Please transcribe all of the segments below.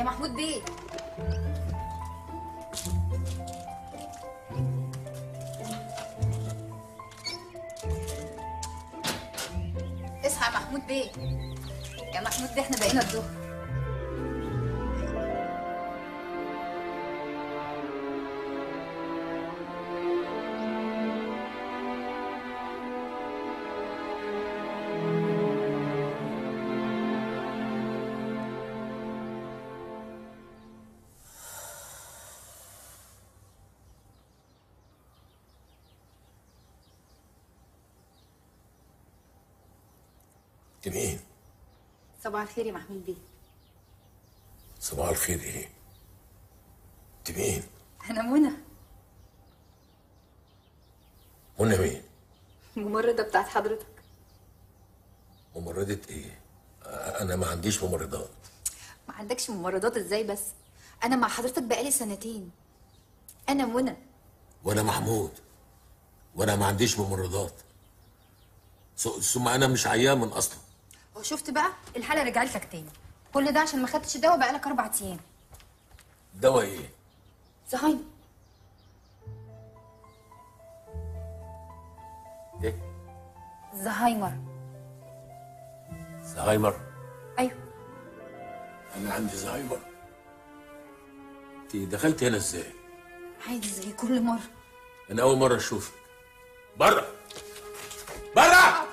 محمود بيه اصحى يا محمود بيه يا محمود بيه احنا بقينا الظهر انت مين؟ صباح الخير يا محمود بيه صباح الخير ايه؟ انت مين؟ انا منى منى مين؟ الممرضه بتاعت حضرتك ممرضة ايه؟ آه، انا ما عنديش ممرضات ما عندكش ممرضات ازاي بس انا مع حضرتك بقالي سنتين انا منى وانا محمود وانا ما عنديش ممرضات ث- ثم انا مش عيان من اصلا هو شفت بقى الحاله رجعت لك تاني كل ده عشان ما خدتش دواء بقالك اربع ايام دواء ايه؟ زهايمر ايه؟ زهايمر زهايمر ايوه انا عندي زهايمر انت دخلت هنا ازاي؟ عادي زي كل مره انا اول مره اشوفك بره بره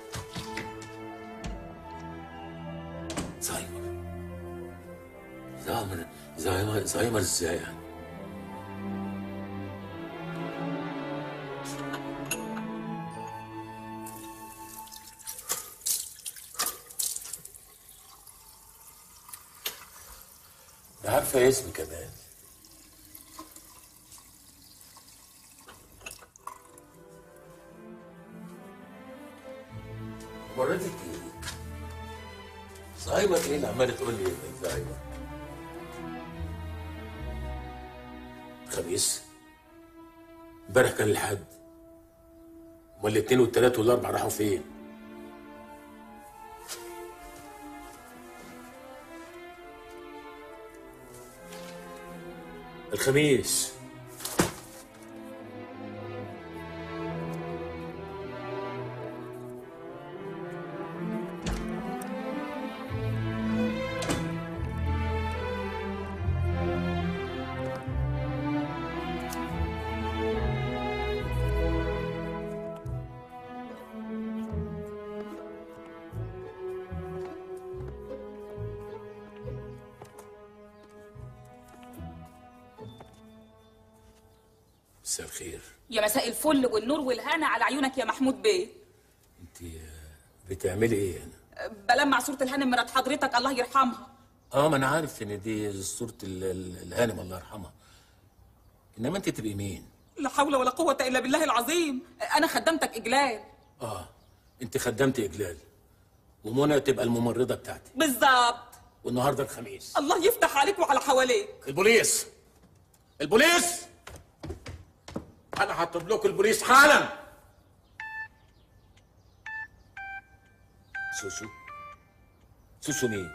زهايمر زهايمر زهايمر زهايمر ازاي يعني؟ ده عارفه اسمي كمان مرتك ايه؟ زهايمر ايه اللي عماله تقول لي زهايمر؟ خميس امبارح كان الحد امال الاثنين والثلاث والاربع راحوا فين؟ الخميس مساء الخير يا مساء الفل والنور والهنا على عيونك يا محمود بيه انت بتعملي ايه هنا؟ بلمع صورة الهانم مرات حضرتك الله يرحمها اه ما انا عارف ان دي صورة ال- ال- الهانم الله يرحمها انما انت تبقي مين؟ لا حول ولا قوة إلا بالله العظيم أنا خدمتك إجلال اه انت خدمت اجلال ومنى تبقى الممرضة بتاعتي بالظبط والنهارده الخميس الله يفتح عليك وعلى حواليك البوليس البوليس انا هطلب لكم البوليس حالا سوسو سوسو مين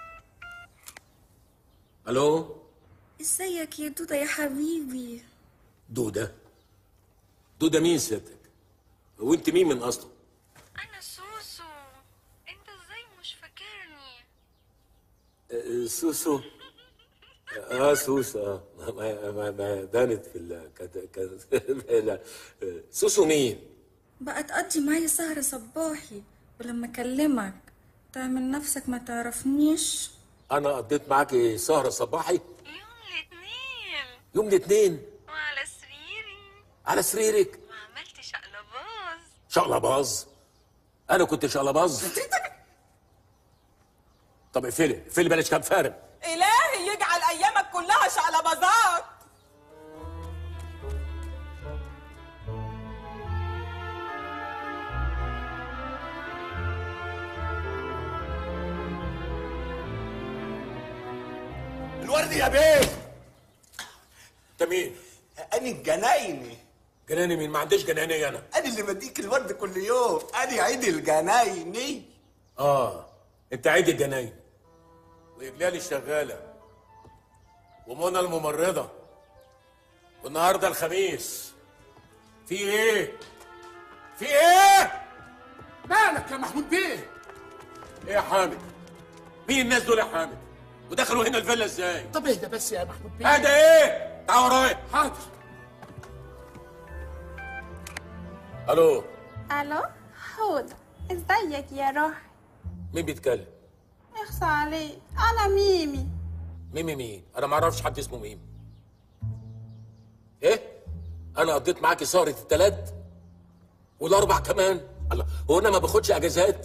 الو ازيك يا دودة يا حبيبي دودة دودة مين سيادتك وانت مين من اصله انا سوسو انت ازاي مش فاكرني آه، سوسو اه سوسو اه ما ما ما بانت في ال كانت كانت لا آه، سوسو مين بقى تقضي معايا سهرة صباحي ولما اكلمك تعمل نفسك ما تعرفنيش انا قضيت معاكي سهرة صباحي يوم الاثنين يوم الاثنين وعلى سريري على سريرك وعملت شقلباز شقلباز انا كنت شقلباز طب اقفلي اقفلي بلاش كام فارغ إلهي يجعل أيامك كلها شقلباظات الورد يا بيه انت مين؟ أنا الجنايني جناني مين؟ ما عنديش جنانية انا أنا اللي بديك الورد كل يوم أنا عيد الجنايني اه انت عيد الجناين واجلالي الشغالة ومنى الممرضة والنهارده الخميس في ايه؟ في ايه؟ مالك يا محمود بيه ايه يا حامد؟ مين الناس دول يا حامد؟ ودخلوا هنا الفيلا ازاي؟ طب اهدى بس يا محمود بيه هذا ايه؟ تعال ورايا حاضر الو الو حوض ازيك يا روح مين بيتكلم؟ اخصى عليك انا ميمي ميمي مين؟ انا ما اعرفش حد اسمه ميمي ايه؟ انا قضيت معاكي سهرة التلات والاربع كمان الله هو انا ما باخدش اجازات؟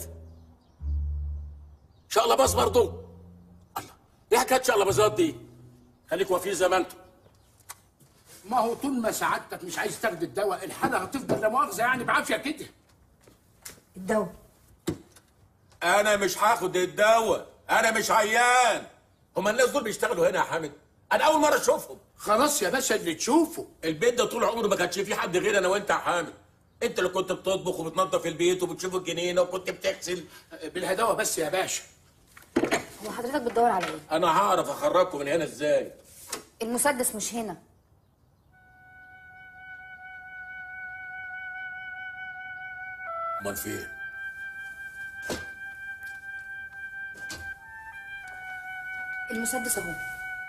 شقلة باص برضه الله ايه حكايه شقلة باصات دي؟ خليك وفي زي ما انتم ما هو طول ما سعادتك مش عايز تاخد الدواء الحالة هتفضل لا مؤاخذة يعني بعافية كده الدواء انا مش هاخد الدواء انا مش عيان هما الناس دول بيشتغلوا هنا يا حامد انا اول مره اشوفهم خلاص يا باشا اللي تشوفه البيت ده طول عمره ما كانش فيه حد غير انا وانت يا حامد انت اللي كنت بتطبخ وبتنظف البيت وبتشوف الجنينه وكنت بتغسل بالهداوة بس يا باشا هو حضرتك بتدور على ايه انا هعرف اخرجكم من هنا ازاي المسدس مش هنا امال فين المسدس اهو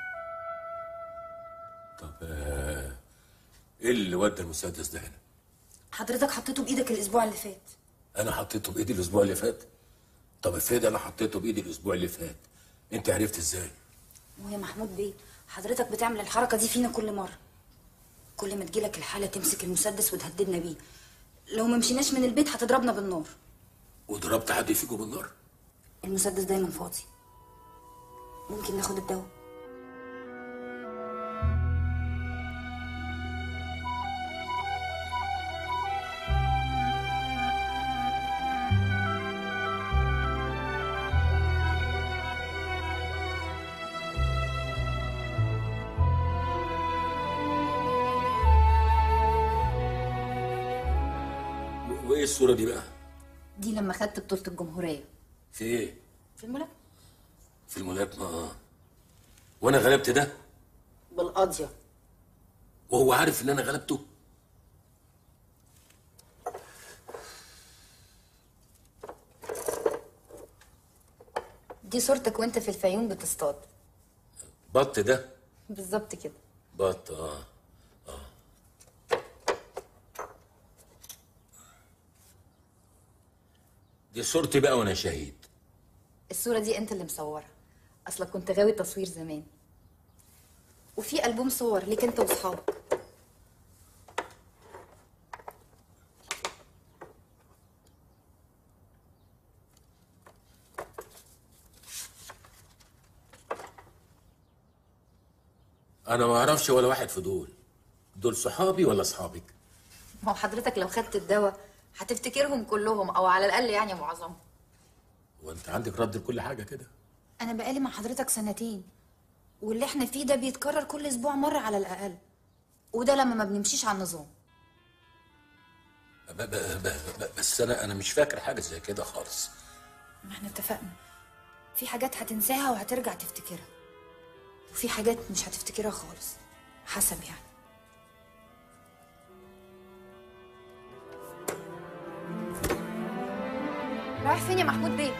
طب آه، ايه اللي ودى المسدس ده هنا حضرتك حطيته بايدك الاسبوع اللي فات انا حطيته بايدي الاسبوع اللي فات طب افرض انا حطيته بايدي الاسبوع اللي فات انت عرفت ازاي ويا محمود بيه حضرتك بتعمل الحركه دي فينا كل مره كل ما تجيلك الحاله تمسك المسدس وتهددنا بيه لو ما مشيناش من البيت هتضربنا بالنار وضربت حد فيكم بالنار المسدس دايما فاضي ممكن ناخد الدواء و- وايه الصوره دي بقى دي لما خدت بطوله الجمهوريه في ايه في الملاعب في الملاكمه اه وانا غلبت ده بالقاضيه وهو عارف ان انا غلبته دي صورتك وانت في الفيوم بتصطاد بط ده بالظبط كده بط اه اه دي صورتي بقى وانا شهيد الصورة دي انت اللي مصورها اصلك كنت غاوي تصوير زمان وفي ألبوم صور ليك انت واصحابك انا ما اعرفش ولا واحد في دول دول صحابي ولا اصحابك ما هو حضرتك لو خدت الدواء هتفتكرهم كلهم او على الاقل يعني معظمهم وانت عندك رد لكل حاجه كده انا بقالي مع حضرتك سنتين واللي احنا فيه ده بيتكرر كل اسبوع مرة على الاقل وده لما ما بنمشيش على النظام ب ب ب ب بس انا انا مش فاكر حاجه زي كده خالص ما احنا اتفقنا في حاجات هتنساها وهترجع تفتكرها وفي حاجات مش هتفتكرها خالص حسب يعني رايح فين يا محمود بيه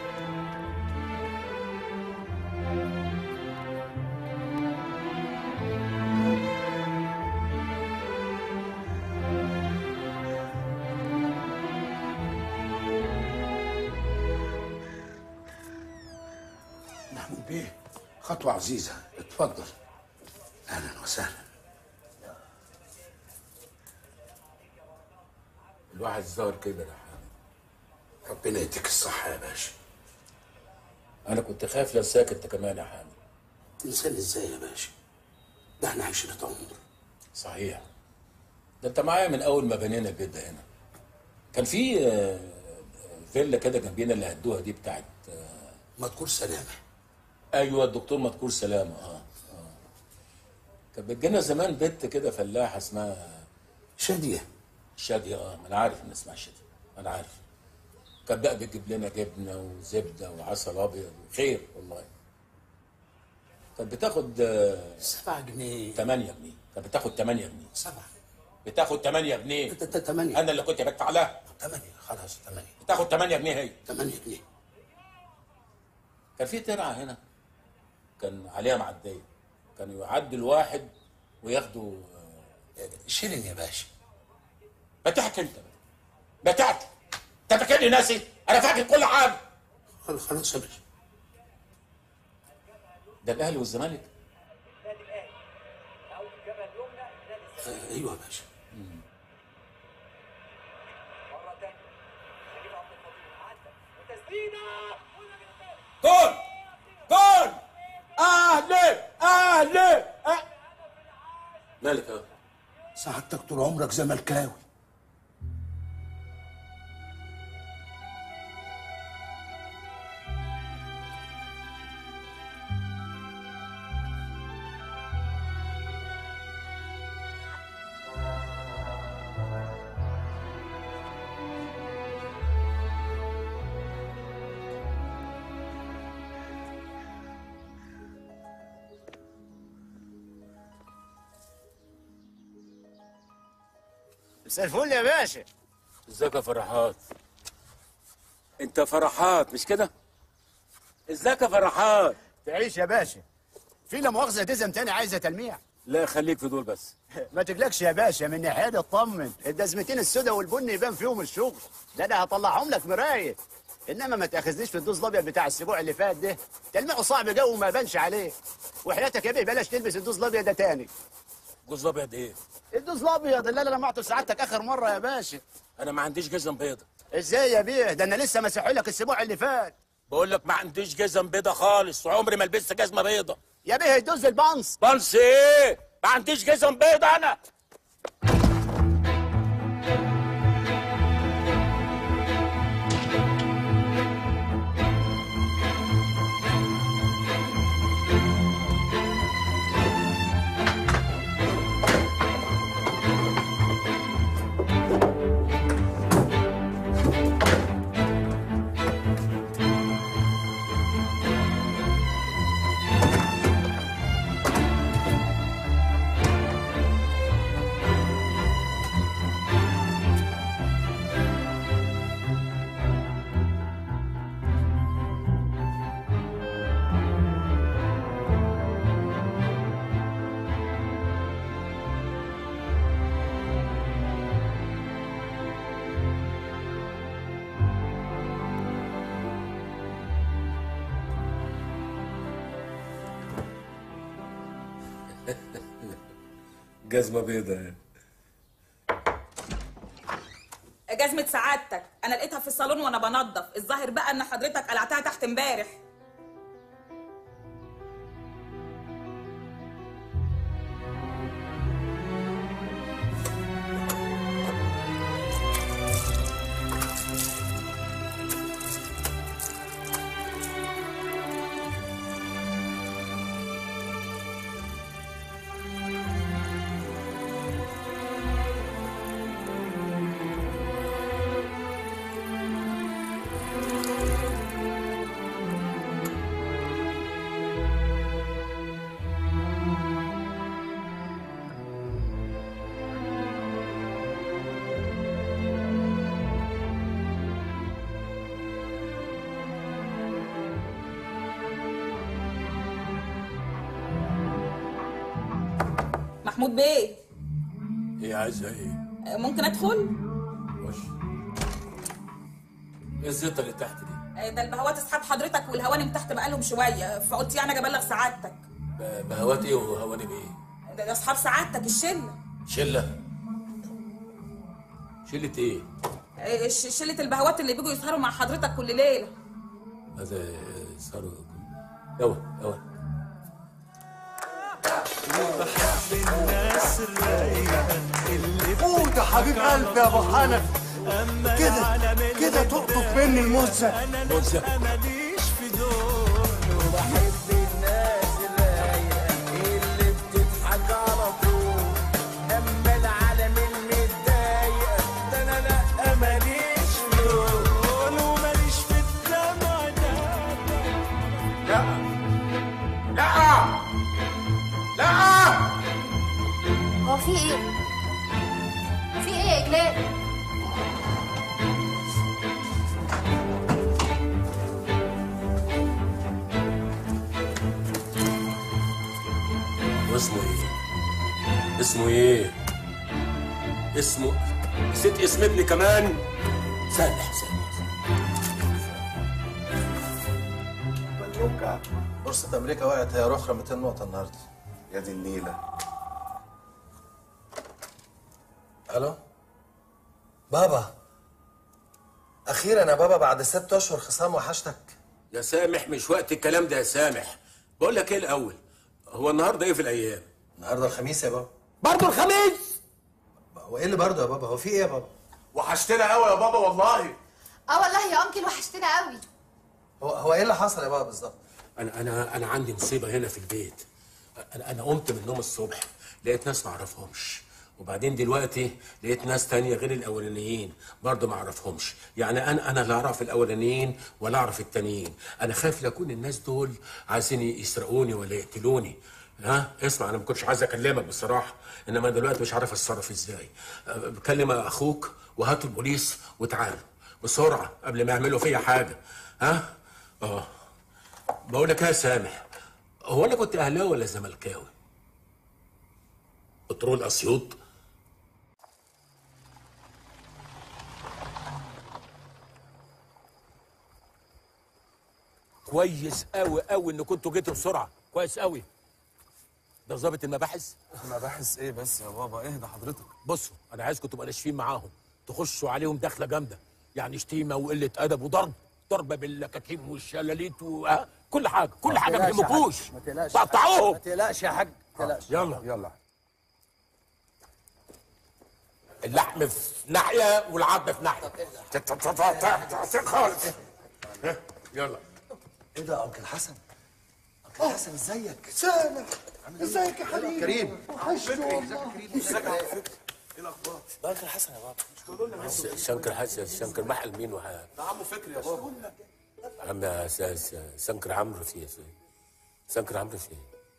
محمود بيه خطوة عزيزة اتفضل أهلا وسهلا الواحد ظهر كده يا حامد ربنا يديك الصحة يا باشا انا كنت خايف لانساك انت كمان يا حامد تنساني ازاي يا باشا ده احنا عشرة عمر صحيح ده انت معايا من اول ما بنينا البيت ده هنا كان في آه، فيلا كده جنبينا اللي هدوها دي بتاعت آه، مذكور سلامة ايوه الدكتور مذكور سلامه اه اه كانت بتجينا زمان بنت كده فلاحه اسمها شادية شاديه اه ما انا عارف ان اسمها شاديه انا عارف كانت بقى بتجيب لنا جبنه وزبده وعسل ابيض خير والله كانت بتاخد آه، سبعة جنيه 8 جنيه كانت بتاخد 8 جنيه سبعة بتاخد 8 جنيه ت- ت- تمانية انا اللي كنت بدفع لها تمانية خلاص تمانية بتاخد 8 جنيه هي تمانية جنيه كان في ترعه هنا كان عليها معديه كانوا يعدوا الواحد وياخدوا آه، شيلن يا باشا بتحكي انت بتحكي انت فاكرني ناسي انا فاكر كل حاجه خلاص خلاص يا باشا ده الاهلي والزمالك آه، ايوه يا باشا جول جول اهلي اهلي أه. مالك اه سعادتك طول عمرك زملكاوي مساء الفل يا باشا ازيك يا فرحات انت فرحات مش كده ازيك يا فرحات تعيش يا باشا في لا مؤاخذه دزم تاني عايزه تلميع لا خليك في دول بس ما تقلقش يا باشا من ناحيه دي اطمن الدزمتين السودا والبني يبان فيهم الشغل ده انا هطلعهم لك مرايه انما ما تاخذنيش في الدوز الابيض بتاع الاسبوع اللي فات ده تلميعه صعب جو وما بانش عليه وحياتك يا بيه بلاش تلبس الدوز الابيض ده تاني جوز ابيض ايه الدوز الابيض اللي انا لمعته سعادتك اخر مره يا باشا انا ما عنديش جزم بيضه ازاي يا بيه ده انا لسه مسحه لك الاسبوع اللي فات بقول لك ما عنديش جزم بيضه خالص وعمري ما لبست جزمه بيضه يا بيه الدوز البانس بنس ايه ما عنديش جزم بيضه انا جزمه بيضه يعني جزمة سعادتك انا لقيتها في الصالون وانا بنظف الظاهر بقى ان حضرتك قلعتها تحت امبارح محمود بيه ايه عايزه ايه ممكن ادخل وش ايه الزيطه اللي تحت دي ده البهوات اصحاب حضرتك والهوانم تحت بقالهم شويه فقلت يعني اجي ابلغ سعادتك ب- بهوات ايه وهواني بايه ده ده اصحاب سعادتك الشله شله شله ايه إيه، ش- شله البهوات اللي بيجوا يسهروا مع حضرتك كل ليله هذا صاروا يلا يلا قول يا حبيب قلبي يا ابو حنف كده كده تقطف مني الموزه موزة بحب الناس الرايقه اللي بتضحك على طول اما العالم المتضايقه ده انا لا ماليش في دول وماليش في الدمع ده لا لا في ايه في ايه يا جلال واسمه ايه؟ اسمه ايه؟ اسمه نسيت اسم ابني كمان سامح سامح مبروك بورصة أمريكا وقعت هي أخرى 200 نقطة النهاردة يا دي النيلة ألو بابا أخيرا يا بابا بعد ست أشهر خصام وحشتك يا سامح مش وقت الكلام ده يا سامح بقول لك ايه الاول هو النهارده ايه في الايام النهاردة الخميس يا بابا برضه الخميس هو إيه اللي برضه يا بابا هو في إيه يا بابا وحشتنا قوي يا بابا والله اه والله يا انكل وحشتنا قوي هو هو إيه اللي حصل يا بابا بالظبط انا انا انا عندي مصيبه هنا في البيت انا انا قمت من النوم الصبح لقيت ناس ما اعرفهمش وبعدين دلوقتي لقيت ناس تانية غير الاولانيين برضه ما اعرفهمش يعني انا انا لا اعرف الاولانيين ولا اعرف التانيين انا خايف يكون الناس دول عايزين يسرقوني ولا يقتلوني ها اسمع انا ما كنتش عايز اكلمك بصراحه انما دلوقتي مش عارف اتصرف ازاي أه، بكلم اخوك وهاتوا البوليس وتعالوا بسرعه قبل ما يعملوا فيا حاجه ها اه بقول لك إيه يا سامح هو انا كنت اهلاوي ولا زملكاوي بترول اسيوط كويس قوي قوي ان كنتوا جيتوا بسرعه كويس قوي ده ظابط المباحث مباحث إيه بس يا بابا اهدى حضرتك بصوا انا عايزكم تبقوا ناشفين معاهم تخشوا عليهم دخله جامده يعني شتيمه وقله ادب وضرب ضربه بالكاكيم والشلاليت و... آه، كل حاجه كل حاجه ما يهمكوش ما تقلقش تقطعوهم ما تقلقش يا حاج ما تقلقش يلا يلا اللحم في ناحيه والعظم في ناحيه خالص ها، يلا إيه ده أنكل حسن أنكل حسن إزيك سامح ازيك يا حبيبي كريم وحشني والله ده أنكل حسن يا بابا شنكر حسن شنكر محل مين وح... ده عمو فكري يا بابا عم س- س- شنكر عمرو في شنكر عمرو في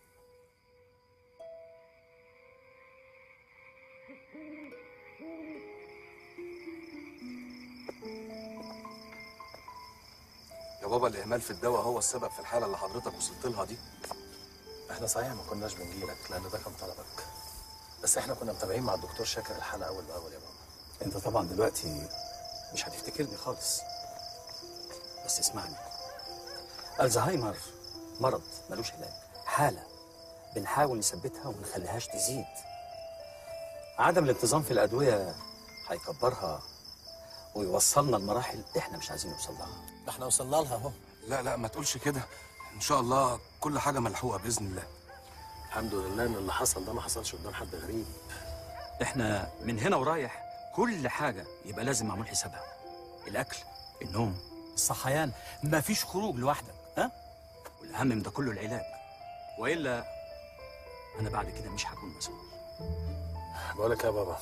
يا بابا الإهمال في الدواء هو السبب في الحالة اللي حضرتك وصلت لها دي احنا صحيح ما كناش بنجيلك لان ده كان طلبك بس احنا كنا متابعين مع الدكتور شاكر الحاله اول باول يا بابا انت طبعا دلوقتي مش هتفتكرني خالص بس اسمعني الزهايمر مرض ملوش علاج حالة بنحاول نثبتها وما نخليهاش تزيد عدم الانتظام في الأدوية هيكبرها ويوصلنا لمراحل احنا مش عايزين نوصل لها احنا وصلنا لها اهو لا لا ما تقولش كده إن شاء الله كل حاجة ملحوقة بإذن الله الحمد لله ان اللي حصل ده ما حصلش قدام حد غريب احنا من هنا ورايح كل حاجة يبقى لازم معمول حسابها الأكل النوم الصحيان مفيش خروج لوحدك ها والأهم من ده كله العلاج وإلا أنا بعد كده مش هكون مسؤول بقول لك يا بابا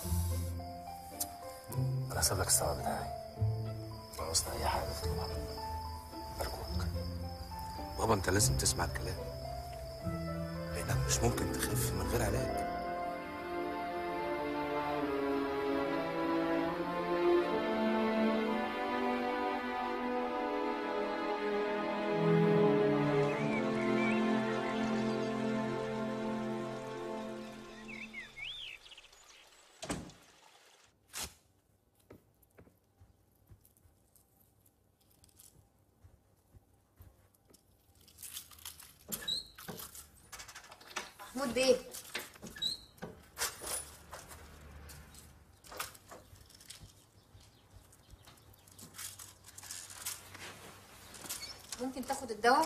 انا هسيب لك السبب بتاعي لو عاوزت اي حاجه اطلبها مني ارجوك بابا أنت لازم تسمع الكلام لأنك مش ممكن تخف من غير علاج محمود بيه ممكن تاخد الدواء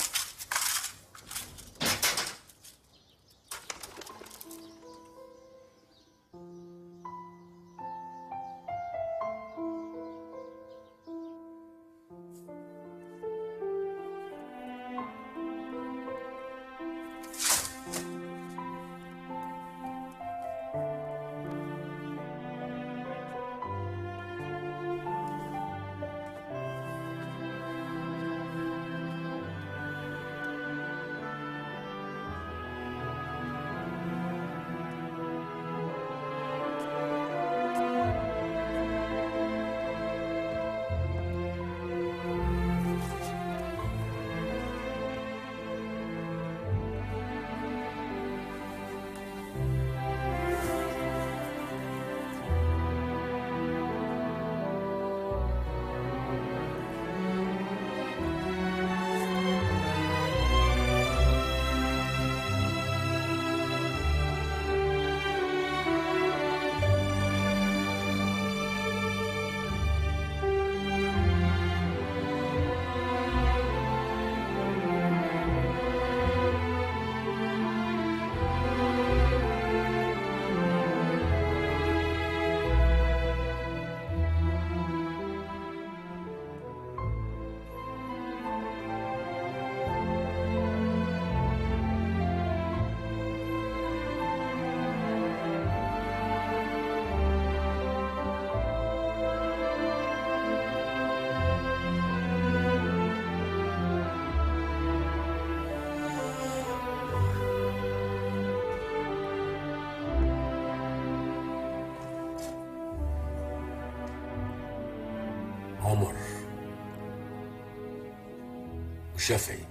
شافعي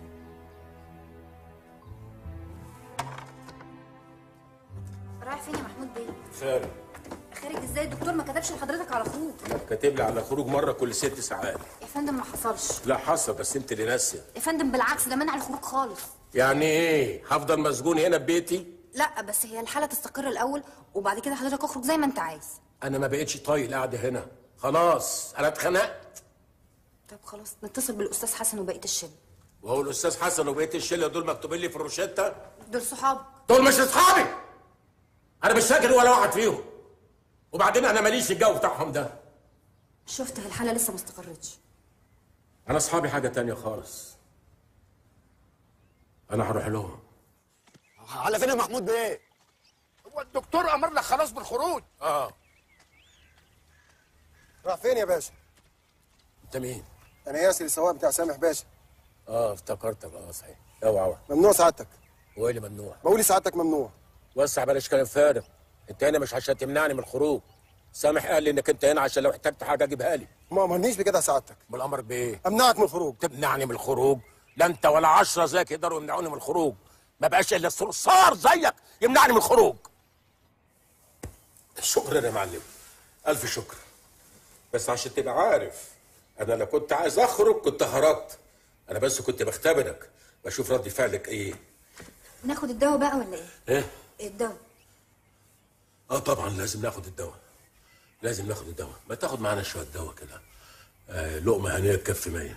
رايح فين يا محمود بيه خارج خارج ازاي الدكتور ما كتبش لحضرتك على خروج كاتب لي على خروج مره كل ست ساعات يا فندم ما حصلش لا حصل بس انت اللي ناسيه يا فندم بالعكس ده منع الخروج خالص يعني ايه هفضل مسجون هنا ببيتي لا بس هي الحاله تستقر الاول وبعد كده حضرتك اخرج زي ما انت عايز انا ما بقتش طايق القعده هنا خلاص انا اتخنقت طب خلاص نتصل بالاستاذ حسن وبقيه الشله وهو الاستاذ حسن وبقيه الشله دول مكتوبين لي في الروشته دول صحاب دول مش اصحابي انا مش فاكر ولا واحد فيهم وبعدين انا ماليش في الجو بتاعهم ده شفت الحاله لسه ما استقرتش انا اصحابي حاجه تانية خالص انا هروح لهم على فين يا محمود بيه هو الدكتور امرنا خلاص بالخروج اه راح فين يا باشا؟ انت مين انا ياسر السواق بتاع سامح باشا اه افتكرتك اه صحيح اوعى اوعى ممنوع سعادتك هو إيه اللي ممنوع بقول سعادتك ممنوع وسع بلاش كلام فارغ انت هنا مش عشان تمنعني من الخروج سامح قال لي انك انت هنا عشان لو احتجت حاجه اجيبها لي ما امرنيش بكده سعادتك امال امرك بايه امنعك من الخروج تمنعني من الخروج لا انت ولا عشرة زيك يقدروا يمنعوني من الخروج ما بقاش الا الصرصار زيك يمنعني من الخروج شكرا يا معلم الف شكر بس عشان تبقى عارف انا لو كنت عايز اخرج كنت هربت انا بس كنت بختبرك بشوف رد فعلك ايه ناخد الدواء بقى ولا ايه ايه الدواء اه طبعا لازم ناخد الدواء لازم ناخد الدواء ما تاخد معانا شويه دواء كده آه لقمه هنيه تكفي مية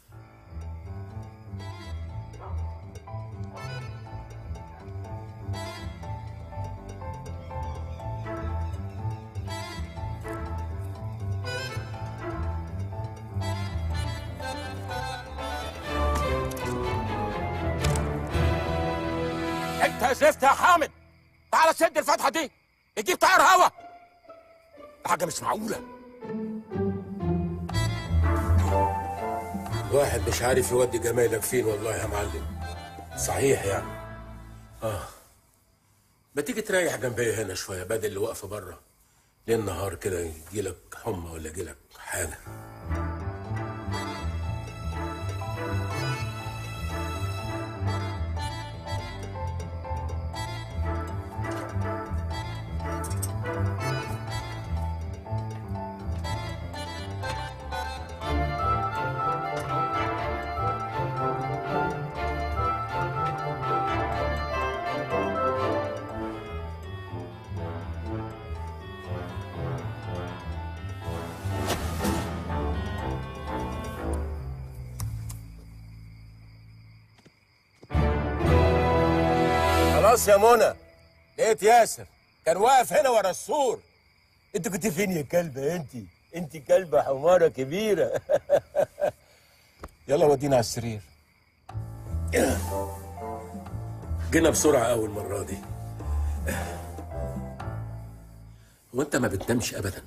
انت يا زفت يا حامد تعالى سد الفتحه دي يجيب طيار هوا حاجه مش معقوله الواحد مش عارف يودي جمايلك فين والله يا معلم صحيح يعني اه ما تيجي تريح جنبي هنا شويه بدل اللي واقفه بره ليل نهار كده يجيلك حمى ولا يجيلك حاجه خلاص يا منى لقيت ياسر كان واقف هنا ورا السور انت كنت فين يا كلبه انت انت كلبه حماره كبيره يلا ودينا على السرير جينا بسرعه اول مره دي وانت ما بتنامش ابدا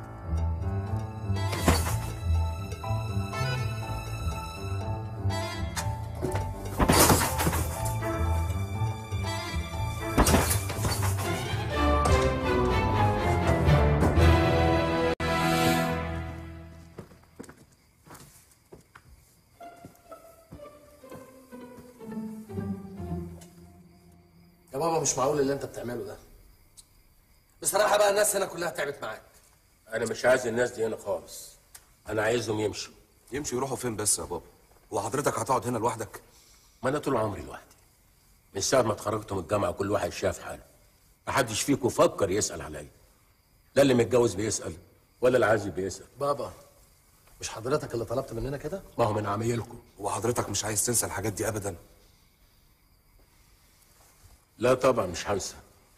يا بابا مش معقول اللي انت بتعمله ده بصراحه بقى الناس هنا كلها تعبت معاك انا مش عايز الناس دي هنا خالص انا عايزهم يمشوا يمشوا يروحوا فين بس يا بابا هو حضرتك هتقعد هنا لوحدك ما انا طول عمري لوحدي من ساعه ما اتخرجت من الجامعه كل واحد شاف حاله محدش فيكم فكر يسال عليا لا اللي متجوز بيسال ولا العازب بيسال بابا مش حضرتك اللي طلبت مننا كده ما هو من عمايلكم هو حضرتك مش عايز تنسى الحاجات دي ابدا لا طبعا مش هنسى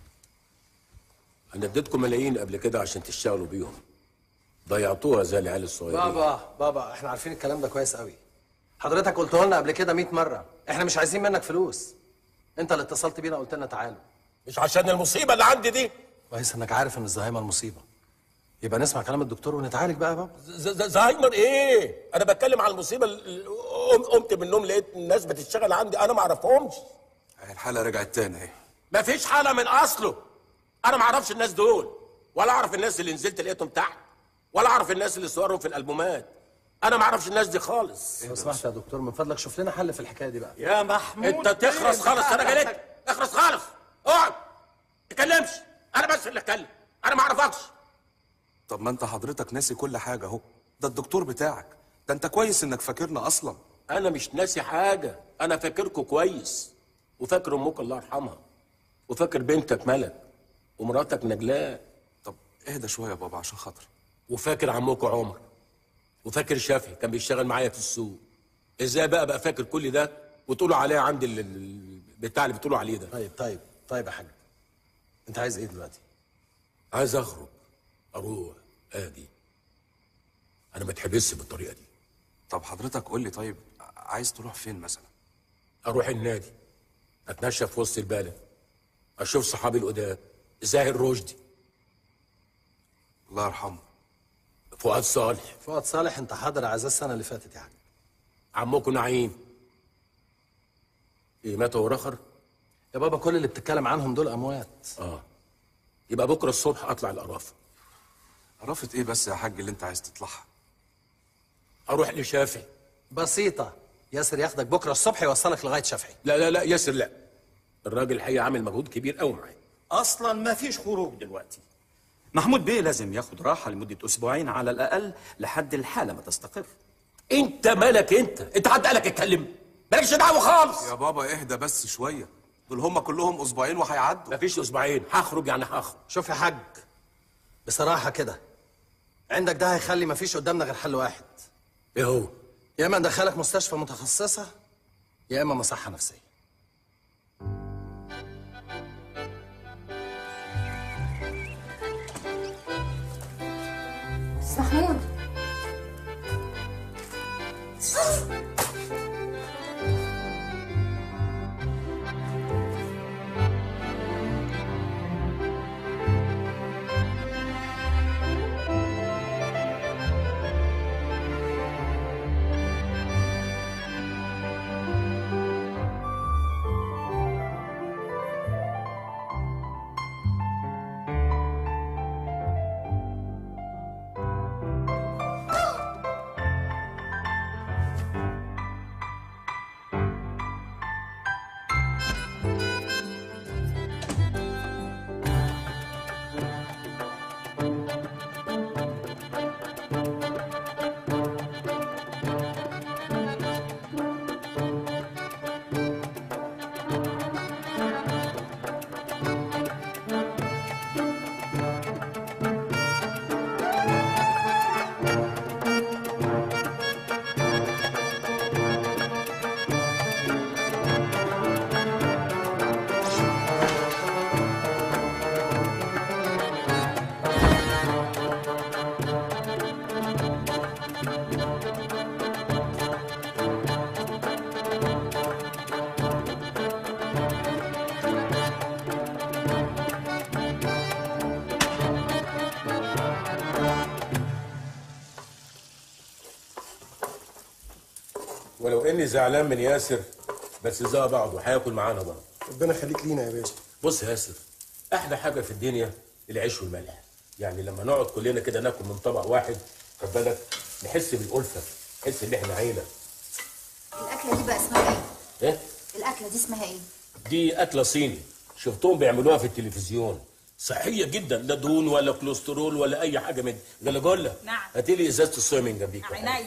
انا اديتكم ملايين قبل كده عشان تشتغلوا بيهم ضيعتوها زي العيال الصغيرين بابا بابا احنا عارفين الكلام ده كويس قوي حضرتك قلته لنا قبل كده 100 مره احنا مش عايزين منك فلوس انت اللي اتصلت بينا قلت لنا تعالوا مش عشان المصيبه اللي عندي دي كويس انك عارف ان الزهايمر مصيبه يبقى نسمع كلام الدكتور ونتعالج بقى يا بابا ز- ز- زهايمر ايه انا بتكلم على المصيبه اللي قم- قمت من النوم لقيت الناس بتشتغل عندي انا ما اعرفهمش الحاله رجعت تاني اهي ما فيش حاله من اصله انا ما اعرفش الناس دول ولا اعرف الناس اللي نزلت لقيتهم تحت ولا اعرف الناس اللي صورهم في الالبومات انا ما اعرفش الناس دي خالص لو سمحت يا دكتور من فضلك شوف لنا حل في الحكايه دي بقى يا محمود انت تخرس خالص انا جليت اخرس خالص اقعد ما تتكلمش انا بس اللي اتكلم انا ما اعرفكش طب ما انت حضرتك ناسي كل حاجه اهو ده الدكتور بتاعك ده انت كويس انك فاكرنا اصلا انا مش ناسي حاجه انا فاكركوا كويس وفاكر امك الله يرحمها وفاكر بنتك ملك ومراتك نجلاء طب اهدى شويه يا بابا عشان خاطري وفاكر عمكم عمر وفاكر شافي كان بيشتغل معايا في السوق ازاي بقى بقى فاكر كل ده وتقولوا عليه عندي ال- ال- بتاع اللي بتقولوا عليه ده طيب طيب طيب يا حاج انت عايز ايه دلوقتي عايز اخرج اروح اجي انا ما اتحبسش بالطريقه دي طب حضرتك قول لي طيب عايز تروح فين مثلا اروح النادي اتمشى في وسط البلد اشوف صحابي القدام زاهر رشدي الله يرحمه فؤاد صالح فؤاد صالح انت حاضر عزاز السنه اللي فاتت يا حاج عمكم نعيم ايه مات هو رخر يا بابا كل اللي بتتكلم عنهم دول اموات اه يبقى بكره الصبح اطلع القرافه قرافه ايه بس يا حاج اللي انت عايز تطلعها اروح لشافعي بسيطه ياسر ياخدك بكره الصبح يوصلك لغايه شافعي لا لا لا ياسر لا الراجل الحقيقه عامل مجهود كبير قوي معايا اصلا ما فيش خروج دلوقتي محمود بيه لازم ياخد راحه لمده اسبوعين على الاقل لحد الحاله ما تستقر انت مالك انت انت حد قالك اتكلم مالكش دعوه خالص يا بابا اهدى بس شويه دول هم كلهم اسبوعين وهيعدوا مفيش اسبوعين هخرج يعني هخرج شوف يا حاج بصراحه كده عندك ده هيخلي مفيش قدامنا غير حل واحد ايه هو يا اما ندخلك مستشفى متخصصه يا اما مصحه نفسيه استاذ محمود ولو اني زعلان من ياسر بس زي بعض وهياكل معانا برضه ربنا يخليك لينا يا باشا بص يا ياسر احلى حاجه في الدنيا العيش والملح يعني لما نقعد كلنا كده ناكل من طبق واحد خد بالك نحس بالالفه نحس ان احنا عيله الاكله دي بقى اسمها ايه ايه الاكله دي اسمها ايه دي اكله صيني شفتهم بيعملوها في التلفزيون صحيه جدا لا دهون ولا كوليسترول ولا اي حاجه من دي جلا جلا نعم. هاتي لي ازازه الصويا من جنبيك عينيا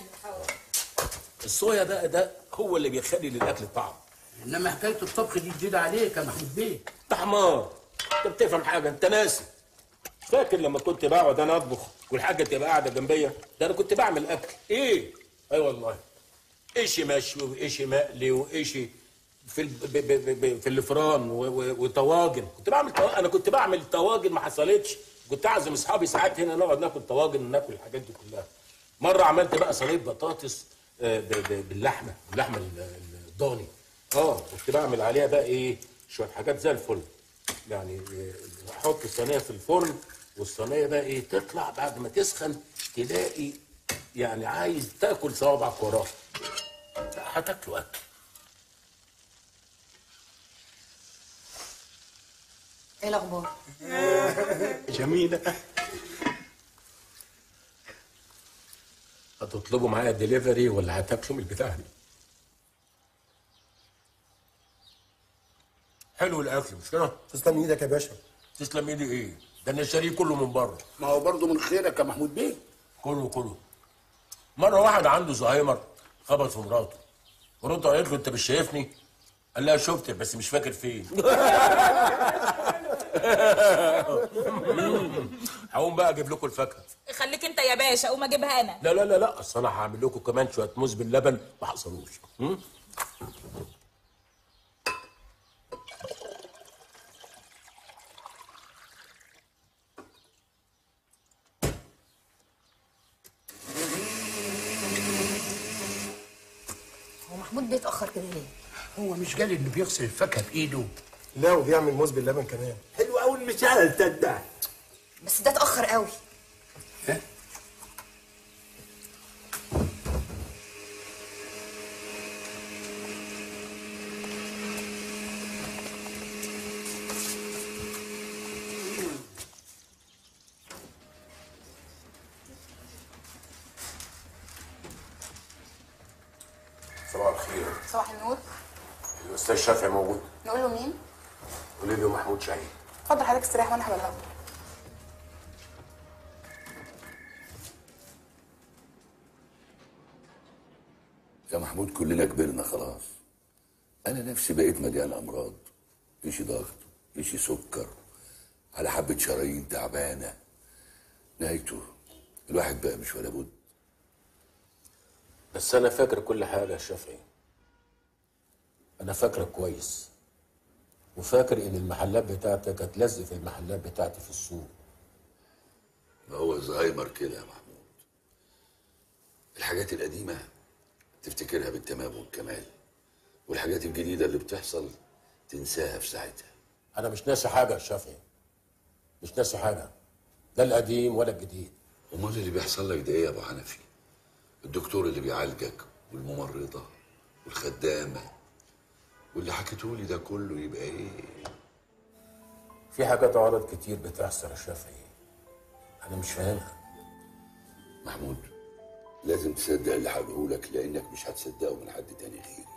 الصويا ده ده هو اللي بيخلي للاكل طعم انما حكايه الطبخ دي جديده عليك يا محمود بيه انت حمار انت بتفهم حاجه انت ناسي فاكر لما كنت بقعد انا اطبخ والحاجه تبقى قاعده جنبيا ده انا كنت بعمل اكل ايه اي والله ايشي مشوي وايشي مقلي وايشي في ال... ب... ب... ب... في الفران و... و... وطواجن كنت بعمل طو... انا كنت بعمل طواجن ما حصلتش كنت اعزم اصحابي ساعات هنا نقعد ناكل طواجن وناكل الحاجات دي كلها مره عملت بقى صينيه بطاطس آه، ب... ب... باللحمه باللحمه ال- الضاني اه كنت بعمل عليها بقى ايه شويه حاجات زي الفل يعني آه، احط الصينيه في الفرن والصينيه بقى ايه تطلع بعد ما تسخن تلاقي يعني عايز تاكل صوابعك وراها هتاكلوا اكل ايه الاخبار جميله هتطلبوا معايا دليفري ولا هتاكلوا من البتاع دي حلو الاكل مش كده تسلم ايدك يا باشا تسلم ايدي ايه ده انا شاريه كله من بره ما هو برضه من خيرك يا محمود بيه كله كله مره واحد عنده زهايمر خبط في مراته مراته قالت له انت مش شايفني قال لها شفتك بس مش فاكر فين هقوم بقى اجيب لكم الفاكهه خليك انت يا باشا قوم اجيبها انا لا لا لا لا اصل انا هعمل لكم كمان شويه موز باللبن ما حصلوش م? هو محمود بيتاخر كده ليه هو مش قال انه بيغسل الفاكهه بايده لا وبيعمل موز باللبن كمان حلو قوي المثال ده بس ده اتاخر قوي صباح الخير صباح النور الاستاذ شافعي موجود نقول له مين قولي له محمود شاهين اتفضل حضرتك استريح وانا هبلغه يا محمود كلنا كبرنا خلاص انا نفسي بقيت مليان امراض ايشي ضغط ايشي سكر على حبة شرايين تعبانة نهايته الواحد بقى مش ولا بد بس انا فاكر كل حاجه يا شافعي انا فاكرك كويس وفاكر ان المحلات بتاعتك هتلزق في المحلات بتاعتي في السوق ما هو الزهايمر كده يا محمود الحاجات القديمة تفتكرها بالتمام والكمال والحاجات الجديدة اللي بتحصل تنساها في ساعتها انا مش ناسي حاجه يا شافعي مش ناسي حاجه لا القديم ولا الجديد امال اللي بيحصل لك ده ايه يا ابو حنفي الدكتور اللي بيعالجك والممرضة والخدامة واللي حكيتولي ده كله يبقى ايه في حاجات عرض كتير بتحصل يا شافعي انا مش فاهمها محمود لازم تصدق اللي هقوله لك لانك مش هتصدقه من حد تاني غيري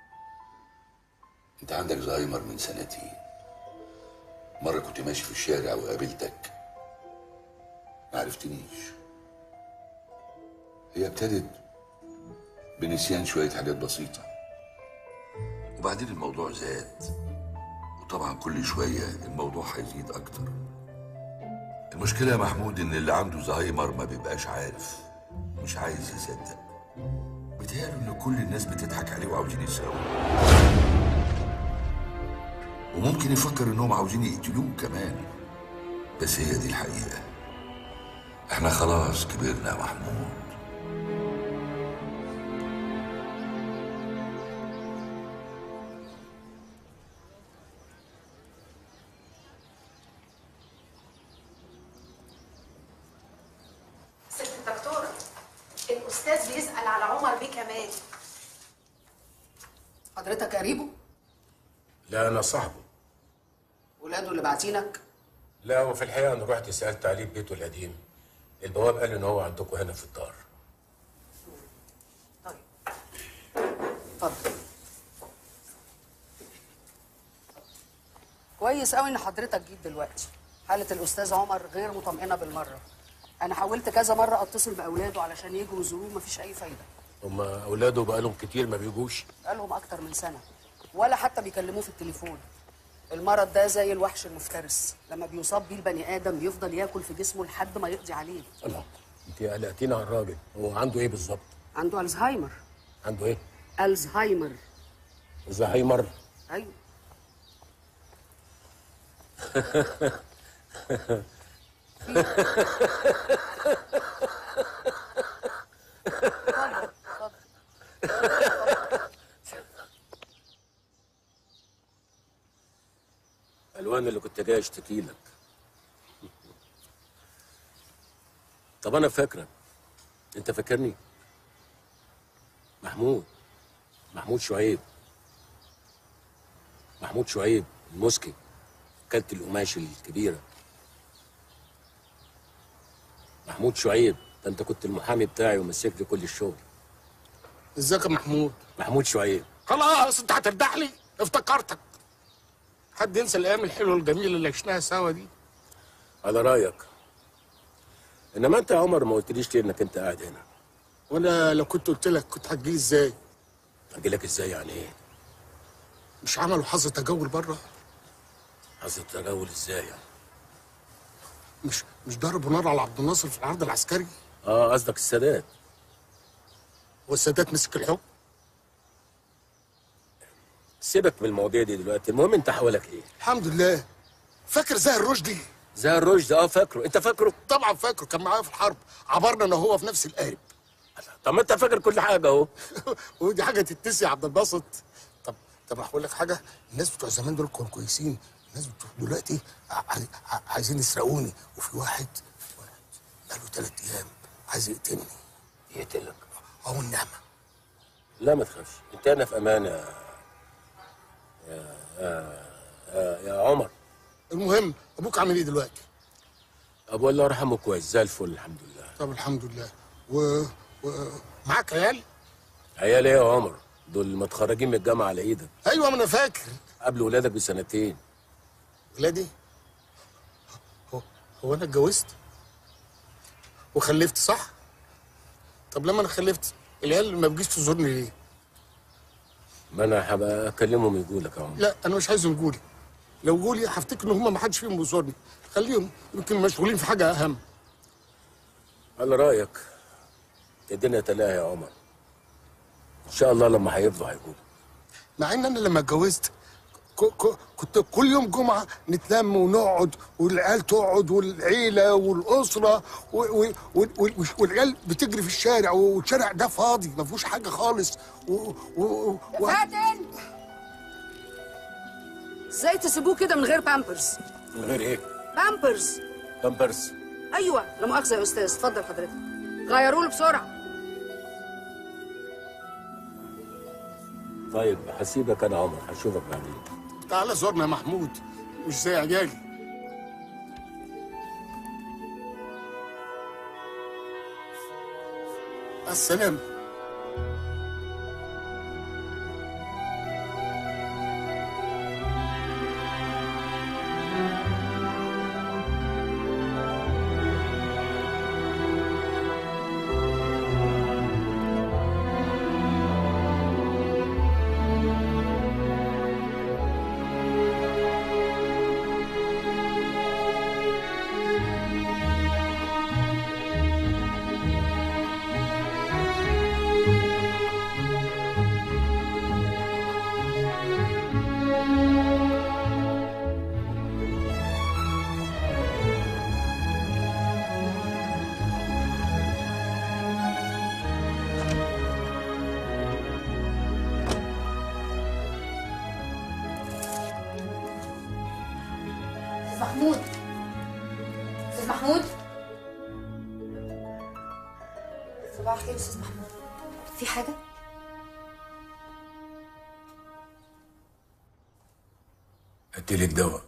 انت عندك زهايمر من سنتين مرة كنت ماشي في الشارع وقابلتك ما عرفتنيش هي ابتدت بنسيان شوية حاجات بسيطة وبعدين الموضوع زاد وطبعا كل شوية الموضوع هيزيد أكتر المشكلة يا محمود إن اللي عنده زهايمر ما بيبقاش عارف مش عايز يصدق بيتهيأله إن كل الناس بتضحك عليه وعاوزين يسرقوه وممكن يفكر إنهم عاوزين يقتلوه كمان بس هي دي الحقيقة احنا خلاص كبرنا يا محمود ست الدكتورة الأستاذ بيسأل على عمر بيه كمال حضرتك قريبه لا انا صاحبه ولاده اللي باعتينك لا وفي الحقيقه انا رحت سالت عليه في بيته القديم البواب قال ان هو عندكم هنا في الدار اتفضل كويس قوي ان حضرتك جيت دلوقتي حالة الأستاذ عمر غير مطمئنة بالمرة أنا حاولت كذا مرة أتصل بأولاده علشان يجوا يزوروه مفيش أي فايدة هم اولاده بقالهم كتير ما بيجوش بقالهم أكتر من سنة ولا حتى بيكلموه في التليفون المرض ده زي الوحش المفترس لما بيصاب بيه البني آدم بيفضل ياكل في جسمه لحد ما يقضي عليه الله انت قلقتينا على الراجل هو عنده ايه بالظبط عنده ألزهايمر عنده ايه ألزهايمر زهايمر أيوه الوان اللي كنت جاي اشتكي لك طب انا فاكرك انت فاكرني محمود محمود شعيب محمود شعيب المسكي كانت القماش الكبيره محمود شعيب ده انت كنت المحامي بتاعي ومسك لي كل الشغل ازيك يا محمود محمود شعيب خلاص انت هتردح لي افتكرتك حد ينسى الايام الحلوه الجميله اللي عشناها سوا دي على رايك انما انت يا عمر ما قلتليش ليه انك انت قاعد هنا وانا لو كنت قلت لك كنت هتجيلي ازاي اجي لك ازاي يعني ايه مش عملوا حظ تجول بره حظ التجول ازاي يعني مش مش ضربوا نار على عبد الناصر في العرض العسكري اه قصدك السادات والسادات مسك الحكم سيبك من المواضيع دي دلوقتي المهم انت حوالك ايه الحمد لله فاكر زاهر رشدي زي الرشد اه فاكره انت فاكره طبعا فاكره كان معايا في الحرب عبرنا انا وهو في نفس القارب طب ما انت فاكر كل حاجه اهو ودي حاجه تتنسي يا عبد الباسط طب طب هقول لك حاجه الناس بتوع زمان دول كانوا كويسين الناس بتوع دلوقتي ع- ع- عايزين يسرقوني وفي واحد واحد بقاله ثلاث ايام عايز يقتلني يقتلك اه والنعمه لا ما تخافش انت انا في امان يا يا يا, يا, يا عمر المهم ابوك عامل ايه دلوقتي ابو الله يرحمه كويس زي الفل الحمد لله طب الحمد لله و, و... معاك عيال عيال ايه يا عمر دول متخرجين من الجامعه على ايدك ايوه ما انا فاكر قبل ولادك بسنتين ولادي هو, هو انا اتجوزت وخلفت صح طب لما انا خلفت العيال ما بتجيش تزورني ليه ما انا هبقى اكلمهم يجوا لك يا عمر لا انا مش عايزهم يجولي لو جولي هفتكر ان هم ما حدش فيهم بيزورني خليهم يمكن مشغولين في حاجه اهم على رايك الدنيا تلاهي يا عمر ان شاء الله لما هيفضوا هيجوا مع ان انا لما اتجوزت ك- ك- كنت كل يوم جمعه نتلم ونقعد والعيال تقعد والعيله والاسره و- و- و- و- والعيال بتجري في الشارع والشارع ده فاضي ما فيهوش حاجه خالص و... و... و... و... فاتن ازاي تسيبوه كده من غير بامبرز من غير ايه بامبرز بامبرز ايوه لا مؤاخذه يا استاذ اتفضل حضرتك غيروا له بسرعه طيب هسيبك انا يا عمر هشوفك بعدين تعالى زورنا يا محمود مش زي عجالي السلام استاذ محمود استاذ محمود صباح الخير يا استاذ محمود في حاجه اديلك دواء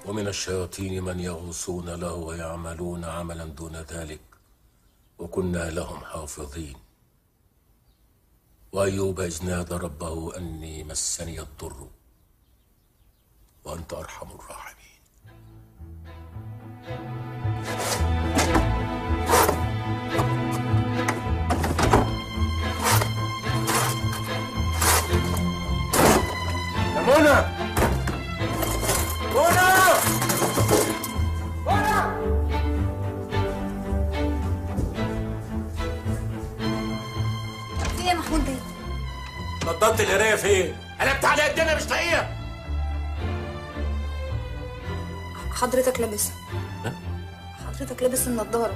ومن الشياطين من يغوصون له ويعملون عملا دون ذلك وكنا لهم حافظين وأيوب إذ نادى ربه أني مسني الضر وأنت أرحم الراحمين يا منى منى منى في ايه يا محمود بيه نضطت القرايه فين؟ قلبت عليها الدنيا مش لاقيها حضرتك لابسها حضرتك لابس النضاره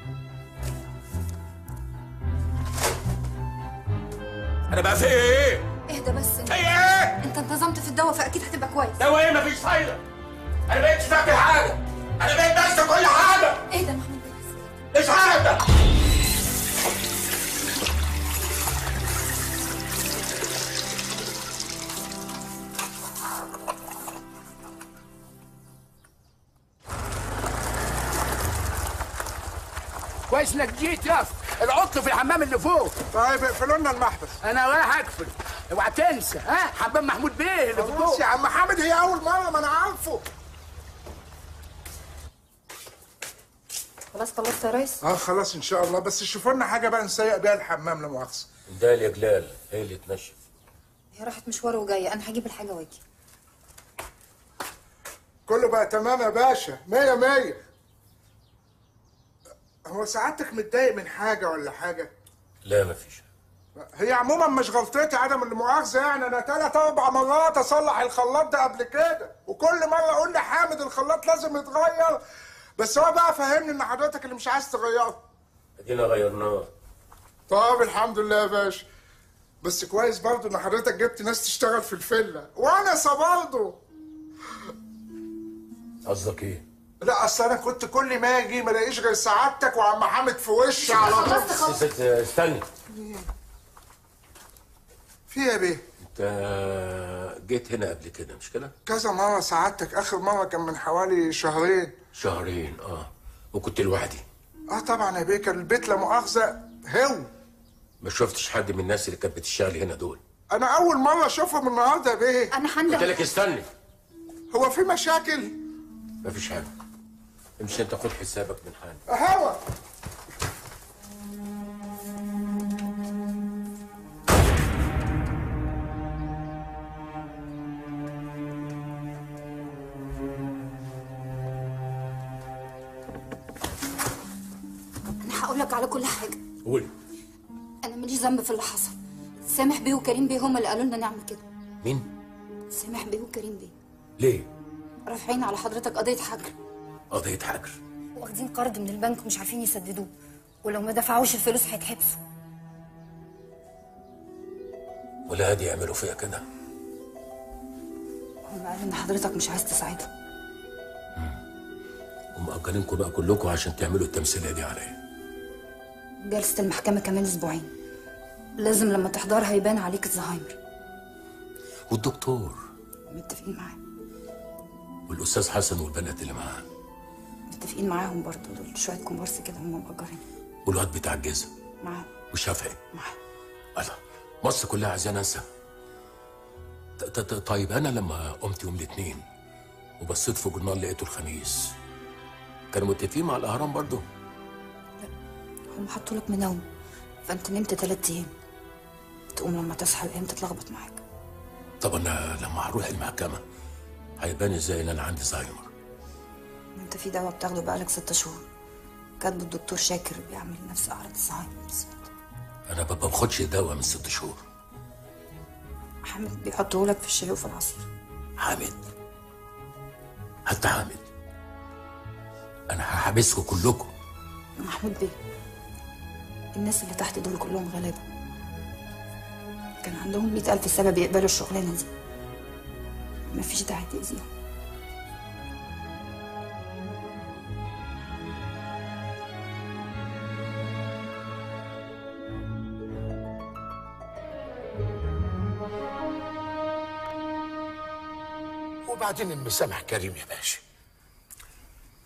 انا بقى في ايه؟ اهدى بس انت ايه ايه؟ انت انتظمت في الدواء فاكيد هتبقى كويس دواء ايه مفيش فايده انا بقيتش فاكر حاجه انا بقيت بنسى كل حاجه اهدى يا محمود بيه مش حاجه كويس انك جيت يا العطل في الحمام اللي فوق طيب اقفلوا لنا المحبس انا رايح اقفل اوعى تنسى ها حمام محمود بيه اللي في خلاص فوق يا عم حامد هي اول مره ما انا عارفه خلاص خلصت يا ريس اه خلاص ان شاء الله بس شوفوا لنا حاجه بقى نسيق بيها الحمام لا مؤاخذه ده يا جلال هي اللي تنشف هي راحت مشوار وجايه انا هجيب الحاجه واجي كله بقى تمام يا باشا مية مية هو سعادتك متضايق من حاجة ولا حاجة؟ لا مفيش هي عموما مش غلطتي عدم المؤاخذة يعني أنا تلات أربع مرات أصلح الخلاط ده قبل كده وكل مرة أقول لحامد الخلاط لازم يتغير بس هو بقى فهمني إن حضرتك اللي مش عايز تغيره ادينا غيرناه طب الحمد لله يا باشا بس كويس برضه إن حضرتك جبت ناس تشتغل في الفيلا وأنسة برضه قصدك ايه؟ لا اصل انا كنت كل ما اجي ما الاقيش غير سعادتك وعم حامد في وشي على طول است- است- استني في إيه يا بيه انت جيت هنا قبل كده مش كده؟ كذا مره سعادتك اخر مره كان من حوالي شهرين شهرين اه وكنت لوحدي اه طبعا يا بيه كان البيت لا مؤاخذه هو ما شفتش حد من الناس اللي كانت بتشتغل هنا دول انا اول مره اشوفهم النهارده يا بيه انا قلت لك استني هو في مشاكل مفيش حاجه امشي انت خد حسابك من حالي هوا انا هقول لك على كل حاجه قولي انا ماليش ذنب في اللي حصل سامح بيه وكريم بيه هما اللي قالوا لنا نعمل كده مين؟ سامح بيه وكريم بيه ليه؟ رافعين على حضرتك قضيه حجر قضية حجر واخدين قرض من البنك ومش عارفين يسددوه ولو ما دفعوش الفلوس هيتحبسوا ولا هادي يعملوا فيها كده هم قالوا ان حضرتك مش عايز تساعدهم ومأجرينكم بقى كلكم عشان تعملوا التمثيلية دي عليا جلسه المحكمه كمان اسبوعين لازم لما تحضرها يبان عليك الزهايمر والدكتور متفقين معاه والأستاذ حسن والبنات اللي معاه متفقين معاهم برضه دول شويه كومبارس كده هم مأجرين والواد بتاع الجيزة معاهم وشافعي معاه الله مصر كلها عايزاني انسى ط- ط- ط- طيب انا لما قمت يوم الاثنين وبصيت في جورنال لقيته الخميس كانوا متفقين مع الاهرام برضو هم حطوا لك منوم فانت نمت ثلاث ايام تقوم لما تصحى الايام تتلخبط معاك طب انا لما هروح المحكمه هيبان ازاي ان انا عندي زهايمر انت في دواء بتاخده بقالك ست شهور كاتبه الدكتور شاكر بيعمل نفس اعراض الزهايمر بالظبط انا ما باخدش دواء من ست شهور حامد بيحطه لك في الشاي وفي العصير حامد حتى حامد انا هحبسكم كلكم محمود بيه الناس اللي تحت دول كلهم غلابة كان عندهم مئة ألف سبب يقبلوا الشغلانة دي مفيش داعي تأذيهم وبعدين المسامح كريم يا باشا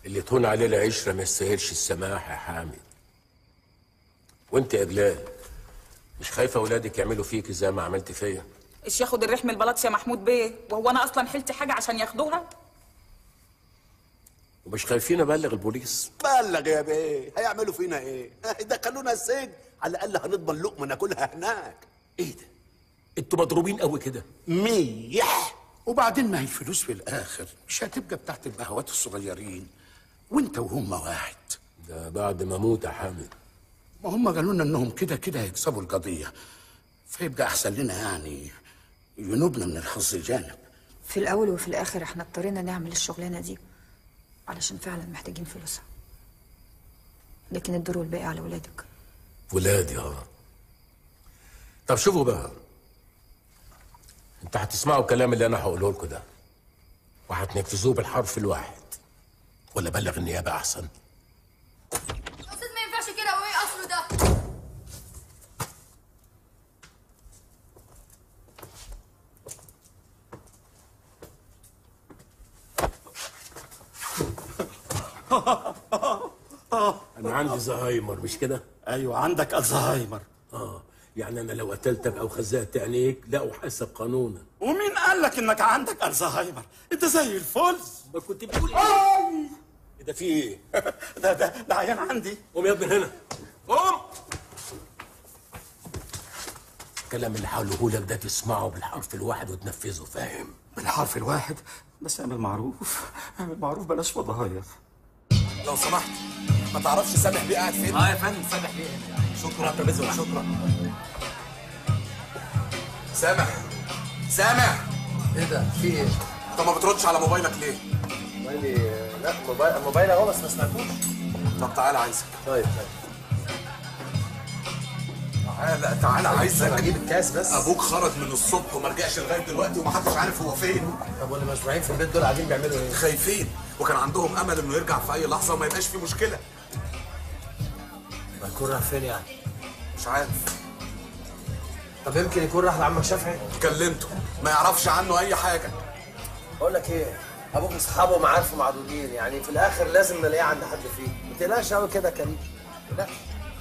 اللي تهون عليه العشره ما يستاهلش السماح يا حامد وانت يا جلال مش خايفه اولادك يعملوا فيك زي ما عملت فيا ايش ياخد الريح من البلاط يا محمود بيه وهو انا اصلا حلت حاجه عشان ياخدوها ومش خايفين ابلغ البوليس بلغ يا بيه هيعملوا فينا ايه يدخلونا السجن على الاقل هنضمن لقمه ناكلها هناك انتوا مضروبين قوي كده ميح وبعدين ما هي الفلوس في الاخر مش هتبقى بتاعت البهوات الصغيرين وانت وهم واحد ده بعد ما اموت يا حامد ما هم قالوا لنا انهم كده كده هيكسبوا القضيه فيبقى احسن لنا يعني ينوبنا من الحظ الجانب في الاول وفي الاخر احنا اضطرينا نعمل الشغلانه دي علشان فعلا محتاجين فلوسها لكن الدور والباقي على ولادك ولادي اه طب شوفوا بقى انت هتسمعوا الكلام اللي انا هقوله لكم ده وهتنفذوه بالحرف الواحد ولا بلغ النيابه احسن استاذ ما ينفعش كده وايه اصله ده انا عندي زهايمر مش كده ايوه عندك الزهايمر اه يعني انا لو قتلتك او خزقت عينيك لا احاسب قانونا ومين قال لك انك عندك الزهايمر انت زي الفل ما كنت بتقول ايه ده في ايه ده ده ده عيان عندي قوم يا ابني هنا قوم الكلام اللي هقوله لك ده تسمعه بالحرف الواحد وتنفذه فاهم بالحرف الواحد بس اعمل معروف اعمل معروف بلاش فضايح لو سمحت ما تعرفش سامح بيه قاعد فين؟ اه يا فندم سامح بيه هنا شكرا ترابيزه شكرا سامح سامح ايه ده في ايه؟ انت ما بتردش على موبايلك ليه؟ موبايلي لا موبايل موبايلي اهو بس ما سمعتوش طب تعالى عايزك طيب طيب تعالى تعالى عايزك اجيب الكاس بس ابوك خرج من الصبح وما رجعش لغايه دلوقتي ومحدش عارف هو فين طب واللي مسموعين في البيت دول قاعدين بيعملوا ايه؟ خايفين وكان عندهم امل انه يرجع في اي لحظه وما يبقاش في مشكله ما يكون راح فين يعني؟ مش عارف طب يمكن يكون راح لعمك شافعي كلمته ما يعرفش عنه اي حاجه بقول لك ايه ابوك اصحابه معارف معدودين يعني في الاخر لازم نلاقيه عند حد فيه ما تقلقش قوي كده يا كريم ما تقلقش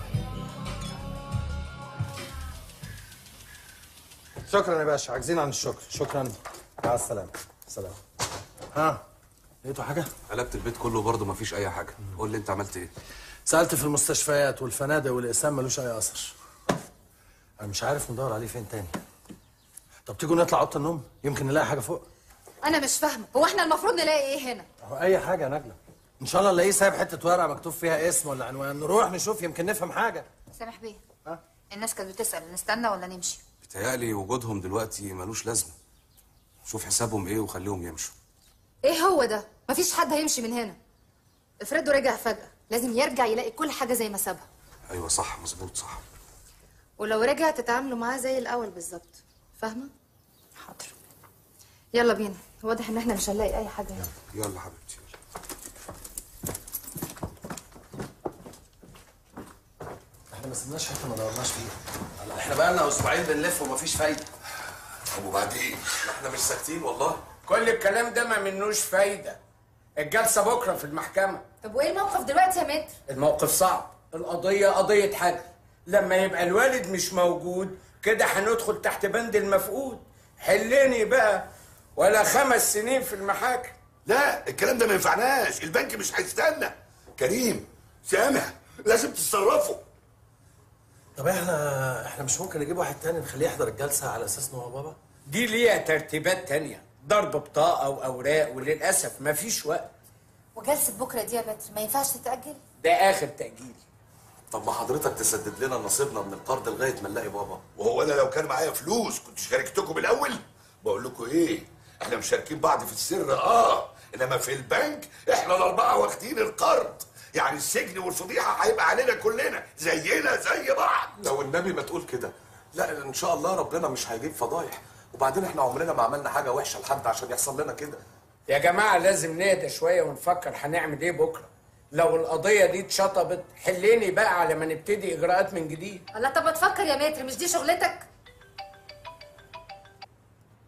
شكرا يا باشا عاجزين عن الشكر شكرا مع السلامه سلام ها لقيتوا حاجه قلبت البيت كله برضه ما فيش اي حاجه قول لي انت عملت ايه سالت في المستشفيات والفنادق والاقسام ملوش اي اثر انا مش عارف ندور عليه فين تاني طب تيجوا نطلع اوضه النوم يمكن نلاقي حاجه فوق انا مش فاهمه هو احنا المفروض نلاقي ايه هنا اهو اي حاجه يا نجله ان شاء الله نلاقيه سايب حته ورقه مكتوب فيها اسم ولا عنوان نروح نشوف يمكن نفهم حاجه سامح بيه الناس كانت بتسأل نستنى ولا نمشي بيتهيألي وجودهم دلوقتي ملوش لازمه شوف حسابهم ايه وخليهم يمشوا ايه هو ده مفيش حد هيمشي من هنا افرضه رجع فجأة لازم يرجع يلاقي كل حاجة زي ما سابها ايوه صح مظبوط صح ولو رجع تتعاملوا معاه زي الأول بالظبط فاهمة؟ حاضر يلا بينا واضح ان احنا مش هنلاقي اي حاجة هنا يلا حبيبتي احنا ما سيبناش حته ما دورناش فيها احنا بقى لنا اسبوعين بنلف ومفيش فايده طب وبعدين احنا مش ساكتين والله كل الكلام ده ما منوش فايده الجلسه بكره في المحكمه طب وايه الموقف دلوقتي يا متر؟ الموقف صعب القضيه قضيه حجر لما يبقى الوالد مش موجود كده هندخل تحت بند المفقود حلني بقى ولا خمس سنين في المحاكم لا الكلام ده ما ينفعناش البنك مش هيستنى كريم سامح لازم تتصرفوا طب احنا احنا مش ممكن نجيب واحد تاني نخليه يحضر الجلسه على اساس ان هو بابا دي ليها ترتيبات تانية ضرب بطاقة وأوراق وللأسف مفيش وقت وجلسة بكرة دي يا متر ما ينفعش تتأجل؟ ده آخر تأجيل طب ما حضرتك تسدد لنا نصيبنا من القرض لغايه ما نلاقي بابا وهو انا لو كان معايا فلوس كنت شاركتكم الاول بقول لكم ايه احنا مشاركين بعض في السر اه انما في البنك احنا الاربعه واخدين القرض يعني السجن والفضيحه هيبقى علينا كلنا زينا زي بعض لو النبي ما تقول كده لا ان شاء الله ربنا مش هيجيب فضايح وبعدين احنا عمرنا ما عملنا حاجه وحشه لحد عشان يحصل لنا كده يا جماعة لازم نهدى شوية ونفكر هنعمل إيه بكرة لو القضية دي اتشطبت حليني بقى على ما نبتدي إجراءات من جديد الله طب ما تفكر يا متر مش دي شغلتك؟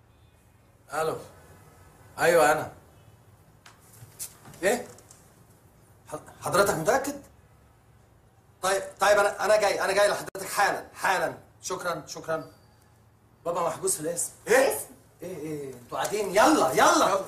الو ايوه انا ايه حضرتك متاكد طيب طيب انا انا جاي انا جاي لحضرتك حالا حالا شكرا شكرا بابا محجوز في الاسم ايه ايه ايه انتوا قاعدين يلا يلا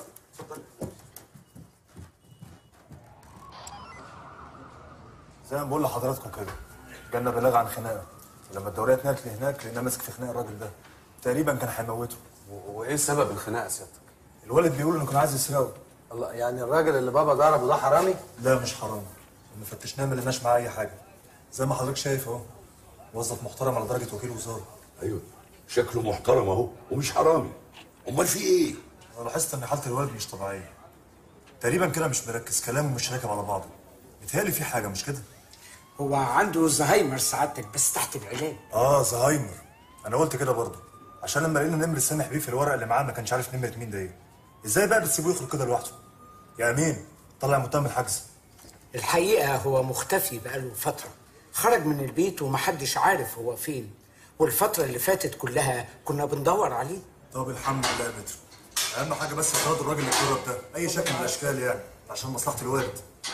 زي ما بقول لحضراتكم كده جالنا بلاغ عن خناقه لما الدوريه اتنقلت لهناك لقينا ماسك في خناق الراجل ده تقريبا كان هيموته وايه سبب الخناقه سيادتك؟ الولد بيقول انه كان عايز يسرقه الله يعني الراجل اللي بابا ضربه ده حرامي لا مش حرامي لما فتشناه ما لقيناش معاه اي حاجه زي ما حضرتك شايف اهو موظف محترم على درجه وكيل وزاره ايوه شكله محترم اهو ومش حرامي امال في ايه انا لاحظت ان حاله الولد مش طبيعيه تقريبا كده مش مركز كلامه مش راكب على بعضه متهيألي في حاجه مش كده هو عنده زهايمر سعادتك بس تحت العلاج اه زهايمر انا قلت كده برضه عشان لما لقينا نمر سامح بيه في الورق اللي معاه ما كانش عارف نمره مين ده ايه ازاي بقى بتسيبوه يخرج كده لوحده يا امين طلع متهم الحجز الحقيقة هو مختفي بقاله فترة خرج من البيت ومحدش عارف هو فين والفترة اللي فاتت كلها كنا بندور عليه طب الحمد لله يا بدر اهم حاجه بس اطراد الراجل اللي اتضرب ده اي شكل من الاشكال يعني عشان مصلحه الوالد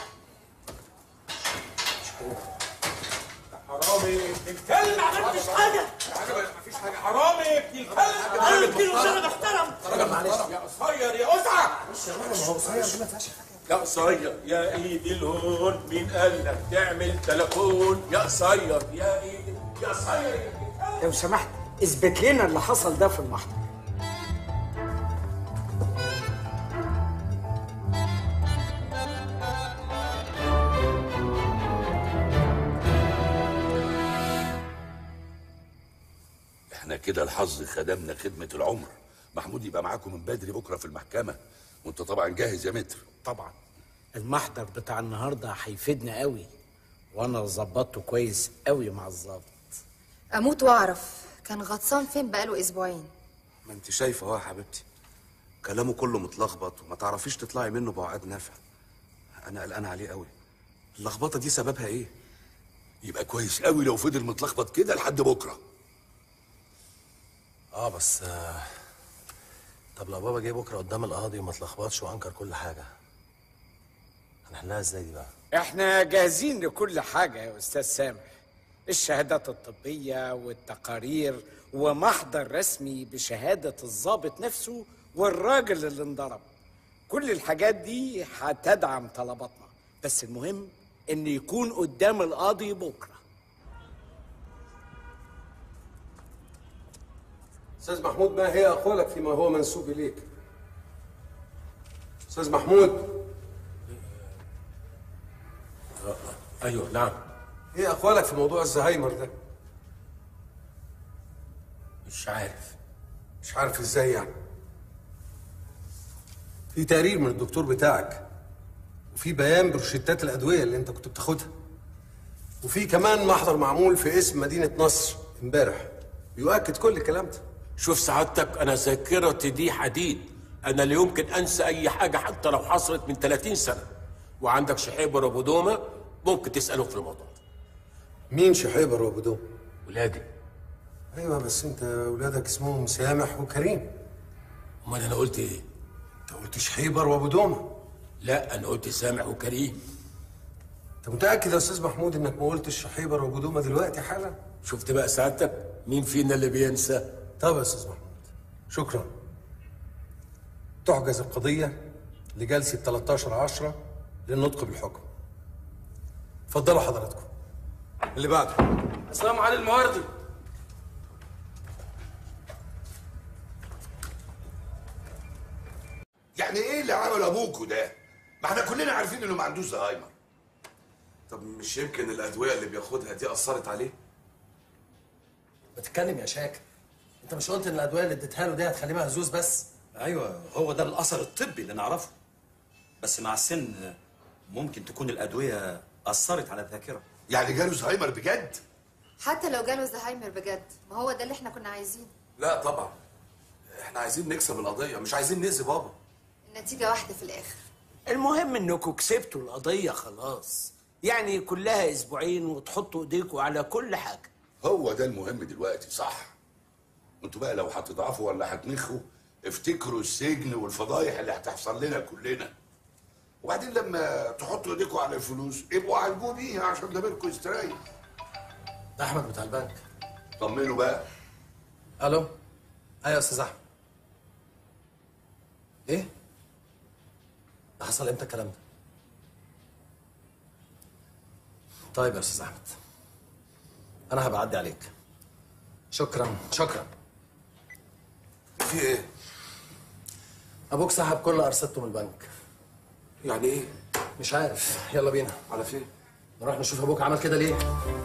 حرامي ابن الكلب ما عملتش حاجة. مفيش حاجة حرامي ابن الكلب أنا اديله شغل محترم. راجل معلش يا قصير يا أسعى ما هو قصير دي ما فيهاش يا قصير يا ايدي الهون مين قال لك تعمل تليفون يا قصير يا ايدي يا قصير لو سمحت اثبت لنا اللي حصل ده في المحضر احنا كده الحظ خدمنا خدمه العمر محمود يبقى معاكم من بدري بكره في المحكمه وانت طبعا جاهز يا متر طبعا المحضر بتاع النهارده هيفيدنا قوي وانا ظبطته كويس قوي مع الظابط اموت واعرف كان غطسان فين بقاله اسبوعين ما انت شايفه اهو يا حبيبتي كلامه كله متلخبط وما تعرفيش تطلعي منه بعقد نافع انا قلقان عليه قوي اللخبطه دي سببها ايه يبقى كويس قوي لو فضل متلخبط كده لحد بكره اه بس آه طب لو بابا جه بكره قدام القاضي وما اتلخبطش وانكر كل حاجه هنحلها ازاي دي بقى احنا جاهزين لكل حاجة يا أستاذ سامح الشهادات الطبية والتقارير ومحضر رسمي بشهادة الضابط نفسه والراجل اللي انضرب كل الحاجات دي هتدعم طلباتنا بس المهم ان يكون قدام القاضي بكرة استاذ محمود ما هي اقوالك فيما هو منسوب اليك استاذ محمود ايوه نعم ايه اقوالك في موضوع الزهايمر ده مش عارف مش عارف ازاي يعني في تقرير من الدكتور بتاعك وفي بيان بروشتات الادويه اللي انت كنت بتاخدها وفي كمان محضر معمول في اسم مدينه نصر امبارح يؤكد كل الكلام ده شوف سعادتك انا ذاكرتي دي حديد انا لا يمكن انسى اي حاجه حتى لو حصلت من 30 سنه وعندك شحيبر وابو دومه ممكن تسالهم في الموضوع مين شحيبر وابو دوم ولادي ايوه بس انت ولادك اسمهم سامح وكريم امال انا قلت ايه انت قلت شحيبر وابو دومه لا انا قلت سامح وكريم انت متاكد يا استاذ محمود انك ما قلتش شحيبر وابو دومه دلوقتي حالا شفت بقى سعادتك مين فينا اللي بينسى طب يا استاذ محمود شكرا تحجز القضيه لجلسه 13 10 للنطق بالحكم اتفضلوا حضراتكم اللي بعده السلام على المواردي يعني ايه اللي عمله ابوكوا ده ما احنا كلنا عارفين انه ما عندوش زهايمر طب مش يمكن الادويه اللي بياخدها دي اثرت عليه ما تتكلم يا شاكر انت مش قلت ان الادويه اللي اديتها له دي هتخليه مهزوز بس ايوه هو ده الاثر الطبي اللي نعرفه بس مع السن ممكن تكون الادويه اثرت على الذاكره يعني جاله زهايمر بجد حتى لو جاله زهايمر بجد ما هو ده اللي احنا كنا عايزينه لا طبعا احنا عايزين نكسب القضيه مش عايزين نأذي بابا النتيجة واحدة في الآخر المهم انكم كسبتوا القضية خلاص يعني كلها اسبوعين وتحطوا ايديكم على كل حاجة هو ده المهم دلوقتي صح انتوا بقى لو هتضعفوا ولا هتنخوا افتكروا السجن والفضايح اللي هتحصل لنا كلنا وبعدين لما تحطوا ايديكم على الفلوس ابقوا عالجوا بيها عشان ضميركم يستريح ده احمد بتاع البنك طمنوا بقى الو ايوه يا استاذ احمد ايه ده حصل امتى الكلام ده طيب يا استاذ احمد انا هبقى اعدي عليك شكرا شكرا في ايه ابوك سحب كل ارصدته من البنك يعني ايه مش عارف يلا بينا على فين نروح نشوف ابوك عمل كده ليه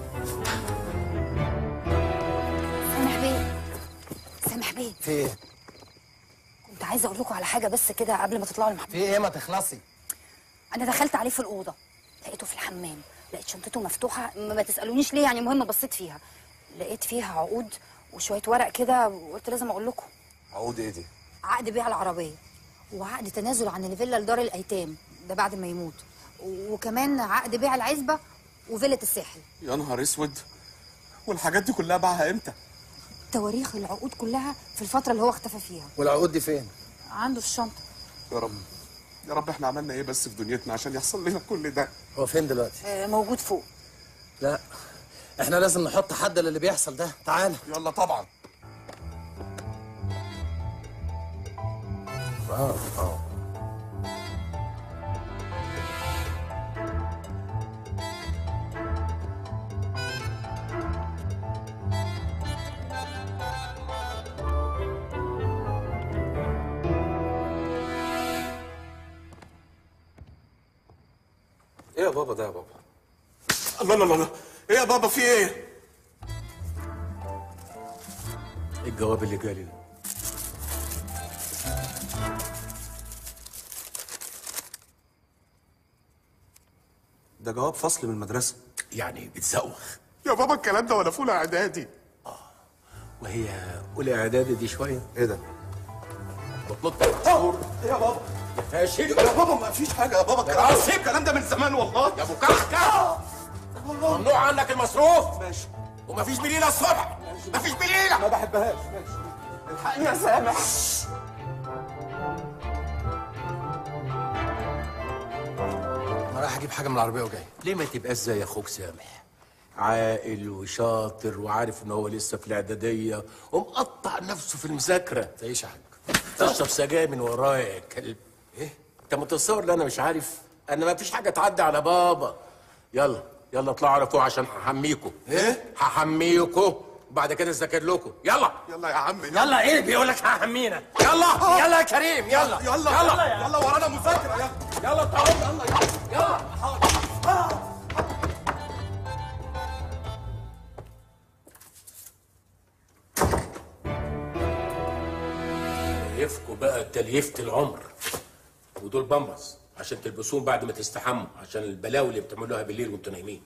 سامح بيه سامح بيه في ايه كنت عايزه اقول لكم على حاجه بس كده قبل ما تطلعوا المحمود في ايه ما تخلصي انا دخلت عليه في الاوضه لقيته في الحمام لقيت شنطته مفتوحه ما ما تسالونيش ليه يعني مهم بصيت فيها لقيت فيها عقود وشويه ورق كده وقلت لازم اقول لكم عقود ايه دي عقد بيع العربيه وعقد تنازل عن الفيلا لدار الايتام ده بعد ما يموت وكمان عقد بيع العزبه وفيله الساحل يا نهار اسود والحاجات دي كلها باعها امتى تواريخ العقود كلها في الفتره اللي هو اختفى فيها والعقود دي فين عنده في الشنطه يا رب يا رب احنا عملنا ايه بس في دنيتنا عشان يحصل لنا كل ده هو فين دلوقتي آه، موجود فوق لا احنا لازم نحط حد للي بيحصل ده تعال يلا طبعا اه اه ايه يا بابا ده يا بابا الله الله الله ايه يا بابا في ايه ايه الجواب اللي جالي ده ده جواب فصل من المدرسه يعني بتزوخ يا بابا الكلام ده وانا في اولى اعدادي وهي اولى اعدادي دي شويه ايه ده بطلت ايه يا بابا يا شيل يا بابا ما فيش حاجه يا بابا الكلام راسي. الكلام ده من زمان والله يا ابو كحكه ممنوع عنك المصروف ماشي ومفيش بليله الصبح مفيش بليله ما بحبهاش ماشي الحقني يا سامح انا رايح اجيب حاجه من العربيه وجاي ليه ما تبقاش زي اخوك سامح عاقل وشاطر وعارف ان هو لسه في الاعداديه ومقطع نفسه في المذاكره تعيش يا حاج تشرب سجاير من ورايا يا كلب ايه انت متصور ان انا مش عارف انا ما فيش حاجه تعدي على بابا يلا يلا اطلعوا على فوق عشان هحميكوا ايه هحميكوا وبعد كده اذاكر لكم يلا يلا يا عم يلا ايه بيقول لك هحمينا يلا يلا يا كريم يلا يلا يلا يلا ورانا مذاكره يلا يلا تعالوا يلا يلا تليفكوا بقى تليفة العمر ودول بامبرز عشان تلبسوهم بعد ما تستحموا عشان البلاوي اللي بتعملوها بالليل وانتوا نايمين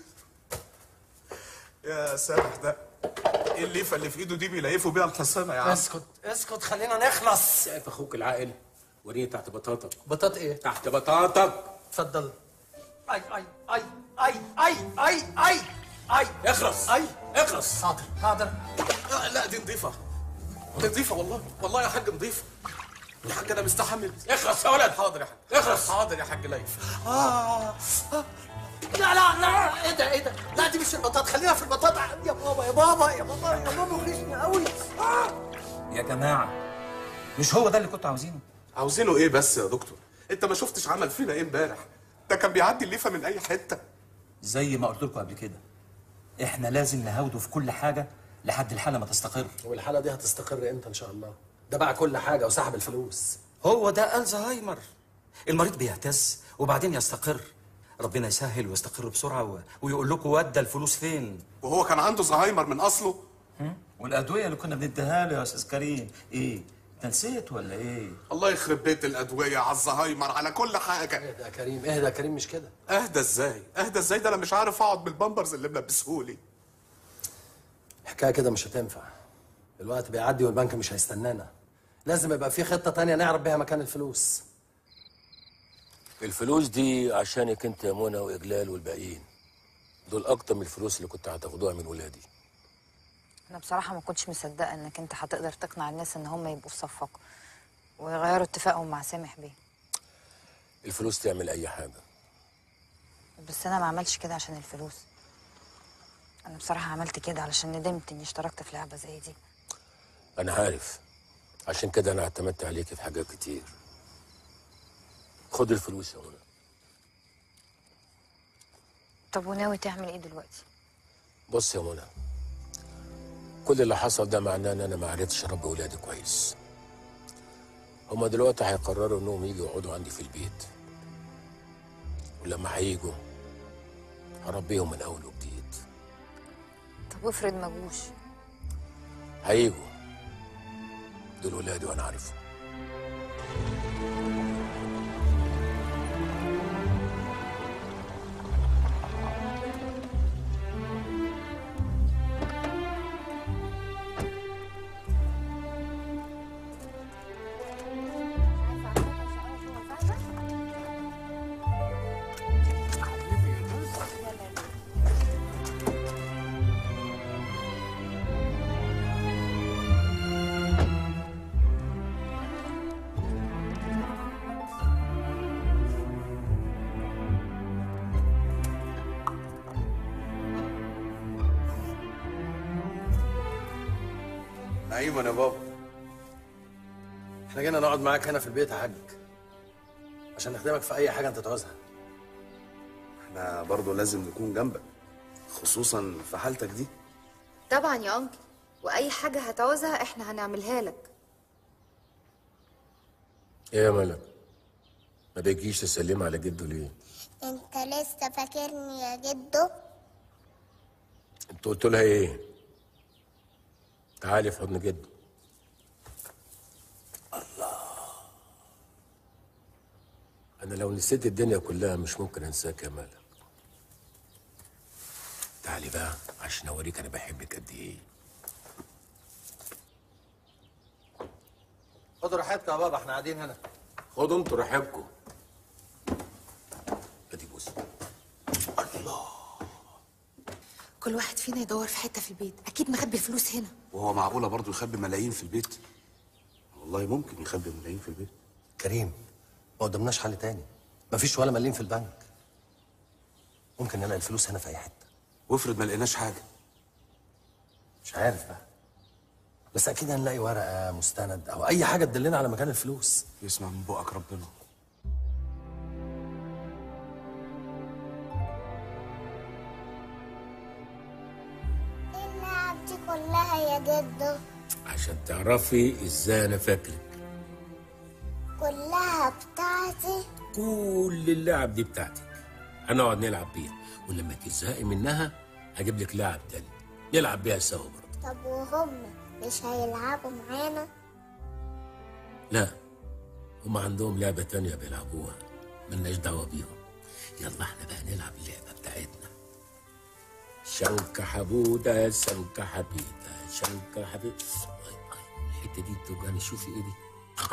يا سامح ده ايه الليفه اللي في ايده دي بيليفوا بيها الحصانه يا عم اسكت اسكت خلينا نخلص شايف اخوك العاقل وريني تحت بطاطك بطاط ايه تحت بطاطك اتفضل اي اي اي اي اي اي اي اي اخلص اي اخلص حاضر حاضر لا, لا دي نظيفه دي نظيفه والله والله يا حاج نظيفه يا حاج انا مستحمل اخلص يا ولد حاضر يا حاج اخلص حاضر يا حاج ليف آه. آه. لا لا لا ايه ده ايه ده لا دي مش البطاط خلينا في البطاط يا بابا يا بابا يا بابا يا بابا وحشني قوي آه. يا جماعة مش هو ده اللي كنتوا عاوزينه عاوزينه ايه بس يا دكتور انت ما شفتش عمل فينا ايه امبارح ده كان بيعدي الليفه من اي حته زي ما قلت لكم قبل كده احنا لازم نهاوده في كل حاجة لحد الحالة ما تستقر والحاله دي هتستقر امتى ان شاء الله ده باع كل حاجه وسحب الفلوس هو ده الزهايمر المريض بيهتز وبعدين يستقر ربنا يسهل ويستقر بسرعة و... ويقول لكم ودى الفلوس فين وهو كان عنده زهايمر من اصله والأدوية اللي كنا بنديها له يا أستاذ كريم إيه؟ أنت نسيت ولا إيه؟ الله يخرب بيت الادويه على الزهايمر على كل حاجه اهدى يا كريم اهدى يا كريم مش كده اهدى ازاي اهدى ازاي ده انا مش عارف اقعد بالبامبرز اللي ملبسهولي الحكايه كده مش هتنفع الوقت بيعدي والبنك مش هيستنانا لازم يبقى في خطه تانية نعرف بيها مكان الفلوس الفلوس دي عشانك انت يا منى واجلال والباقيين دول اكتر من الفلوس اللي كنت هتاخدوها من ولادي انا بصراحه ما كنتش مصدقه انك انت هتقدر تقنع الناس ان هم يبقوا في صفك ويغيروا اتفاقهم مع سامح بيه الفلوس تعمل اي حاجه بس انا ما عملتش كده عشان الفلوس انا بصراحه عملت كده علشان ندمت اني اشتركت في لعبه زي دي انا عارف عشان كده انا اعتمدت عليكي في حاجات كتير خد الفلوس يا منى طب وناوي تعمل ايه دلوقتي بص يا منى كل اللي حصل ده معناه ان انا ما عرفتش اربي ولادي كويس هما دلوقتي هيقرروا انهم يجوا يقعدوا عندي في البيت ولما هيجوا هربيهم من اول وجديد طب وافرض ما جوش هيجوا دول ولادي وانا عارفهم نعيما يا بابا احنا جينا نقعد معاك هنا في البيت يا حاج عشان نخدمك في اي حاجه انت تعوزها احنا برضه لازم نكون جنبك خصوصا في حالتك دي طبعا يا انكل واي حاجه هتعوزها احنا هنعملها لك ايه يا ملك ما بيجيش تسلم على جده ليه انت لسه فاكرني يا جدو انت قلت لها ايه تعالي في حضن جده الله انا لو نسيت الدنيا كلها مش ممكن انساك يا ملك تعالي بقى عشان اوريك انا بحبك قد ايه خدوا راحتك يا بابا احنا قاعدين هنا خدوا انتوا راحبكم ادي بص كل واحد فينا يدور في حته في البيت اكيد مخبي الفلوس هنا وهو معقوله برضه يخبي ملايين في البيت والله ممكن يخبي ملايين في البيت كريم ما قدامناش حل تاني مفيش ولا مليم في البنك ممكن نلاقي الفلوس هنا في اي حته وافرض ما لقيناش حاجه مش عارف بقى بس اكيد هنلاقي ورقه مستند او اي حاجه تدلنا على مكان الفلوس يسمع من بقك ربنا اللعب دي كلها يا جدو عشان تعرفي ازاي انا فاكرك كلها بتاعتي كل اللعب دي بتاعتك هنقعد نلعب بيها ولما تزهقي منها هجيب لك لعب تاني نلعب بيها سوا برضه طب وهم مش هيلعبوا معانا لا هم عندهم لعبة تانية بيلعبوها ملناش دعوة بيهم يلا احنا بقى نلعب اللعبة بتاعتنا شنكة حبودة شنكة حبيبة شنكة حبيبة أي أي الحتة دي بتوجعني شوفي ايه دي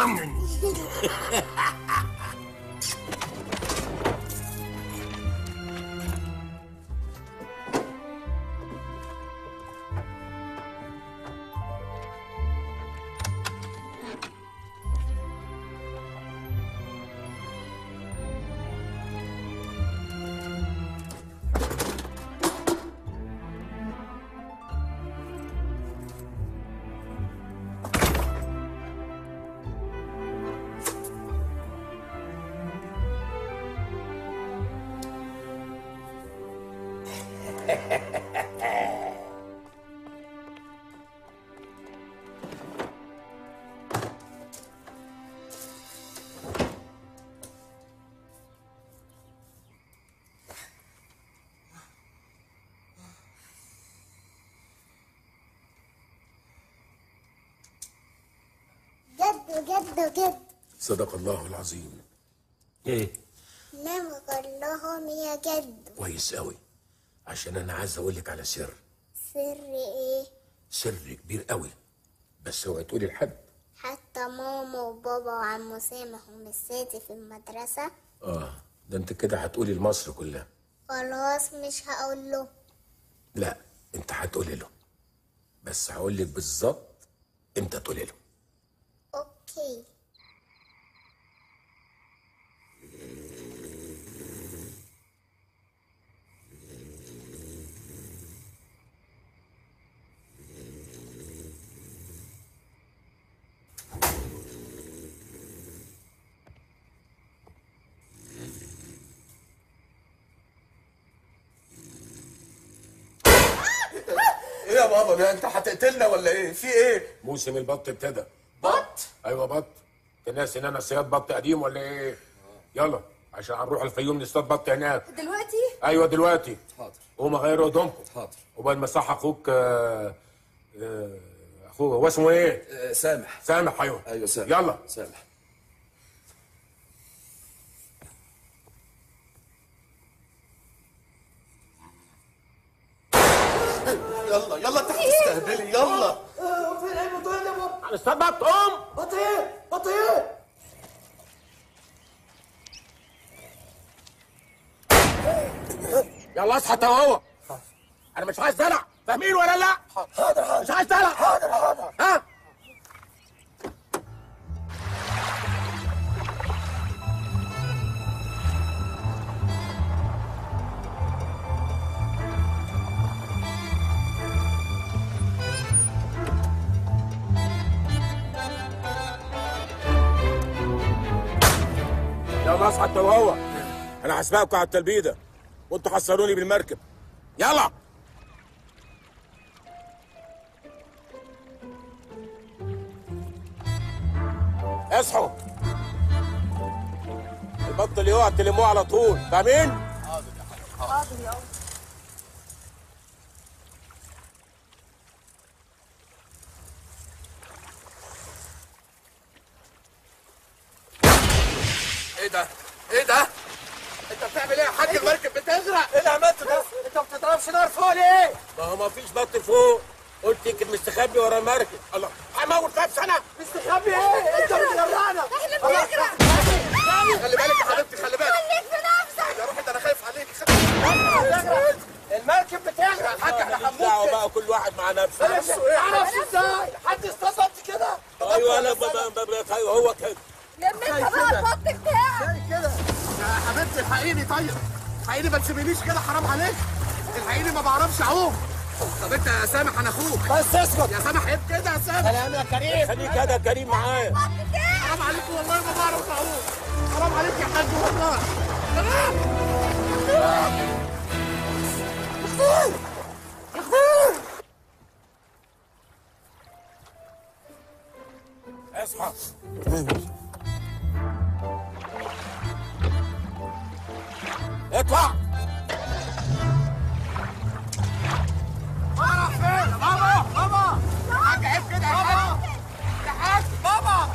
جدو جدو جدو صدق الله العظيم ايه نام قول لهم يا جدو كويس قوي عشان انا عايز اقول لك على سر سر ايه سر كبير قوي بس اوعي تقولي لحد حتى ماما وبابا وعمو سامح ومساتي في المدرسة اه ده انت كده هتقولي لمصر كلها خلاص مش هقول له لا انت هتقولي له بس هقول لك بالظبط امتى تقولي له اوكي بابا ده انت هتقتلنا ولا ايه في ايه موسم البط ابتدى بط ايوه بط انت ناسي ان انا صياد بط قديم ولا ايه يلا عشان هنروح الفيوم نصطاد بط هناك دلوقتي ايوه دلوقتي حاضر قوم غيروا هدومكم حاضر وبعد ما صح اخوك آه، آه، اخوه هو اسمه ايه آه، سامح سامح ايوه ايوه سامح يلا سامح يلا يلا انت هتستهبلي يلا هنصطاد بط قوم بطيء بطيء يلا اصحى انت وهو انا مش عايز دلع فاهمين ولا لا حاضر حاضر مش عايز دلع حاضر حاضر ها يلا اصحى انت وهو انا هسبقكم على التلبيده وانتوا حصلوني بالمركب يلا اصحوا البط اللي يقع تلموه على طول فاهمين؟ حاضر يا ايه ده ايه ده انت بتعمل ايه يا حاج المركب بتغرق ايه اللي عملته ده؟ انت ما بتضربش نار فوق ليه؟ ما هو ما فيش بط فوق قلت يمكن مستخبي ورا المركب الله هموت نفسي انا مستخبي ايه انت بتغرقنا احنا بنغرق خلي بالك يا حبيبتي خلي بالك خليك في نفسك يا روحي ده انا خايف عليك المركب بتغرق الحاج احنا هنموت بقى كل واحد مع نفسه اعرف ازاي حد اصطدمت كده ايوه انا ب- ب- ب- ب- ايوه هو كده لميت بقى البط بتاعك زي كده يا حبيبتي الحقيني طيب الحقيني ما تسيبينيش كده حرام عليك الحقيني ما بعرفش اعوم طب انت يا سامح انا اخوك بس اسكت يا سامح عيب كده يا سامح سلام يا كريم خليك كده يا كريم معايا حرام عليك والله ما بعرف اعوم حرام عليك يا حاج والله اصحى اطلع راح فين بابا بابا يا حاج عيب كده يا حاج يا حاج بابا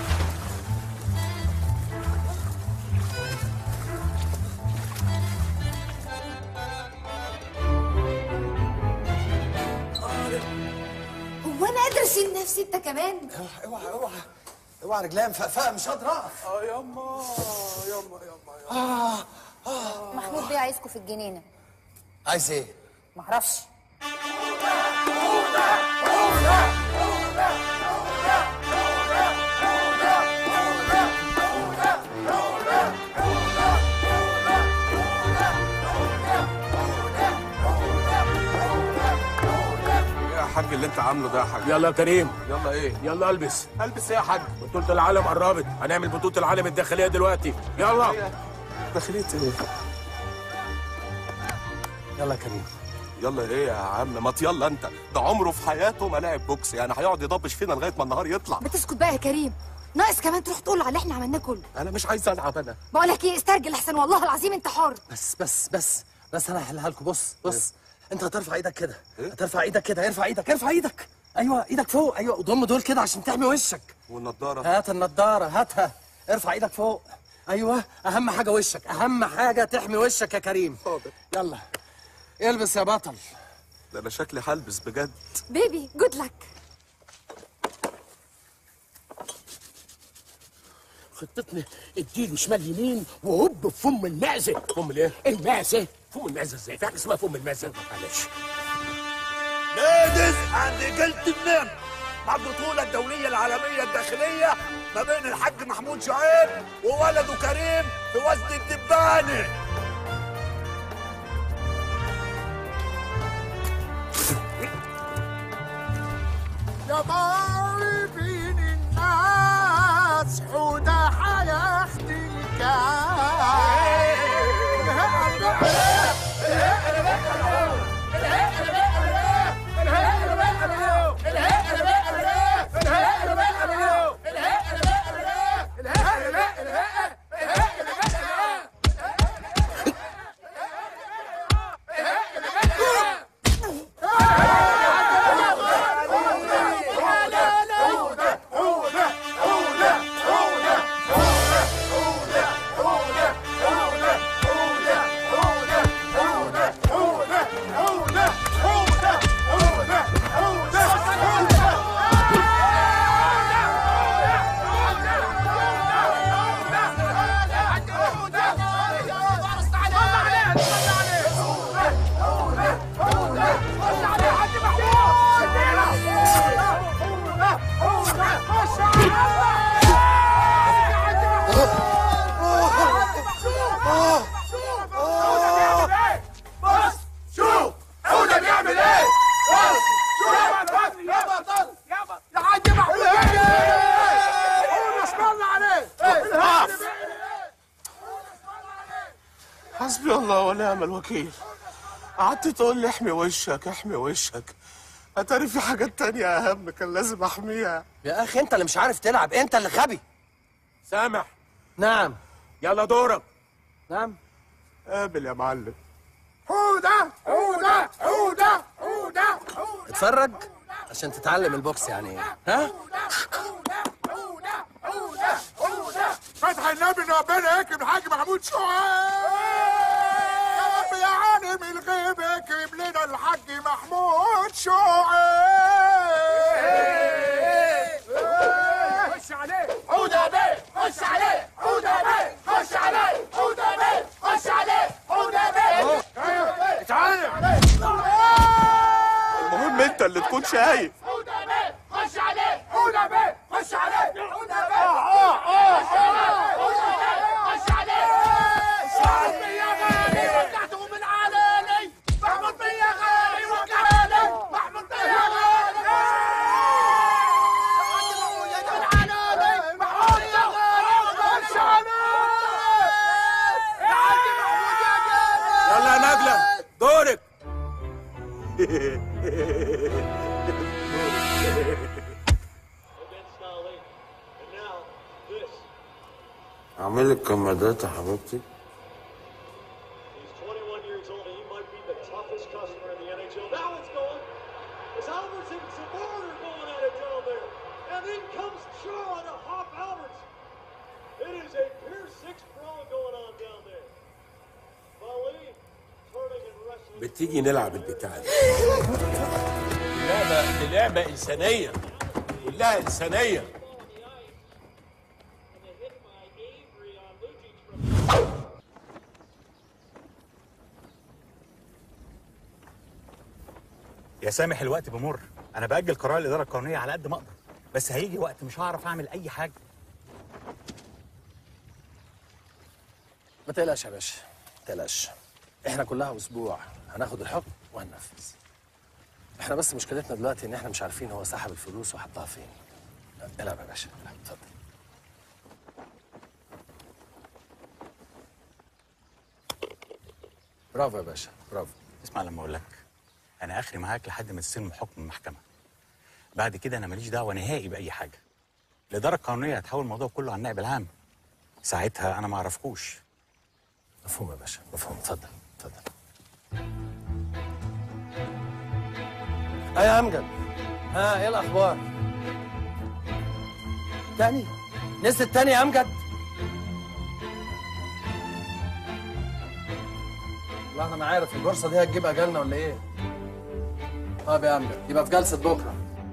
هو انا قادر اشيل نفسي انت كمان اوعى اوعى اوعى رجليا مفقفقه مش قادر اقف اه يما يما يما آه آه محمود بيه عايزكم في الجنينه عايز ايه؟ معرفش ايه يا حاج اللي انت عامله ده يا حاج يلا يا كريم يلا ايه يلا البس البس ايه يا حاج بطولة العالم قربت هنعمل بطولة العالم الداخلية دلوقتي يلا داخلية ايه يلا يا كريم يلا ايه يا عم ما يلا انت ده عمره في حياته ما لعب بوكس يعني هيقعد يضبش فينا لغايه ما النهار يطلع بتسكت بقى يا كريم ناقص كمان تروح تقول على اللي احنا عملناه كله انا مش عايز العب انا بقولك ايه استرجل احسن والله العظيم انت حر بس بس بس بس انا هحلها لكم بص بص انت هترفع ايدك كده هترفع ايدك كده ارفع ايدك ارفع ايدك ايوه ايدك فوق ايوه وضم دول كده عشان تحمي وشك والنضاره هات النضاره هاتها ارفع ايدك فوق ايوه اهم حاجه وشك اهم حاجه تحمي وشك يا كريم حاضر يلا البس يا بطل ده انا شكلي هلبس بجد بيبي جود لك خطتنا اديله شمال يمين وهوب بفم المعزه فم الايه؟ المعزه فم المعزه ازاي؟ في حاجه اسمها فم المعزه معلش ليديز اند جنتلمان مع البطولة الدولية العالمية الداخلية ما بين الحاج محمود شعيب وولده كريم في وزن الدبانة يا طالبين الناس حودة حياختي الكاس حسبي الله ونعم الوكيل قعدت تقول لي احمي وشك احمي وشك اتاري في حاجات تانية اهم كان لازم احميها يا اخي انت اللي مش عارف تلعب انت اللي غبي سامح نعم يلا دورك نعم قابل يا معلم حودة حودة حودة حودة اتفرج عشان تتعلم البوكس يعني ايه ها فتح النبي ان ربنا يكرم الحاج محمود شعيب يا رب يا عالم الغيب اكرم لنا الحاج محمود شعيب خش عليه حودة بيه خش عليه حودة بيه خش عليه حودة بيه خش عليه حودة بيه اتعلم المهم انت اللي تكون شايف حودة بيه خش عليه حودة بيه خش عليه حودة بيه خش عليه حودة بيه خش عليه محمود بيه يا غالي وقعته من علالي محمود بيه يا غالي وقعتني محمود بيه يا غالي من علالي محمود يا غالي خش عليه يا حاج محمود يا غالي يلا يا نجلة دورك اعمل لك كمادات يا حبيبتي Now it's going. As Alberts and Zamora are going at it down there. And in comes Shaw to Hop Alberts. It is a pure six brawl going on down there. Volley, turning and wrestling. بتيجي نلعب البتاع دي لعبة دي لعبة إنسانية كلها إنسانية يا سامح الوقت بمر انا باجل قرار الاداره القانونيه على قد ما اقدر بس هيجي وقت مش هعرف اعمل اي حاجه ما تقلقش يا باشا ما تقلقش احنا كلها اسبوع هناخد الحكم وهننفذ احنا بس مشكلتنا دلوقتي ان احنا مش عارفين هو سحب الفلوس وحطها فين العب يا باشا العب اتفضل برافو يا باشا برافو اسمع لما اقول لك انا اخري معاك لحد ما تستلم حكم من المحكمه بعد كده انا ماليش دعوه نهائي باي حاجه الاداره القانونيه هتحول الموضوع كله على النائب العام ساعتها انا ما اعرفكوش مفهوم يا باشا مفهوم اتفضل اتفضل اه يا امجد ها ايه الاخبار تاني نزلت تاني يا امجد والله انا عارف البورصه دي هتجيب اجلنا ولا ايه طب يا امجد يبقى في جلسه بكره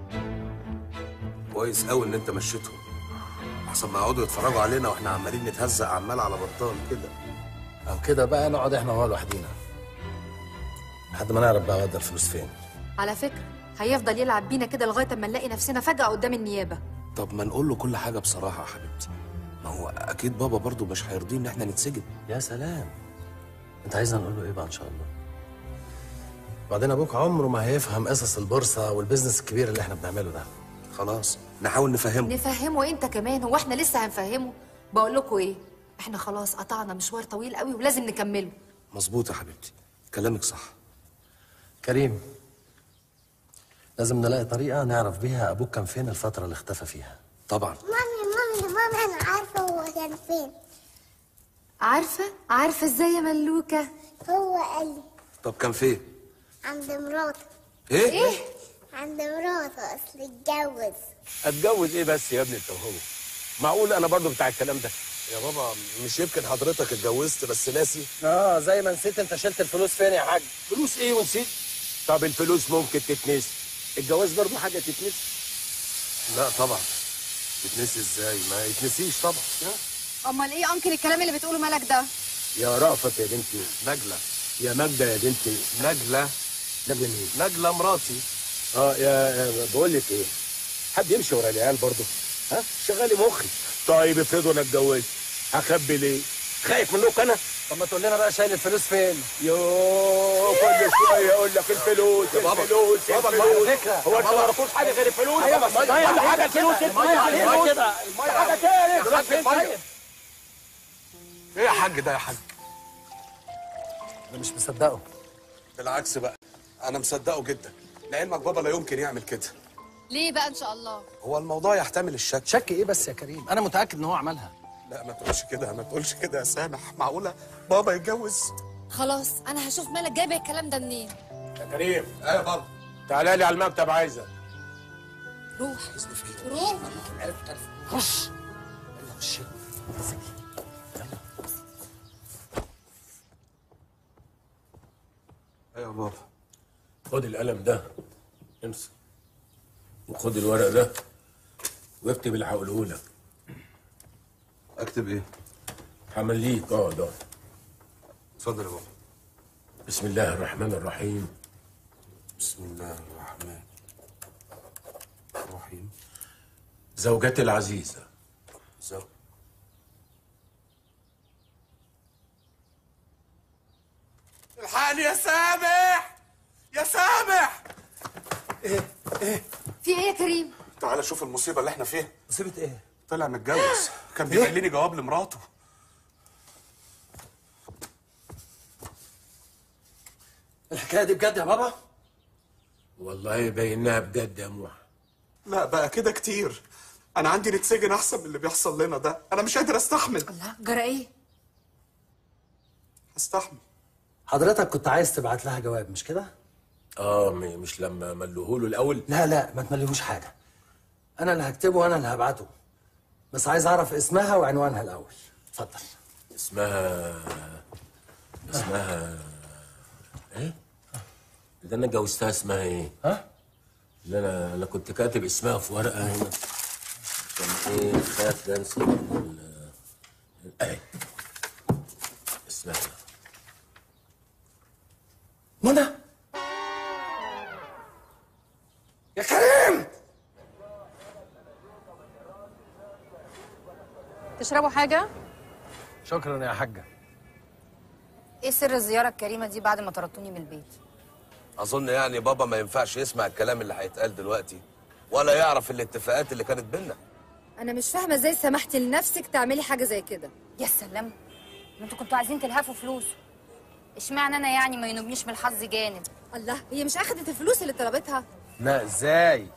كويس قوي ان انت مشيتهم احسن ما يقعدوا يتفرجوا علينا واحنا عمالين نتهزق عمال على بطال كده او كده بقى نقعد احنا وهو لوحدينا لحد ما نعرف بقى ودى الفلوس فين على فكرة هيفضل يلعب بينا كده لغاية اما نلاقي نفسنا فجأة قدام النيابة طب ما نقول له كل حاجه بصراحه يا حبيبتي ما هو اكيد بابا برضو مش هيرضيه ان احنا نتسجن يا سلام انت عايزنا نقول له ايه بقى ان شاء الله بعدين ابوك عمره ما هيفهم قصص البورصه والبيزنس الكبير اللي احنا بنعمله ده خلاص نحاول نفهمه نفهمه انت كمان هو احنا لسه هنفهمه بقول لكم ايه احنا خلاص قطعنا مشوار طويل قوي ولازم نكمله مظبوط يا حبيبتي كلامك صح كريم لازم نلاقي طريقه نعرف بيها ابوك كان فين الفتره اللي اختفى فيها طبعا مامي مامي مامي انا عارفه هو كان فين عارفة عارفة ازاي يا ملوكة هو قال لي طب كان فين عند مراته ايه ايه عند مراته اصل اتجوز اتجوز ايه بس يا ابني انت وهو معقول انا برضو بتاع الكلام ده يا بابا مش يمكن حضرتك اتجوزت بس ناسي اه زي ما نسيت انت شلت الفلوس فين يا حاج فلوس ايه ونسيت طب الفلوس ممكن تتنسي الجواز برضو حاجه تتنسي لا طبعا تتنسي ازاي ما يتنسيش طبعا امال ايه انكل الكلام اللي بتقوله مالك ده يا رأفت يا بنتي نجلة يا ماجدة يا بنتي نجلة نجلة مين؟ نجلة مراتي اه يا يا- بقول لك ايه حد يمشي ورا العيال برضه ها شغالي مخي طيب افرضوا انا اتجوزت هخبي ليه؟ خايف منك انا؟ طب ما تقول لنا بقى شايل الفلوس فين؟ يوه كل شويه اقول لك الفلوس يا بابا. الفلوس بابا، الفلوس المية فكرة. هو يا انتوا ما بابا. تعرفوش حاجه غير الفلوس؟ أيوة، كل المية حاجه عليها الفلوس كده. الفلوس المية عليها كده. المية حاجه تاني دلوقتي المية. ايه يا حاج ده يا حاج انا مش مصدقه بالعكس بقى انا مصدقه جدا لعلمك بابا لا يمكن يعمل كده ليه بقى ان شاء الله هو الموضوع يحتمل الشك شك ايه بس يا كريم انا متاكد ان هو عملها لا ما تقولش كده ما تقولش كده يا سامح معقوله بابا يتجوز خلاص انا هشوف مالك جايبه الكلام ده منين يا كريم ايوه بابا تعالى لي على المكتب عايزك روح روح خش ايوه بابا خد القلم ده امسك وخد الورق ده واكتب اللي هقوله لك اكتب ايه؟ همليك اقعد اقعد اتفضل يا بابا بسم الله الرحمن الرحيم بسم الله الرحمن الرحيم زوجتي العزيزة زو الحقني يا سامح يا سامح في ايه يا كريم تعالى شوف المصيبه اللي احنا فيها مصيبه ايه طلع متجوز كان بيخليني جواب لمراته الحكايه دي بجد يا بابا والله باينها بجد يا موح لا بقى كده كتير انا عندي نتسجن احسن من اللي بيحصل لنا ده انا مش قادر استحمل لا جرى ايه استحمل حضرتك كنت عايز تبعت لها جواب مش كده اه م- مش لما ملوهوله الاول لا لا ما تمليهوش حاجه انا اللي هكتبه وانا اللي هبعته بس عايز اعرف اسمها وعنوانها الاول اتفضل اسمها اسمها ايه ده انا جوزتها اسمها ايه ها اللي انا انا كنت كاتب اسمها في ورقه هنا كان ايه خاف انسى ال- اهي اسمها منى يا كريم تشربوا حاجة؟ شكرا يا حاجه ايه سر الزيارة الكريمة دي بعد ما طردتوني من البيت؟ اظن يعني بابا ما ينفعش يسمع الكلام اللي هيتقال دلوقتي ولا يعرف الاتفاقات اللي كانت بينا انا مش فاهمه ازاي سمحتي لنفسك تعملي حاجه زي كده يا سلام ما انتوا كنتوا عايزين تلهفوا فلوس اشمعنى انا يعني ما ينوبنيش من الحظ جانب الله هي مش اخدت الفلوس اللي طلبتها لا ازاي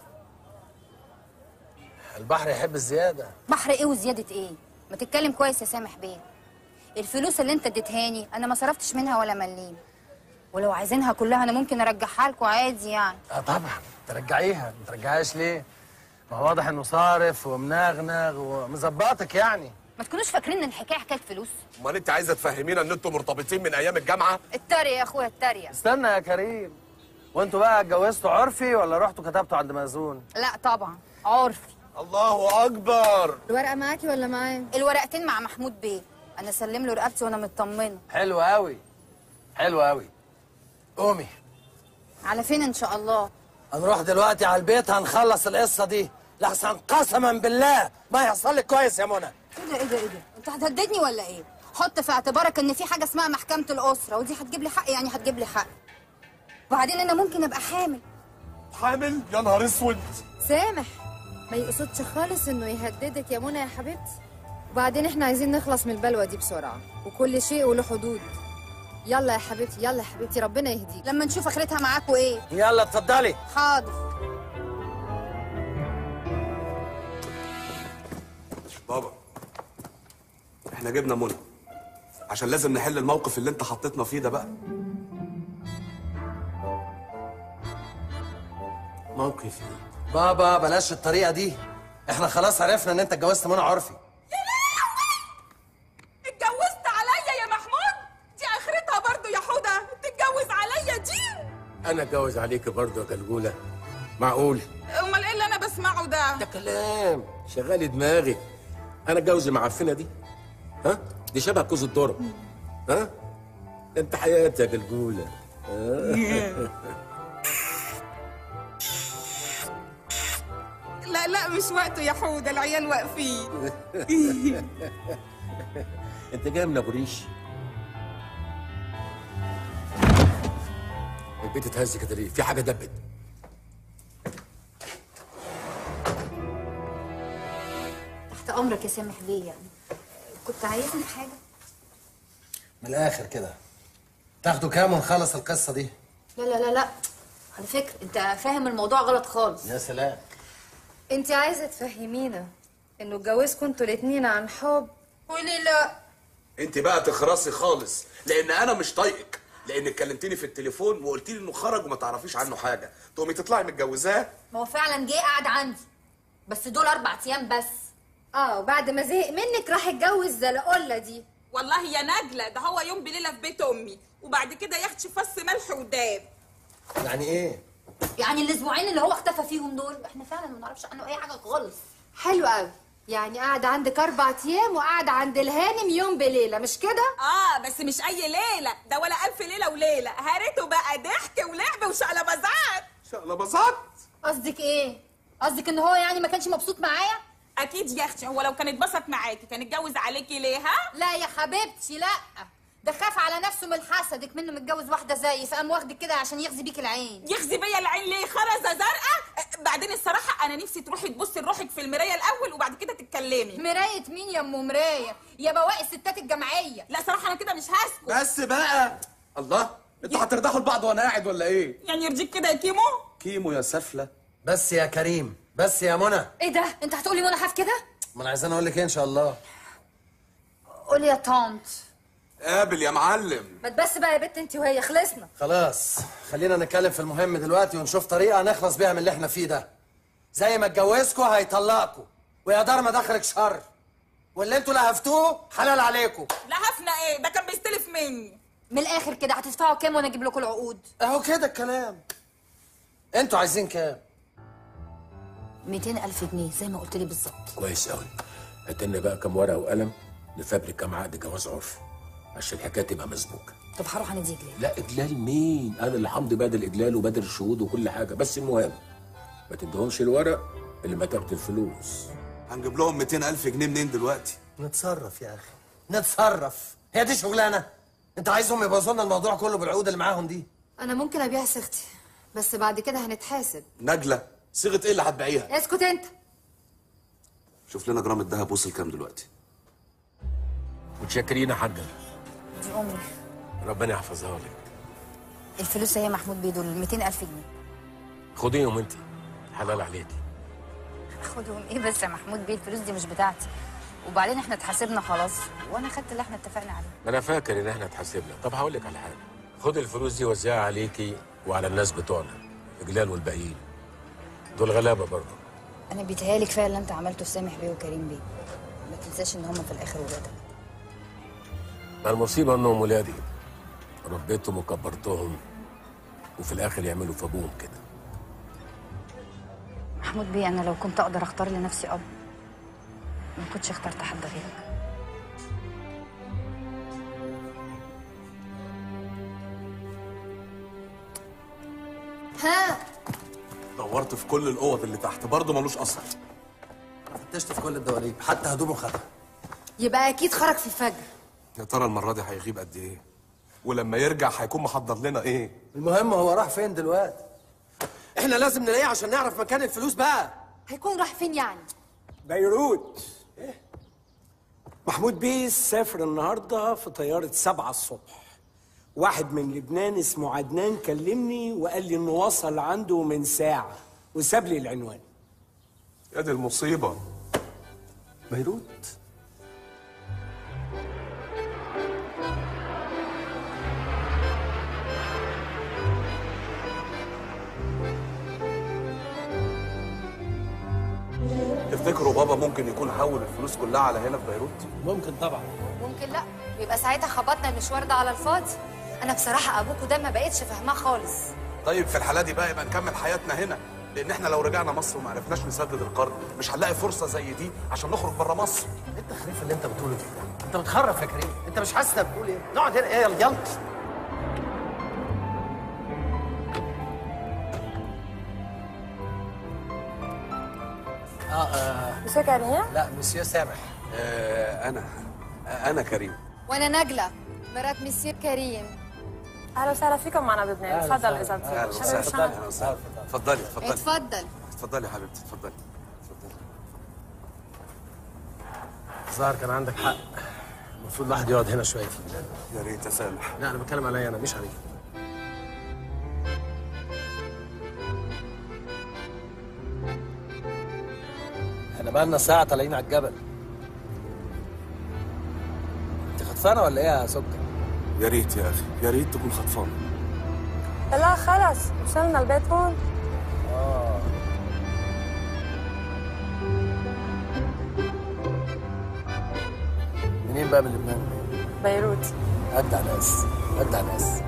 البحر يحب الزياده بحر ايه وزيادة ايه؟ ما تتكلم كويس يا سامح بيه الفلوس اللي انت اديتهاني انا ما صرفتش منها ولا مليم ولو عايزينها كلها انا ممكن ارجعها لكم عادي يعني اه طبعا ترجعيها ما ترجعهاش ليه ما هو واضح انه صارف ومنغنغ ومظبطك يعني ما تكونوش فاكرين ان الحكايه حكايه فلوس امال انت عايزه تفهمينا ان انتوا مرتبطين من ايام الجامعه اتريق يا اخويا اتريق استنى يا كريم وانتوا بقى اتجوزتوا عرفي ولا رحتوا كتبتوا عند مأذون لا طبعا عرفي الله اكبر الورقه معاكي ولا معايا الورقتين مع محمود بيه انا سلم له رقبتي وانا مطمنه حلو قوي حلو قوي قومي على فين ان شاء الله هنروح دلوقتي على البيت هنخلص القصه دي لحسن قسما بالله ما يحصل لك كويس يا منى ايه ده ايه ده ايه ده انت هتهددني ولا ايه حط في اعتبارك ان في حاجه اسمها محكمه الاسره ودي هتجيب لي حق يعني هتجيب لي حق وبعدين انا ممكن ابقى حامل حامل يا نهار اسود سامح ما يقصدش خالص انه يهددك يا منى يا حبيبتي وبعدين احنا عايزين نخلص من البلوه دي بسرعه وكل شيء وله حدود يلا يا حبيبتي يلا يا حبيبتي ربنا يهديك لما نشوف اخرتها معاكوا ايه يلا اتفضلي حاضر بابا احنا جبنا منى عشان لازم نحل الموقف اللي انت حطيتنا فيه ده بقى موقف بابا بلاش الطريقه دي احنا خلاص عرفنا ان انت اتجوزت منى عرفي اتجوزت عليا يا محمود دي اخرتها برضو يا حوده تتجوز عليا دي انا اتجوز عليك برضه يا جلجوله معقول امال ايه اللي انا بسمعه ده ده كلام شغال دماغي انا اتجوز المعفنه دي ها دي شبه كوز الذره ها ده انت حياتي يا جلجوله آه. لا لا مش وقته يا حوده العيال واقفين انت جاي من ابو ريش البيت اتهز كده ليه في حاجه دبت تحت امرك يا سامح بيه يعني كنت عايزني في حاجه من الاخر كده تاخدوا كام ونخلص القصه دي لا لا لا لا على فكره انت فاهم الموضوع غلط خالص يا سلام انت عايزه تفهمينا انه اتجوزكوا انتوا الاتنين عن حب قولي لا انت بقى تخرسي خالص لان انا مش طايقك لانك كلمتني في التليفون وقلت لي انه خرج وما تعرفيش عنه حاجه تقومي تطلعي متجوزاه ما هو فعلا جه قعد عندي بس دول اربع ايام بس اه وبعد ما زهق منك راح اتجوز زلقله دي والله يا نجلة ده هو يوم بليلة في بيت أمي وبعد كده ياخد فص ملح وداب يعني ايه يعني الاسبوعين اللي هو اختفى فيهم دول احنا فعلا ما نعرفش عنه اي حاجه خالص حلو قوي يعني قاعد عندك اربع ايام وقاعد عند الهانم يوم بليله مش كده اه بس مش اي ليلة ده ولا ألف ليلة وليلة هارته بقى ضحك ولعب وشقلبازات شقلبازات قصدك ايه قصدك ان هو يعني ما كانش مبسوط معايا اكيد يا اختي هو لو كان اتبسط معاكي كان اتجوز عليكي ليه ها لا يا حبيبتي لا ده خاف على نفسه من حسدك منه متجوز واحده زيي فقام واخدك كده عشان يغزي بيك العين يخزي بيا العين ليه خرزه زرقاء آه، بعدين الصراحه انا نفسي تروحي تبصي لروحك في المرايه الاول وبعد كده تتكلمي مرايه مين يا ام مرايه يا بواقي الستات الجمعيه لا صراحه انا كده مش هسكت بس بقى الله انتوا هترضخوا لبعض وانا قاعد ولا ايه يعني يرضيك كده يا كيمو كيمو يا سفله بس يا كريم بس يا منى ايه ده انت هتقولي منى حاف كده ما انا عايزين اقول لك ايه ان شاء الله قولي يا طنط قابل يا معلم ما تبس بقى يا بت انت وهي خلصنا خلاص خلينا نتكلم في المهم دلوقتي ونشوف طريقه نخلص بيها من اللي احنا فيه ده زي ما اتجوزكوا هيطلقكوا ويا دار ما دخلك شر واللي انتوا لهفتوه حلال عليكم لهفنا ايه ده كان بيستلف مني من الاخر كده هتدفعوا كام وانا اجيب لكم العقود اهو كده الكلام انتوا عايزين كام 200 الف جنيه زي ما قلت لي بالظبط كويس قوي هات لنا بقى كام ورقه وقلم نفبرك كام عقد جواز عرفي عشان الحكايه تبقى مسبوكه طب هروح انا ليه لا ادلال مين انا اللي همضي بدل ادلال وبدل الشهود وكل حاجه بس المهم ما تديهمش الورق اللي ما تاخد الفلوس هنجيب لهم 200 الف جنيه منين دلوقتي نتصرف يا اخي نتصرف هي دي شغلانه انت عايزهم يبوظوا لنا الموضوع كله بالعقود اللي معاهم دي انا ممكن ابيع صيغتي بس بعد كده هنتحاسب نجله صيغه ايه اللي هتبيعيها اسكت انت شوف لنا جرام الذهب وصل كام دلوقتي متشكرين يا حاجه دي امي ربنا يحفظها لك الفلوس هي محمود بيه دول 200 الف جنيه خديهم انت حلال عليكي خدهم ايه بس يا محمود بيه الفلوس دي مش بتاعتي وبعدين احنا اتحاسبنا خلاص وانا خدت اللي احنا اتفقنا عليه ما انا فاكر ان احنا اتحاسبنا طب هقول لك على حاجه خد الفلوس دي وزعها عليكي وعلى الناس بتوعنا اجلال والباقيين دول غلابه برضه انا بيتهيالي كفايه اللي انت عملته لسامح بيه وكريم بيه ما تنساش ان هم في الاخر ولادك ما المصيبه انهم ولادي ربيتهم وكبرتهم وفي الاخر يعملوا في ابوهم كده محمود بيه انا لو كنت اقدر اختار لنفسي اب ما كنتش اخترت حد غيرك ها دورت في كل الاوض اللي تحت برضه ملوش اثر فتشت في كل الدواليب حتى هدومه خدها يبقى اكيد خرج في الفجر يا ترى المره دي هيغيب قد ايه ولما يرجع هيكون محضر لنا ايه المهم هو راح فين دلوقتي احنا لازم نلاقيه عشان نعرف مكان الفلوس بقى هيكون راح فين يعني بيروت محمود بيه سافر النهارده في طيارة سبعة الصبح واحد من لبنان اسمه عدنان كلمني وقال لي انه وصل عنده من ساعة وساب لي العنوان يا دي المصيبه بيروت تفتكروا بابا ممكن يكون حول الفلوس كلها على هنا في بيروت ممكن طبعا ممكن لا يبقى ساعتها خبطنا المشوار ده على الفاضي انا بصراحه ابوكوا ده ما بقتش فاهماه خالص طيب في الحاله دي بقى يبقى نكمل حياتنا هنا لان احنا لو رجعنا مصر وما عرفناش نسدد القرض مش هنلاقي فرصه زي دي عشان نخرج بره مصر ايه التخريف اللي انت بتقوله ده انت بتخرف يا كريم انت مش حاسس انك بتقول ايه نقعد هنا ايه يلا يلا اه اه مسيو كريم لا مسيو سامح آه انا آه انا كريم وانا نجله مرات مسيو كريم اهلا وسهلا فيكم معنا بلبنان أهلا تفضل وسهلا. اذا اهلا بدك وسهلا شباب اهلا وسهلا اتفضلي اتفضلي اتفضل اتفضلي يا حبيبتي اتفضلي ظاهر كان عندك حق المفروض الواحد يقعد هنا شويه يا ريت يا سامح لا انا بتكلم عليا انا مش عليك احنا بقالنا ساعه طالعين على الجبل انت خطفانه ولا ايه يا سكر يا ريت يا اخي يا ريت تكون خطفان لا خلص وصلنا البيت هون اه منين بقى من لبنان بيروت ابدع ناس ابدع ناس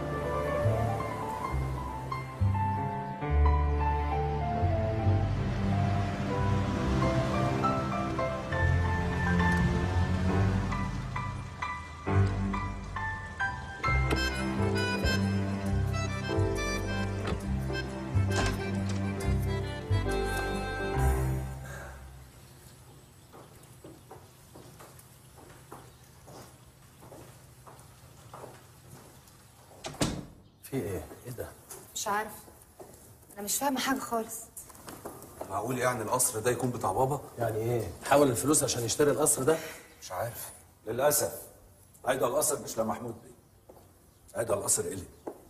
في ايه؟ ايه ده؟ مش عارف انا مش فاهمه حاجه خالص معقول يعني القصر ده يكون بتاع بابا يعني ايه؟ حول الفلوس عشان يشتري القصر ده؟ مش عارف للأسف هيدا القصر مش لمحمود بيه هيدا القصر إلي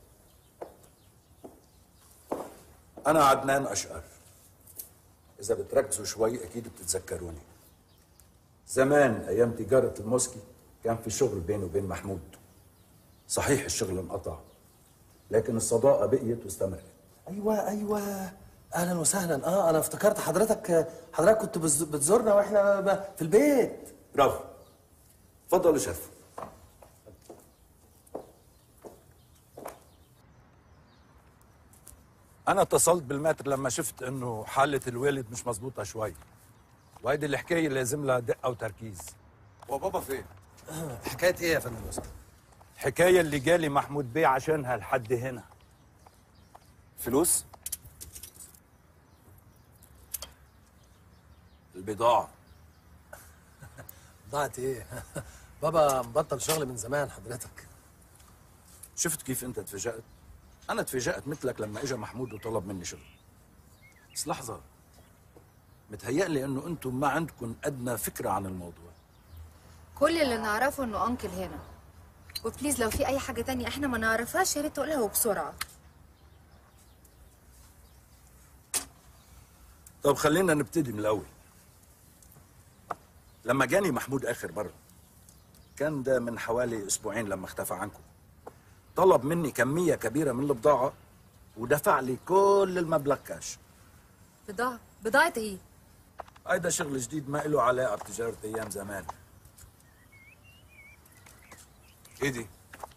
أنا عدنان أشقر إذا بتركزوا شوي أكيد بتتذكروني زمان أيام تجارة الموسكي كان في شغل بيني وبين محمود صحيح الشغل انقطع لكن الصداقة بقيت واستمرت ايوه ايوه اهلا وسهلا اه انا افتكرت حضرتك حضرتك كنت بتز- بتزورنا واحنا ب- في البيت برافو تفضلوا شرفوا أنا اتصلت بالماتر لما شفت إنه حالة الوالد مش مزبوطة شوي وهيدي الحكاية اللي لازم لها دقة وتركيز وبابا فين؟ حكايه ايه يا فندم يوسف؟ الحكاية اللي جالي محمود بيه عشانها لحد هنا فلوس؟ البضاعة ضاعت ايه؟ بابا مبطل شغل من زمان حضرتك شفت كيف أنت تفاجأت؟ أنا تفاجأت مثلك لما إجا محمود وطلب مني شغل بس لحظة متهيألي إنه أنتم ما عندكم أدنى فكرة عن الموضوع كل اللي نعرفه انه انكل هنا وبليز لو في اي حاجه تانية احنا ما نعرفهاش يا ريت تقولها وبسرعه طب خلينا نبتدي من الأول لما جاني محمود آخر مرة كان ده من حوالي أسبوعين لما اختفى عنكم طلب مني كمية كبيرة من البضاعة ودفع لي كل المبلغ كاش بضاعه بضاعه ايه هيدا شغل جديد ما له علاقة بتجارة أيام زمان ايه دي؟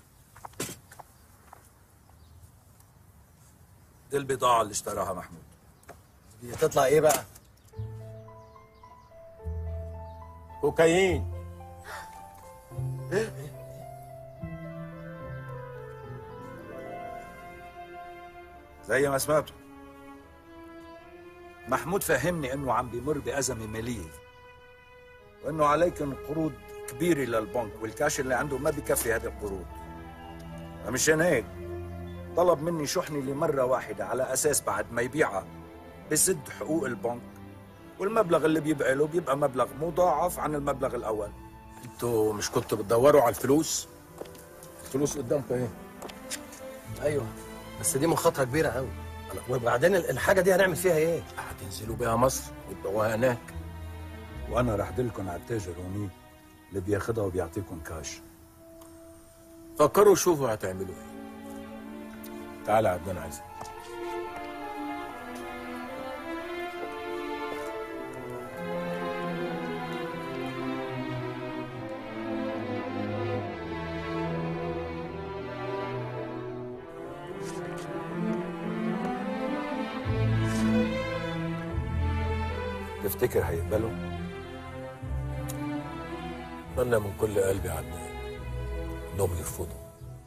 دي البضاعة اللي اشتراها محمود دي تطلع ايه بقى؟ كوكايين زي ما سمعتوا محمود فهمني انه عم بيمر بأزمة مالية وانه عليكم قروض كبيرة للبنك والكاش اللي عنده ما بكفي هذه القروض فمشان هيك طلب مني شحنة لمرة واحدة على أساس بعد ما يبيعها بسد حقوق البنك والمبلغ اللي بيبقى له بيبقى مبلغ مضاعف عن المبلغ الأول انتوا مش كنتوا بتدوروا على الفلوس؟ الفلوس قدامكم ايه؟ ايوه بس دي مخاطره كبيره قوي وبعدين الحاجه دي هنعمل فيها ايه؟ هتنزلوا بيها مصر وتبيعوها هناك وأنا رح دلكم على التاجر هونيك اللي بياخدها وبيعطيكم كاش فكروا شوفوا هتعملوا ايه تعال يا عدنان عايزك تفتكر هيقبلوا؟ اتمنى من كل قلبي يا عدنان انهم يرفضوا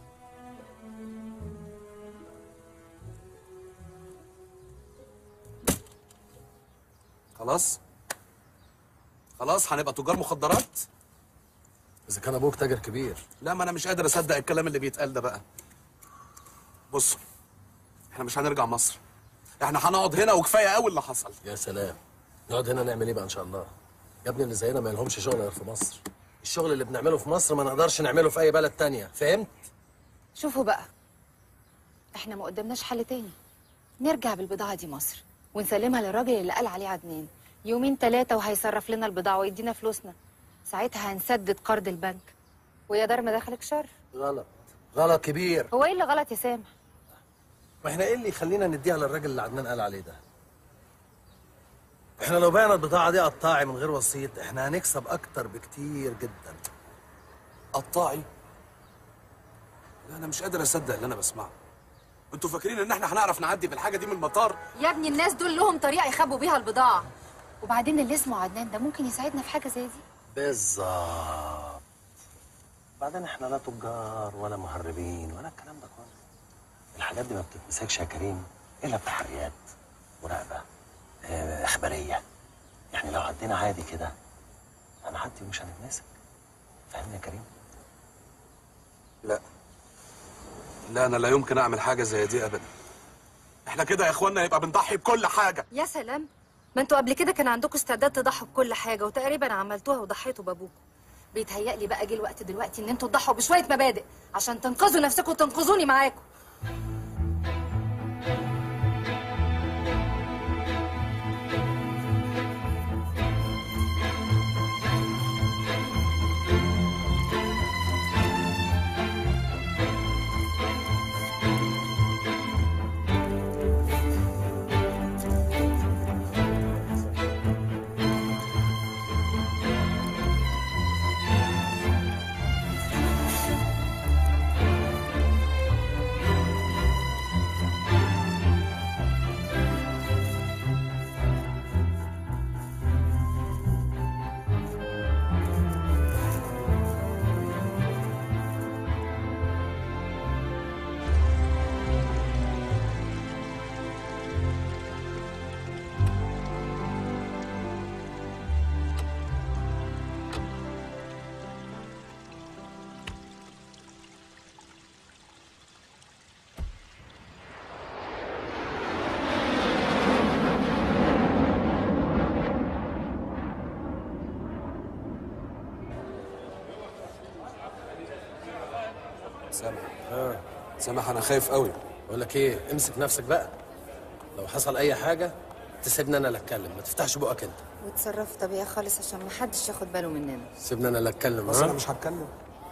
خلاص؟ خلاص هنبقى تجار مخدرات؟ اذا كان ابوك تاجر كبير لا ما انا مش قادر اصدق الكلام اللي بيتقال ده بقى بص احنا مش هنرجع مصر احنا هنقعد هنا وكفايه قوي اللي حصل يا سلام نقعد هنا نعمل ايه بقى ان شاء الله؟ يا ابني اللي زينا ما لهمش شغل غير في مصر الشغل اللي بنعمله في مصر ما نقدرش نعمله في اي بلد تانية فهمت شوفوا بقى احنا ما قدامناش حل تاني نرجع بالبضاعة دي مصر ونسلمها للراجل اللي قال عليه عدنان يومين ثلاثة وهيصرف لنا البضاعة ويدينا فلوسنا ساعتها هنسدد قرض البنك ويا دار ما دخلك شر غلط غلط كبير هو ايه اللي غلط يا سامح ما احنا ايه اللي يخلينا نديها للراجل اللي عدنان قال عليه ده احنا لو بعنا البضاعة دي قطاعي من غير وسيط احنا هنكسب اكتر بكتير جدا قطاعي لا انا مش قادر اصدق اللي انا بسمعه انتوا فاكرين ان احنا هنعرف نعدي بالحاجه دي من المطار يا ابني الناس دول لهم طريقة يخبوا بيها البضاعة وبعدين اللي اسمه عدنان ده ممكن يساعدنا في حاجة زي دي بالظبط بعدين احنا لا تجار ولا مهربين ولا الكلام ده كله الحاجات دي ما بتتمسكش يا كريم الا بتحقيقات مراقبه اه، اخباريه يعني لو عدينا عادي كده هنعدي ومش هنتمسك فاهمني يا كريم لا لا انا لا يمكن اعمل حاجه زي دي ابدا احنا كده يا اخوانا يبقى بنضحي بكل حاجه يا سلام ما انتوا قبل كده كان عندكم استعداد تضحوا بكل حاجة وتقريبا عملتوها وضحيتوا بابوكم بيتهيألي بقى جه الوقت دلوقتي ان انتوا تضحوا بشوية مبادئ عشان تنقذوا نفسكم وتنقذوني معاكم سامح اه سامح انا خايف قوي بقول لك ايه امسك نفسك بقى لو حصل اي حاجه تسيبني انا اللي اتكلم ما تفتحش بقك انت وتصرف طبيعي خالص عشان ما حدش ياخد باله مننا سيبني انا اللي اتكلم بس ها؟ انا مش هتكلم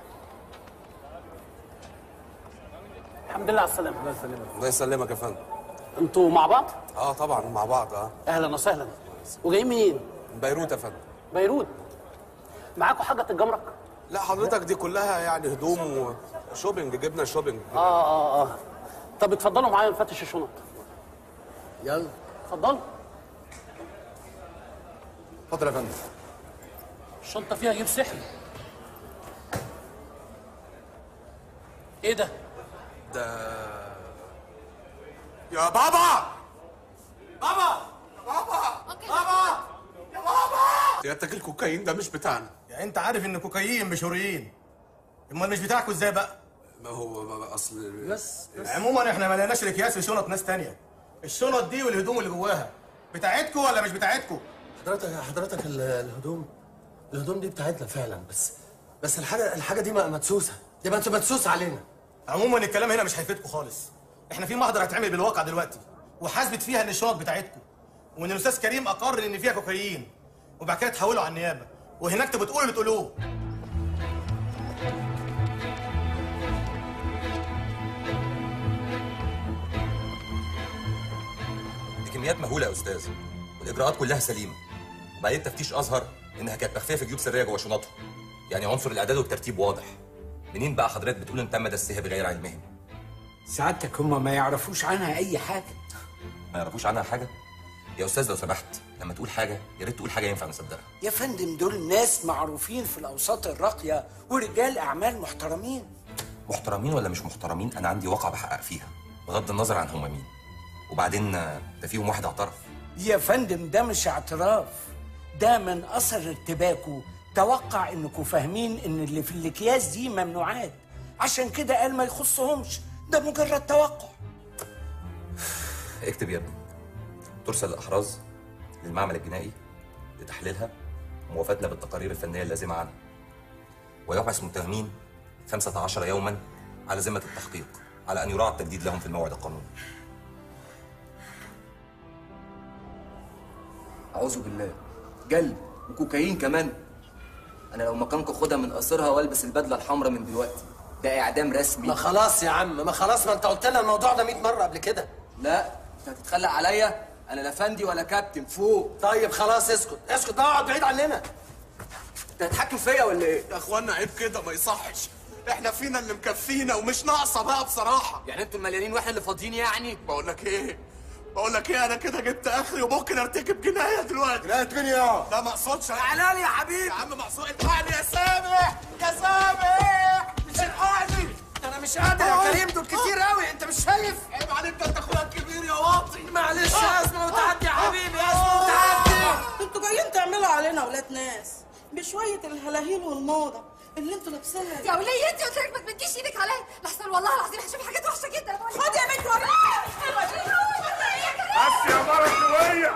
الحمد لله على السلامة الله يسلمك الله يسلمك يا فندم انتوا مع بعض؟ اه طبعا مع بعض اه اهلا وسهلا وجايين منين؟ من بيروت يا فندم بيروت معاكم حاجة الجمرك؟ لا حضرتك دي كلها يعني هدوم وشوبينج جبنا شوبينج اه اه اه طب اتفضلوا معايا نفتش الشنط يلا اتفضلوا اتفضل يا فندم الشنطة فيها جيب سحري ايه ده؟ ده يا بابا بابا بابا بابا يا بابا سيادتك الكوكايين ده مش بتاعنا يعني انت عارف ان كوكايين مش هوريين امال مش بتاعكوا ازاي بقى ما هو اصل بس عموما احنا ما لقيناش الاكياس في شنط ناس تانية الشنط دي والهدوم اللي جواها بتاعتكوا ولا مش بتاعتكوا حضرتك حضرتك ال- الهدوم الهدوم دي بتاعتنا فعلا بس بس الحاجه الحاجه دي م- مدسوسه دي مدس- مدسوسه علينا عموما الكلام هنا مش هيفيدكوا خالص احنا في محضر هيتعمل بالواقع دلوقتي وحاسبت فيها ان الشنط بتاعتكم وان الاستاذ كريم اقر ان فيها كوكايين وبعد كده تحولوا على النيابه وهناك تبقوا تقولوا اللي تقولوه دي كميات مهوله يا استاذ والاجراءات كلها سليمه وبعدين التفتيش اظهر انها كانت مخفيه في جيوب سريه جوه شنطهم يعني عنصر الاعداد والترتيب واضح منين بقى حضرتك بتقول ان تم دسها بغير علمهم سعادتك هم ما يعرفوش عنها اي حاجه ما يعرفوش عنها حاجه يا استاذ لو سمحت لما تقول حاجه يا ريت تقول حاجه ينفع نصدقها يا فندم دول ناس معروفين في الاوساط الراقيه ورجال اعمال محترمين محترمين ولا مش محترمين انا عندي واقعه بحقق فيها بغض النظر عن هم مين وبعدين آه، ده فيهم واحد اعترف يا فندم ده مش اعتراف ده من اثر ارتباكه توقع انكم فاهمين ان اللي في الاكياس دي ممنوعات عشان كده قال ما يخصهمش ده مجرد توقع اكتب يا ابني ترسل الاحراز للمعمل الجنائي لتحليلها وموافاتنا بالتقارير الفنيه اللازمه عنها ويحبس متهمين 15 يوما على ذمة التحقيق على أن يراعى التجديد لهم في الموعد القانوني اعوذ بالله جلد وكوكايين كمان انا لو مكانكم خدها من قصرها والبس البدله الحمراء من دلوقتي ده اعدام رسمي ما خلاص يا عم ما خلاص ما انت قلت لنا الموضوع ده 100 مره قبل كده لا انت هتتخلق عليا انا لا فندي ولا كابتن فوق طيب خلاص اسكت اسكت بقى اقعد بعيد عننا انت هتحكم فيا ولا ايه يا اخوانا عيب كده ما يصحش احنا فينا اللي مكفينا ومش ناقصه بقى بصراحه يعني انتوا المليانين واحنا اللي فاضيين يعني بقول لك ايه بقول لك ايه انا كده جبت اخري وممكن ارتكب جنايه دلوقتي جنايه مين يا لا ما اقصدش تعالى لي يا حبيبي يا عم مقصود الحقني يا سامح يا سامح مش الحقني انا مش قادر يا كريم دول كتير قوي انت مش شايف عيب عليك ده انت اخويا الكبير يا واطي معلش يا اسمه وتعدي يا حبيبي يا اسمه وتعدي انتوا جايين تعملوا علينا ولاد ناس بشوية الهلاهيل والموضة اللي انتوا لابسينها دي يا وليه انت قلت لك ما تمديش ايدك عليا لحسن والله العظيم هشوف حاجات وحشه جدا خد يا بنت ورا بس يا مرة شوية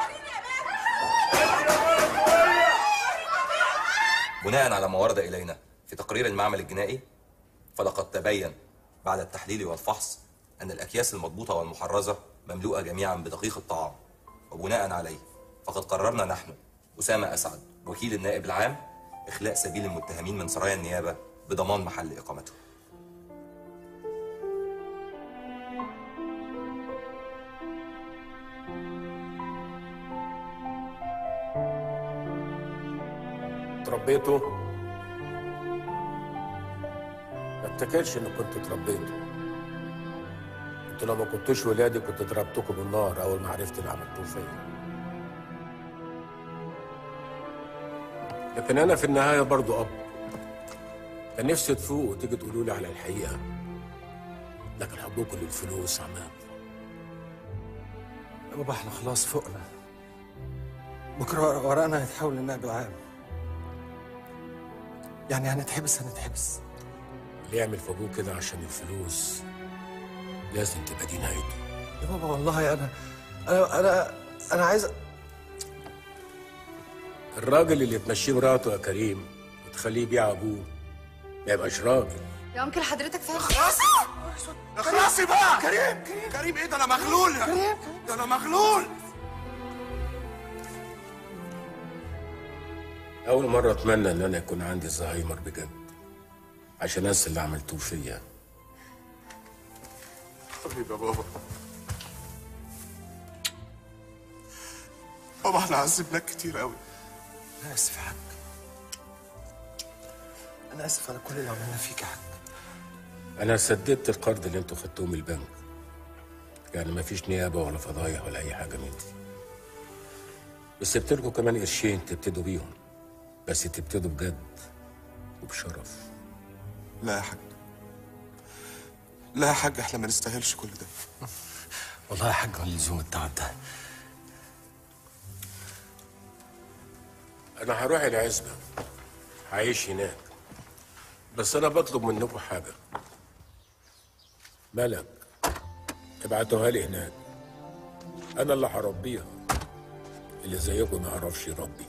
بناء على ما ورد إلينا في تقرير المعمل الجنائي فلقد تبين بعد التحليل والفحص أن الأكياس المضبوطة والمحرزة مملوءة جميعا بدقيق الطعام وبناء عليه فقد قررنا نحن أسامة أسعد وكيل النائب العام إخلاء سبيل المتهمين من سرايا النيابة بضمان محل إقامتهم تربيته ما افتكرش اني كنت اتربيته انتوا لو ما كنتوش ولادي كنت ضربتكم بالنار اول ما عرفت اللي عملتوه فيا لكن انا في النهايه برضو اب كان نفسي تفوق وتيجي تقولوا لي على الحقيقه لكن حبكم للفلوس عماد يا بابا احنا خلاص فوقنا بكره ورانا هيتحول للنائب العام يعني هنتحبس هنتحبس اللي يعمل في ابوه كده عشان الفلوس لازم تبقى دي نهايته يا بابا والله انا انا انا انا عايز الراجل اللي تمشيه مراته يا كريم وتخليه يبيع ابوه ما يبقاش راجل يا انكل حضرتك فاهم اخلصي بقى كريم كريم كريم ايه ده انا مغلول كريم ده انا مغلول اول مره اتمنى ان انا يكون عندي الزهايمر بجد عشان انسى اللي عملتوه فيا حبيبي يا بابا بابا احنا عذبناك كتير قوي انا اسف يا حاج انا اسف على كل اللي عملنا فيك يا حاج انا سددت القرض اللي انتوا خدتوه من البنك يعني ما فيش نيابه ولا فضايح ولا اي حاجه من دي بس سبت لكم كمان قرشين تبتدوا بيهم بس تبتدوا بجد وبشرف لا يا حاج لا يا حاج احنا ما نستاهلش كل ده والله يا حاج من لزوم التعب ده انا هروح العزبه هعيش هناك بس انا بطلب منكم حاجه ملك ابعتوها لي هناك انا اللي هربيها اللي زيكم ما يعرفش يربي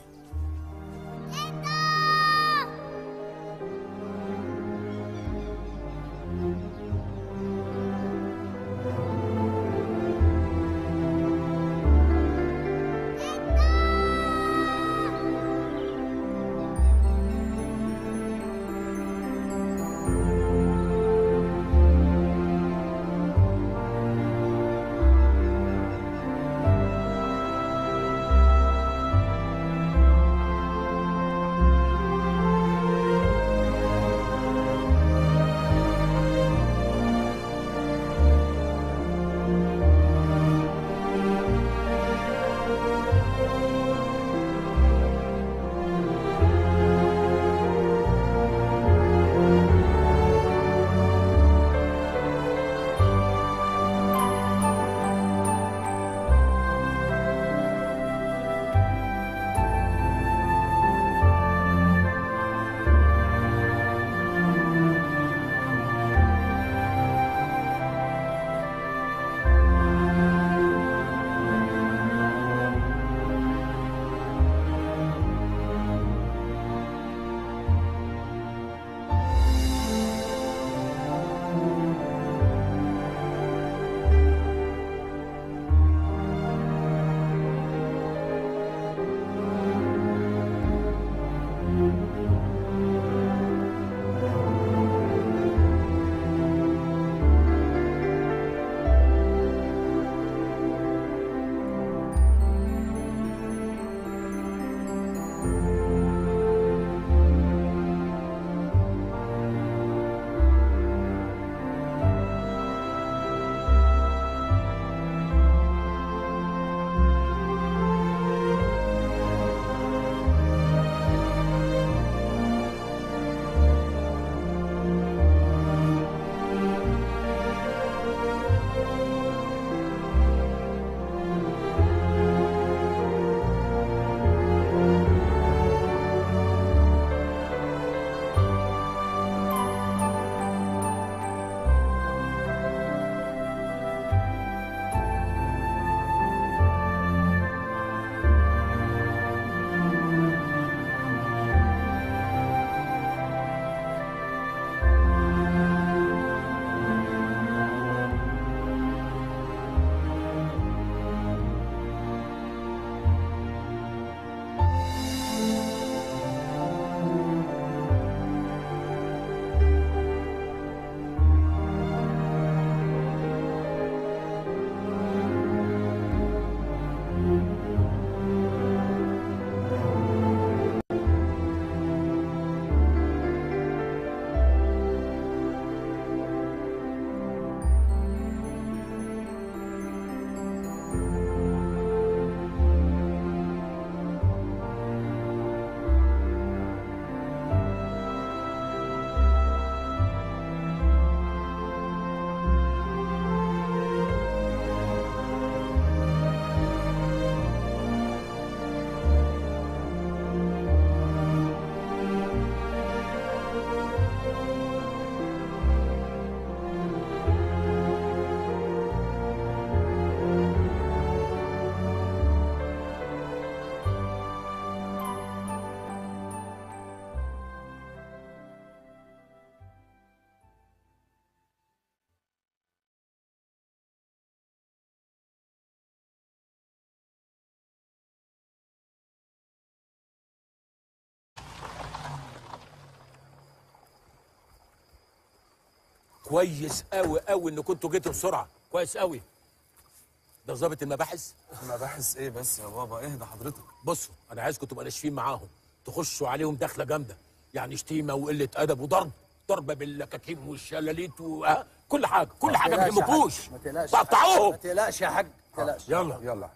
كويس قوي قوي ان كنتوا جيتوا بسرعه كويس قوي ده ضابط المباحث مباحث ايه بس يا بابا اهدى حضرتك بصوا انا عايزكم تبقوا ناشفين معاهم تخشوا عليهم دخله جامده يعني شتيمه وقله ادب وضرب ضرب بالكاكيم والشلاليت و... آه، كل حاجه كل ما حاجه ما تقلقش يا حاج، يهمكوش ما تقلقش تقطعوهم ما تقلقش يا حاج ما تقلقش يلا يلا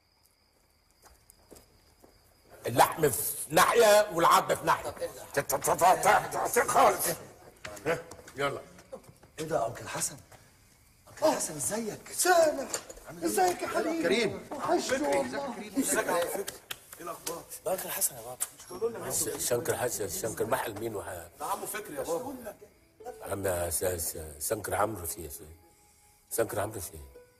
اللحم في ناحيه والعظم في ناحيه خالص ها، يلا ايه ده انكل حسن انكل حسن ازيك سامح ازيك يا حبيبي كريم. وحشني والله ايه الاخبار؟ ده انكل حسن يا بابا شنكر حسن شنكر محل مين وح... ده عمو فكري يا بابا عم س- س- شنكر عمرو في شنكر عمرو في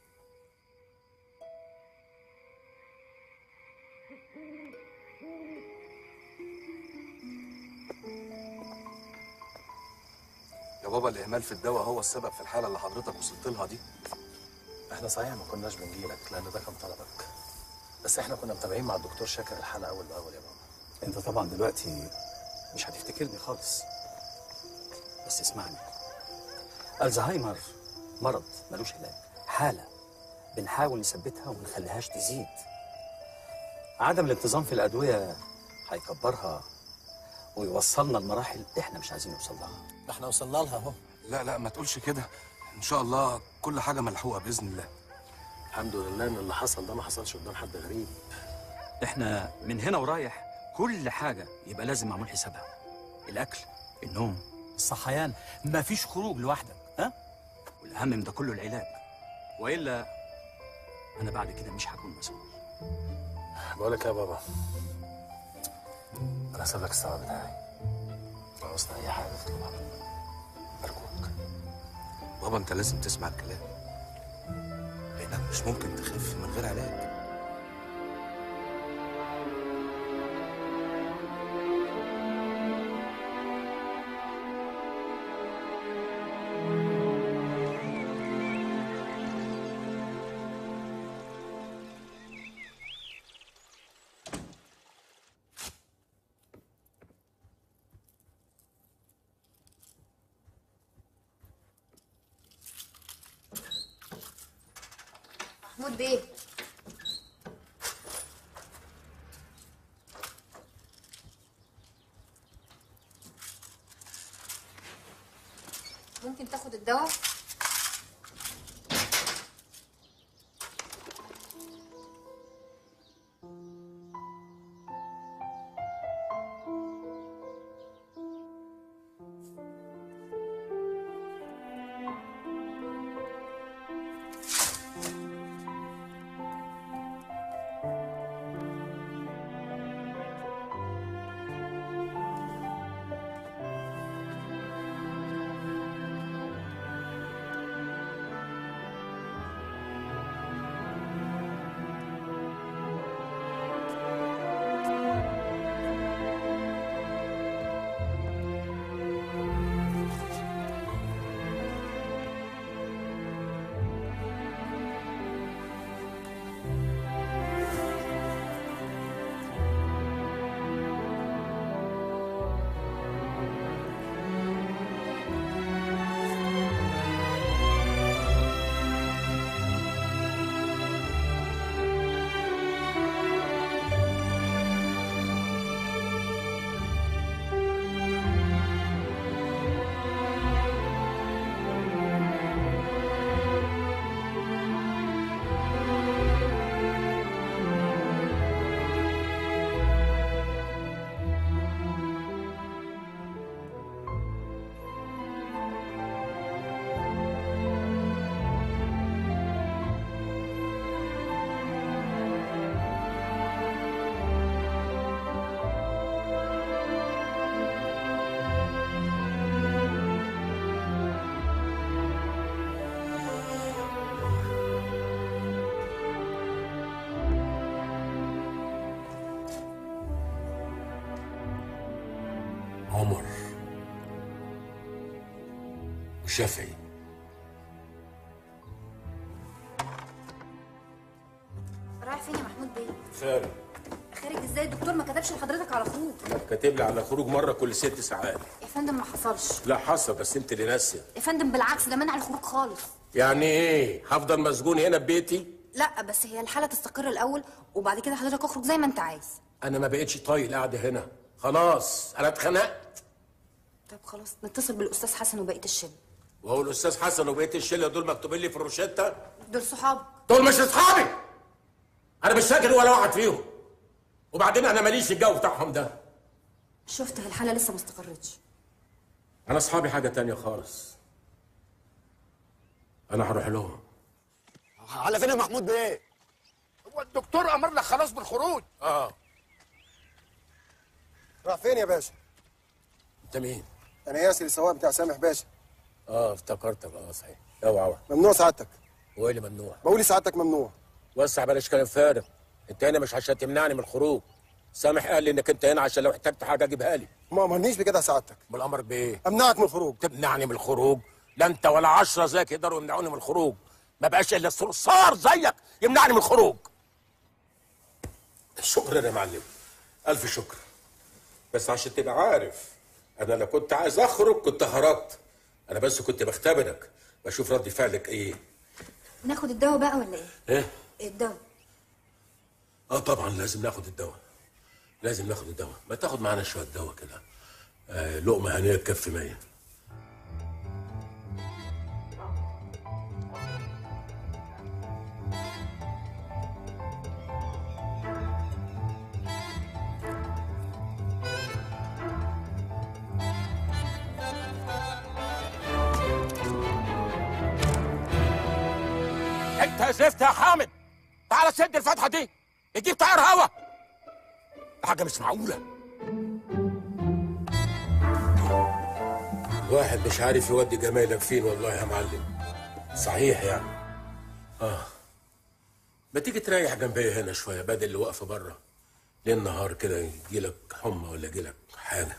يا بابا الاهمال في الدواء هو السبب في الحاله اللي حضرتك وصلت لها دي احنا صحيح ما كناش بنجيلك لان ده كان طلبك بس احنا كنا متابعين مع الدكتور شاكر الحاله اول باول يا بابا انت طبعا دلوقتي مش هتفتكرني خالص بس اسمعني الزهايمر مرض ملوش علاج حالة بنحاول نثبتها وما نخليهاش تزيد عدم الانتظام في الأدوية هيكبرها ويوصلنا لمراحل احنا مش عايزين نوصل لها احنا وصلنا لها اهو لا لا ما تقولش كده ان شاء الله كل حاجه ملحوقه باذن الله الحمد لله ان اللي حصل ده ما حصلش قدام حد غريب احنا من هنا ورايح كل حاجة يبقى لازم معمول حسابها الأكل النوم الصحيان مفيش خروج لوحدك ها والأهم من ده كله العلاج وإلا أنا بعد كده مش هكون مسؤول بقول لك يا بابا انا هسيب لك السبب بتاعي لو وصلت اي حاجه تطلبها بابا انت لازم تسمع الكلام لانك مش ممكن تخف من غير علاج محمود بيه ممكن تاخد الدواء عمر وشافعي رايح فين يا محمود بيه خارج خارج ازاي الدكتور ما كتبش لحضرتك على خروج كاتب لي على خروج مره كل ست ساعات يا فندم ما حصلش لا حصل بس انت اللي ناسيه يا فندم بالعكس ده منع الخروج خالص يعني ايه هفضل مسجون هنا في بيتي لا بس هي الحاله تستقر الاول وبعد كده حضرتك اخرج زي ما انت عايز انا ما بقتش طايق القعده هنا خلاص انا اتخنقت طب خلاص نتصل بالاستاذ حسن وبقيه الشله وهو الاستاذ حسن وبقيه الشله دول مكتوبين لي في الروشته دول صحاب دول مش اصحابي انا مش فاكر ولا واحد فيهم وبعدين انا ماليش في الجو بتاعهم ده شفت هي الحاله لسه ما استقرتش انا اصحابي حاجه تانية خالص انا هروح لهم على فين يا محمود بيه؟ هو الدكتور امرنا خلاص بالخروج اه راح فين يا باشا؟ انت مين انا ياسر السواق بتاع سامح باشا اه افتكرتك اه صحيح اوعى اوعى ممنوع سعادتك هو إيه اللي ممنوع بقول سعادتك ممنوع وسع بلاش كلام فارغ انت هنا مش عشان تمنعني من الخروج سامح قال لي انك انت هنا عشان لو احتجت حاجه اجيبها لي ما امرنيش بكده سعادتك امال امرك بايه امنعك من الخروج تمنعني من الخروج لا انت ولا عشرة زيك يقدروا يمنعوني من الخروج ما بقاش الا الصرصار زيك يمنعني من الخروج شكرا يا معلم الف شكر بس عشان تبقى عارف انا لو كنت عايز اخرج كنت هربت انا بس كنت بختبرك بشوف رد فعلك ايه ناخد الدواء بقى ولا ايه ايه الدواء اه طبعا لازم ناخد الدواء لازم ناخد الدواء ما تاخد معانا شويه دواء كده آه لقمه هنيه تكفي مية انت يا زفت يا حامد تعالى سد الفتحه دي يجيب طيار هوا ده حاجه مش معقوله واحد مش عارف يودي جمالك فين والله يا معلم صحيح يعني اه ما تيجي تريح جنبي هنا شويه بدل اللي واقفه بره ليل نهار كده يجيلك حمى ولا يجيلك حاجه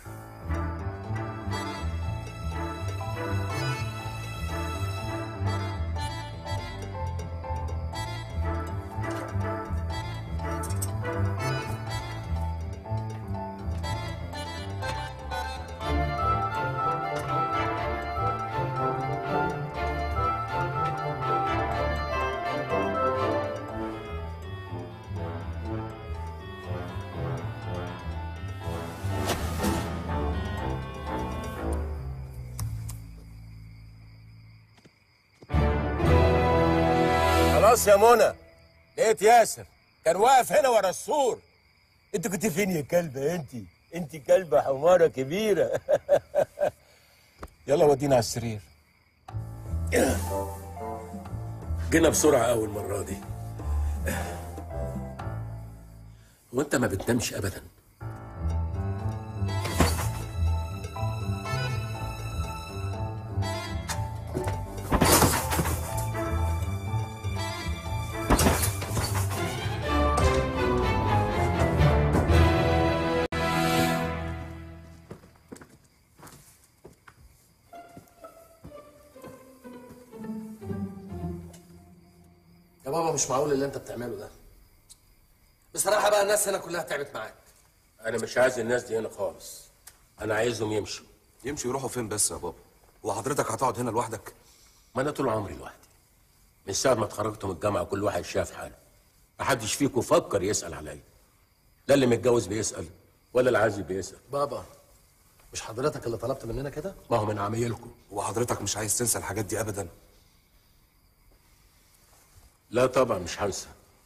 خلاص يا منى لقيت ياسر كان واقف هنا ورا السور انت كنت فين يا كلبه انت انت كلبه حماره كبيره يلا ودينا على السرير جينا بسرعه اول مره دي وانت ما بتنامش ابدا يا بابا مش معقول اللي انت بتعمله ده بصراحه بقى الناس هنا كلها تعبت معاك انا مش عايز الناس دي هنا خالص انا عايزهم يمشوا يمشوا يروحوا فين بس يا بابا هو حضرتك هتقعد هنا لوحدك ما انا طول عمري لوحدي من ساعه ما اتخرجت من الجامعه كل واحد شاف حاله محدش فيكم فكر يسال عليا لا اللي متجوز بيسال ولا العازب بيسال بابا مش حضرتك اللي طلبت مننا كده ما هو من عمايلكم هو حضرتك مش عايز تنسى الحاجات دي ابدا لا طبعا مش هنسى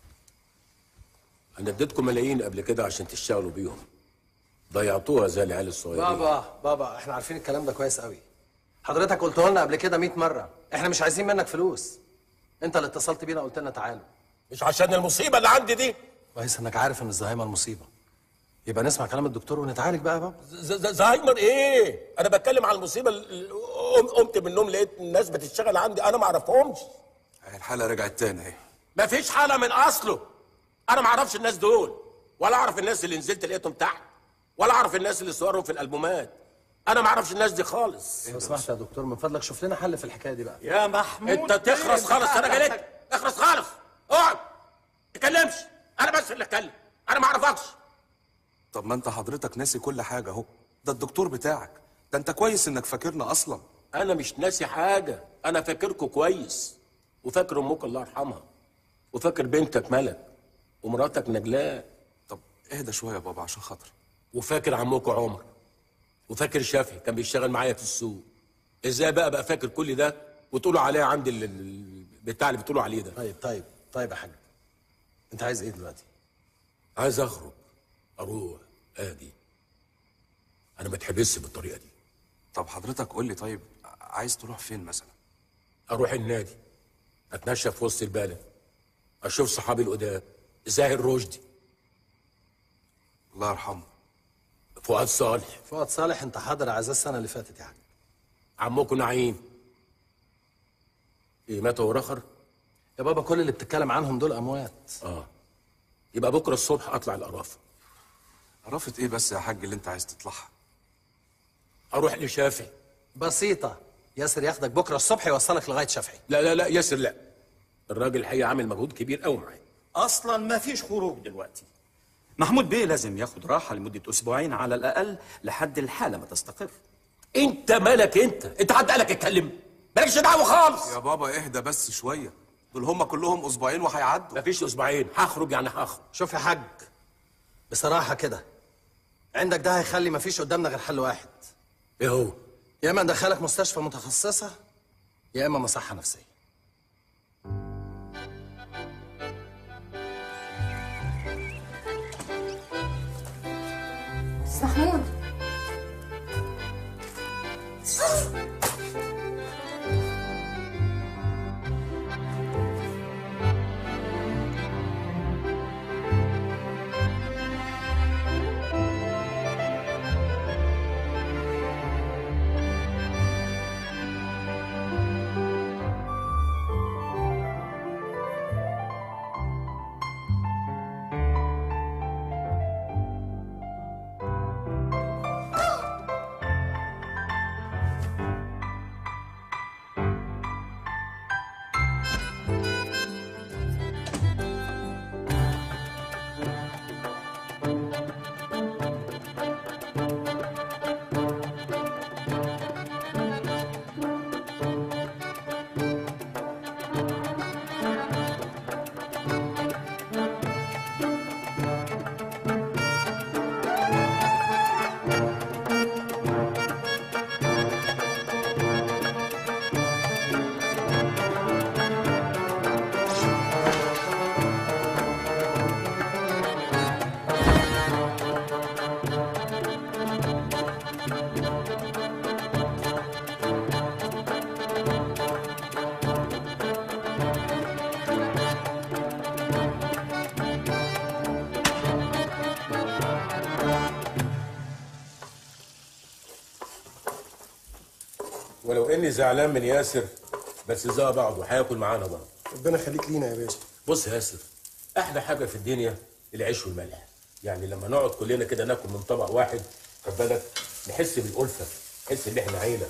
انا اديتكم ملايين قبل كده عشان تشتغلوا بيهم ضيعتوها زي العيال الصغيرين بابا بابا احنا عارفين الكلام ده كويس قوي حضرتك قلته لنا قبل كده 100 مره احنا مش عايزين منك فلوس انت اللي اتصلت بينا قلت لنا تعالوا مش عشان المصيبه اللي عندي دي كويس انك عارف ان الزهايمر مصيبه يبقى نسمع كلام الدكتور ونتعالج بقى يا بابا ز- ز- زهايمر ايه انا بتكلم على المصيبه اللي قم- قمت من النوم لقيت الناس بتشتغل عندي انا ما اعرفهمش الحاله رجعت تاني اهي ما فيش حاله من اصله انا ما اعرفش الناس دول ولا اعرف الناس اللي نزلت لقيتهم تحت ولا اعرف الناس اللي صورهم في الالبومات انا ما اعرفش الناس دي خالص لو سمحت يا دكتور من فضلك شوف لنا حل في الحكايه دي بقى يا محمود انت تخرس خالص انا جليت اخرس خالص اقعد ما تتكلمش انا بس اللي اتكلم انا ما اعرفكش طب ما انت حضرتك ناسي كل حاجه اهو ده الدكتور بتاعك ده انت كويس انك فاكرنا اصلا انا مش ناسي حاجه انا فاكركم كويس وفاكر امك الله يرحمها وفاكر بنتك ملك ومراتك نجلاء طب اهدى شويه يا بابا عشان خاطري وفاكر عمكم عمر وفاكر شافعي كان بيشتغل معايا في السوق ازاي بقى بقى فاكر كل ده وتقولوا عليه عندي ال- ال- بتاع اللي بتقولوا عليه ده طيب طيب طيب يا حاج انت عايز ايه دلوقتي عايز اخرج اروح اجي انا ما اتحبسش بالطريقه دي طب حضرتك قول لي طيب عايز تروح فين مثلا اروح النادي اتمشى في وسط البلد اشوف صحابي القدام زاهر رشدي الله يرحمه فؤاد صالح فؤاد صالح انت حاضر عزاز السنه اللي فاتت يا حاج عمكم نعيم ايه مات هو رخر يا بابا كل اللي بتتكلم عنهم دول اموات اه يبقى بكره الصبح اطلع القرافه قرافه ايه بس يا حاج اللي انت عايز تطلعها اروح لشافعي بسيطه ياسر ياخدك بكره الصبح يوصلك لغايه شافعي لا لا لا ياسر لا الراجل الحقيقه عامل مجهود كبير قوي معايا اصلا ما فيش خروج دلوقتي محمود بيه لازم ياخد راحه لمده اسبوعين على الاقل لحد الحاله ما تستقر انت مالك انت انت حد قالك اتكلم مالكش دعوه خالص يا بابا اهدى بس شويه دول هم كلهم اسبوعين وهيعدوا مفيش اسبوعين هخرج يعني هخرج شوف يا حاج بصراحه كده عندك ده هيخلي مفيش قدامنا غير حل واحد ايه هو يا اما ندخلك مستشفى متخصصه يا اما مصحه نفسيه استاذ محمود ولو اني زعلان من ياسر بس زي بعض وهياكل معانا برضه ربنا يخليك لينا يا باشا بص يا ياسر احلى حاجه في الدنيا العيش والملح يعني لما نقعد كلنا كده ناكل من طبق واحد خد بالك نحس بالالفه نحس ان احنا عيله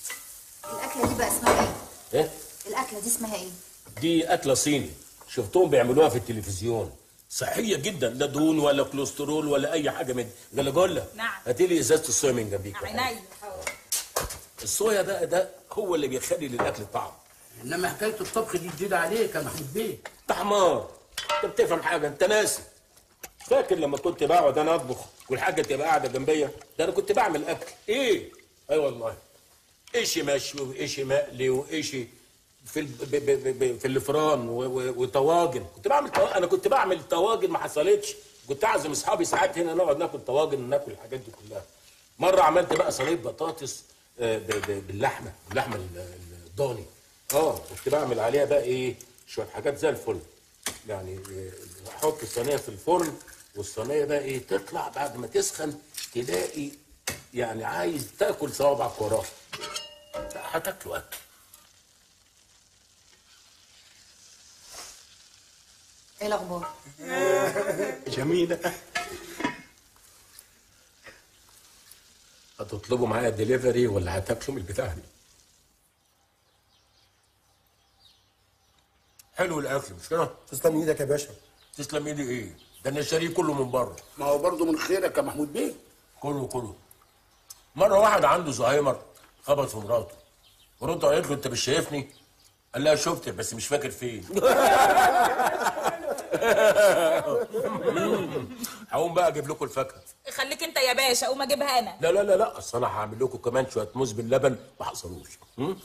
الاكله دي بقى اسمها ايه ايه الاكله دي اسمها ايه دي اكله صيني شفتهم بيعملوها في التلفزيون صحيه جدا لا دهون ولا كوليسترول ولا اي حاجه من دي قال جله نعم. هاتي لي ازازه الصويا من جنبيك عينيا الصويا ده ده هو اللي بيخلي للاكل طعم انما حكايه الطبخ دي جديده عليك يا محمود بيه انت حمار انت بتفهم حاجه انت ناسي فاكر لما كنت بقعد انا اطبخ والحاجه تبقى قاعده جنبيا ده انا كنت بعمل اكل ايه اي والله ايشي مشوي وايشي مقلي وايشي في ال... ب... ب... ب... في الفران و... و... وطواجن كنت بعمل طو... انا كنت بعمل طواجن ما حصلتش كنت اعزم اصحابي ساعات هنا نقعد ناكل طواجن وناكل الحاجات دي كلها مره عملت بقى صينيه بطاطس آه، ب... ب... باللحمه باللحمه ال- ال- الضاني اه كنت بعمل عليها بقى ايه شويه حاجات زي الفل يعني آه، احط الصينيه في الفرن والصينيه بقى ايه تطلع بعد ما تسخن تلاقي يعني عايز تاكل صوابعك وراها لا، هتاكلوا اكل ايه الاخبار جميلة هتطلبوا معايا دليفري ولا هتاكلوا من البتاع دي؟ حلو الاكل مش كده؟ تسلم ايدك يا باشا تسلم ايدي ايه؟ ده انا شاريه كله من بره ما هو برضه من خيرك يا محمود بيه كله كله مره واحد عنده زهايمر خبط في مراته مراته قالت له انت مش شايفني قال لها شفتك بس مش فاكر فين هقوم بقى اجيب لكم الفاكهه خليك انت يا باشا قوم اجيبها انا لا لا لا لا اصل انا هعمل لكم كمان شويه موز باللبن ما حصلوش م?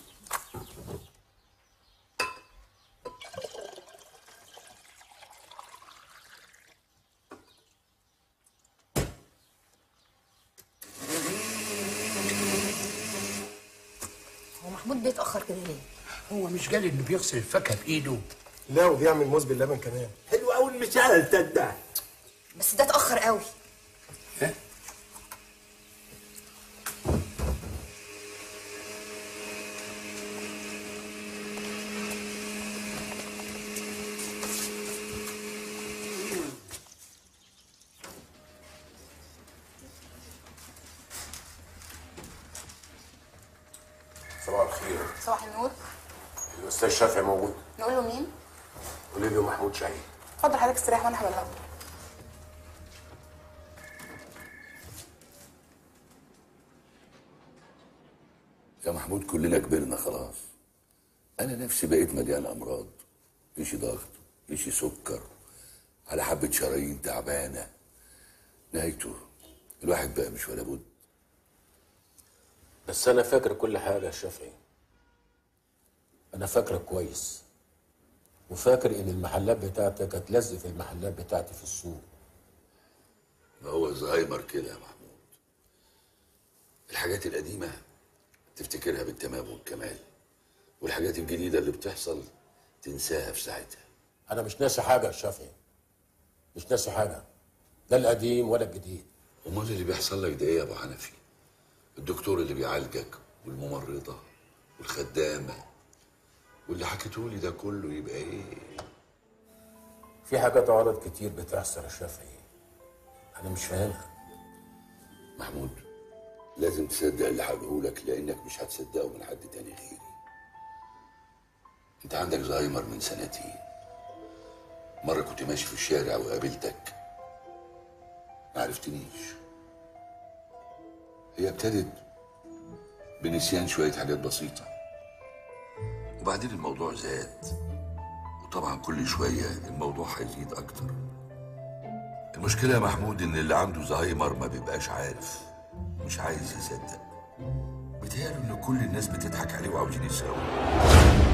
هو محمود بيتاخر كده ليه هو مش قال انه بيغسل الفاكهه بايده لا وبيعمل موز باللبن كمان حلو قوي المثال ده بس ده اتاخر قوي صباح الخير صباح النور الاستاذ شافعي موجود نقول له مين قولي له محمود شاهين اتفضل حضرتك استريح وانا هبلغه يا محمود كلنا كبرنا خلاص انا نفسي بقيت مليان امراض ايشي ضغط ايشي سكر على حبة شرايين تعبانة نهايته الواحد بقى مش ولا بد بس انا فاكر كل حاجه يا شافعي انا فاكرك كويس وفاكر ان المحلات بتاعتك هتلزق في المحلات بتاعتي في السوق ما هو زهايمر كده يا محمود الحاجات القديمة تفتكرها بالتمام والكمال والحاجات الجديدة اللي بتحصل تنساها في ساعتها انا مش ناسي حاجه يا شافعي مش ناسي حاجه لا القديم ولا الجديد امال اللي بيحصل لك ده ايه يا ابو حنفي الدكتور اللي بيعالجك والممرضة والخدامة واللي حكيتولي ده كله يبقى ايه في حاجات عرض كتير بتحصل يا شافعي انا مش فاهمها محمود لازم تصدق اللي هقوله لك لانك مش هتصدقه من حد تاني غيري انت عندك زهايمر من سنتين مرة كنت ماشي في الشارع وقابلتك ما عرفتنيش هي ابتدت بنسيان شوية حاجات بسيطة وبعدين الموضوع زاد وطبعا كل شوية الموضوع هيزيد أكتر المشكلة يا محمود إن اللي عنده زهايمر ما بيبقاش عارف مش عايز يصدق بيتهيأله إن كل الناس بتضحك عليه وعاوزين يسرقوه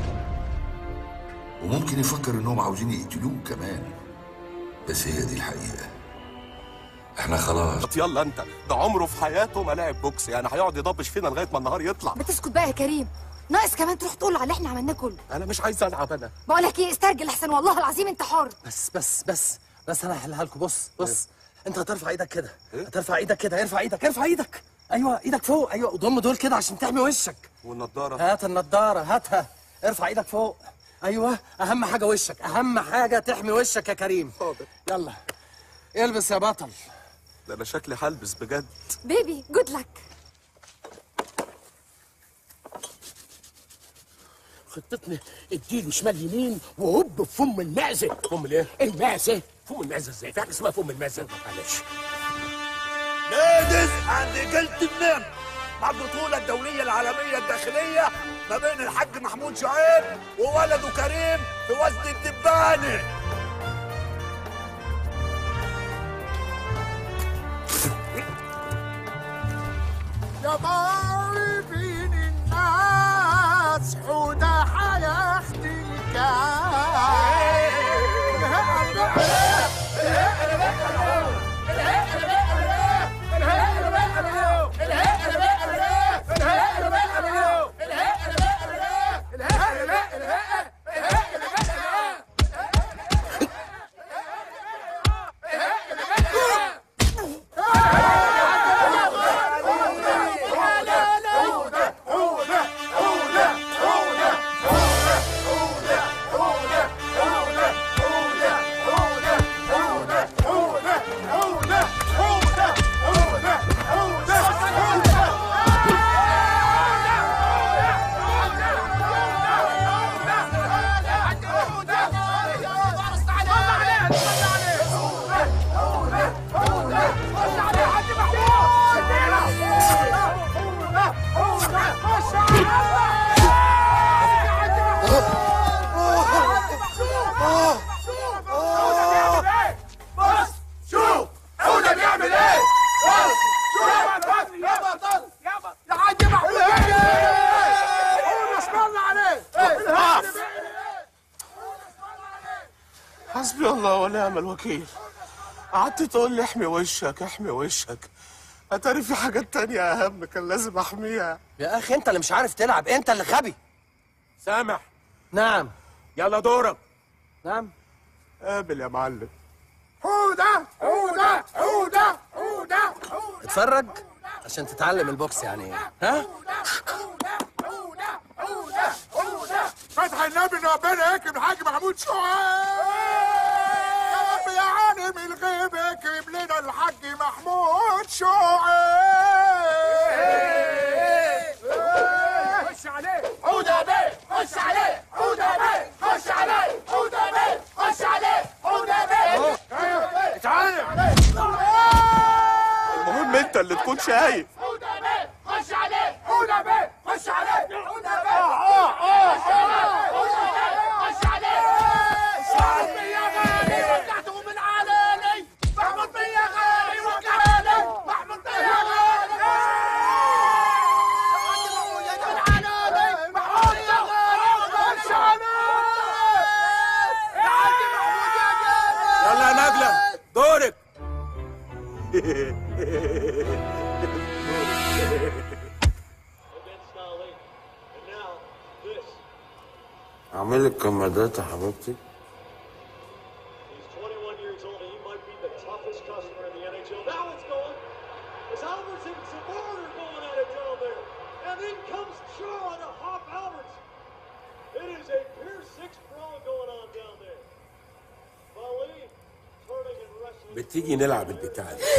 وممكن يفكر إنهم عاوزين يقتلوه كمان بس هي دي الحقيقة احنا خلاص يلا انت ده عمره في حياته ما لعب بوكس يعني هيقعد يضبش فينا لغايه ما النهار يطلع بتسكت بقى يا كريم ناقص كمان تروح تقول على اللي احنا عملناه كله انا مش عايز العب انا بقول لك ايه استرجل احسن والله العظيم انت حر بس بس بس بس انا هحلها لكم بص بص انت هترفع ايدك كده هترفع ايدك كده ارفع ايدك ارفع ايدك ايوه ايدك فوق ايوه وضم دول كده عشان تحمي وشك والنضاره هات النضاره هاتها ارفع ايدك فوق ايوه اهم حاجه وشك اهم حاجه تحمي وشك يا كريم حاضر يلا البس يا بطل ده انا شكلي هلبس بجد بيبي جود لك خطتنا اديله شمال يمين وهوب في فم المعزه فم الايه؟ المعزه فم المعزه ازاي؟ في حاجه اسمها فم المعزه معلش نادس عند جلد النمر مع البطولة الدولية العالمية الداخلية ما بين الحاج محمود شعيب وولده كريم في وزن الدبانة يا طالبين الناس حودة حياختي حسبي الله ونعم الوكيل قعدت تقول لي احمي وشك احمي وشك اتاري في حاجات تانية اهم كان لازم احميها يا اخي انت اللي مش عارف تلعب انت اللي غبي سامح نعم يلا دورك نعم قابل يا معلم حودة حودة حودة حودة اتفرج عشان تتعلم البوكس يعني ايه ها فتح النبي ان ربنا يكرم الحاج محمود شعيب يا رب يا عالم الغيب اكرم لنا الحاج محمود شعيب خش عليه حودة بيه خش عليه حودة بيه خش عليه حودة بيه خش عليه حودة بيه اتعلم المهم انت اللي تكون شايف حودة بيه خش عليه حودة بيه خش عليه حودة بيه اه اه خش عليه خش عليه محمود بيه يا غالي وقعته من علالي محمود بيه يا غالي وقعالي محمود بيه يا غالي من علالي محمود يا غالي خش عليه يا حاج محمود يا غالي يلا يا نجلة دورك اعمل لك كمادات يا حبيبتي Now it's going. It's Albertson and Saborner going at it down there. And then comes Shaw to Hop Alberts. It is a pure six brawl going on down there. Valee turning and wrestling. بتيجي نلعب البتاع دي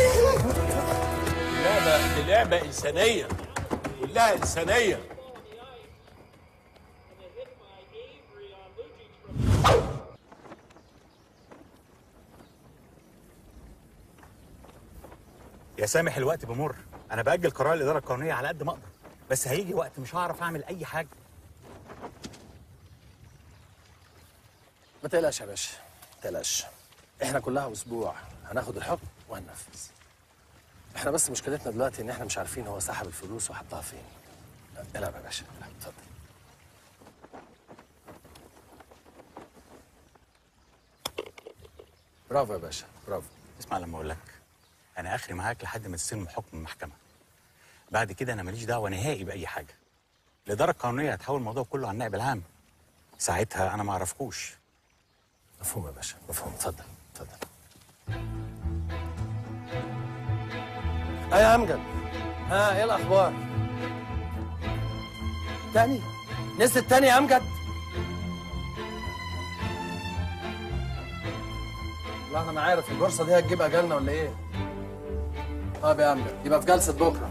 لعبة دي لعبة إنسانية كلها إنسانية يا سامح الوقت بمر انا باجل قرار الاداره القانونيه على قد ما اقدر بس هيجي وقت مش هعرف اعمل اي حاجه ما تقلقش يا باشا ما تقلقش احنا كلها اسبوع هناخد الحكم وهننفذ احنا بس مشكلتنا دلوقتي ان احنا مش عارفين هو سحب الفلوس وحطها فين العب يا باشا العب اتفضل برافو يا باشا برافو اسمع لما اقول لك انا اخري معاك لحد ما تستلم حكم من المحكمه بعد كده انا ماليش دعوه نهائي باي حاجه الاداره القانونيه هتحول الموضوع كله على النائب العام ساعتها انا ما اعرفكوش مفهوم يا باشا مفهوم اتفضل اتفضل اه يا امجد ها ايه الاخبار تاني نزلت تاني يا امجد والله انا عارف البورصه دي هتجيب اجلنا ولا ايه طيب يا امجد يبقى في جلسه بكره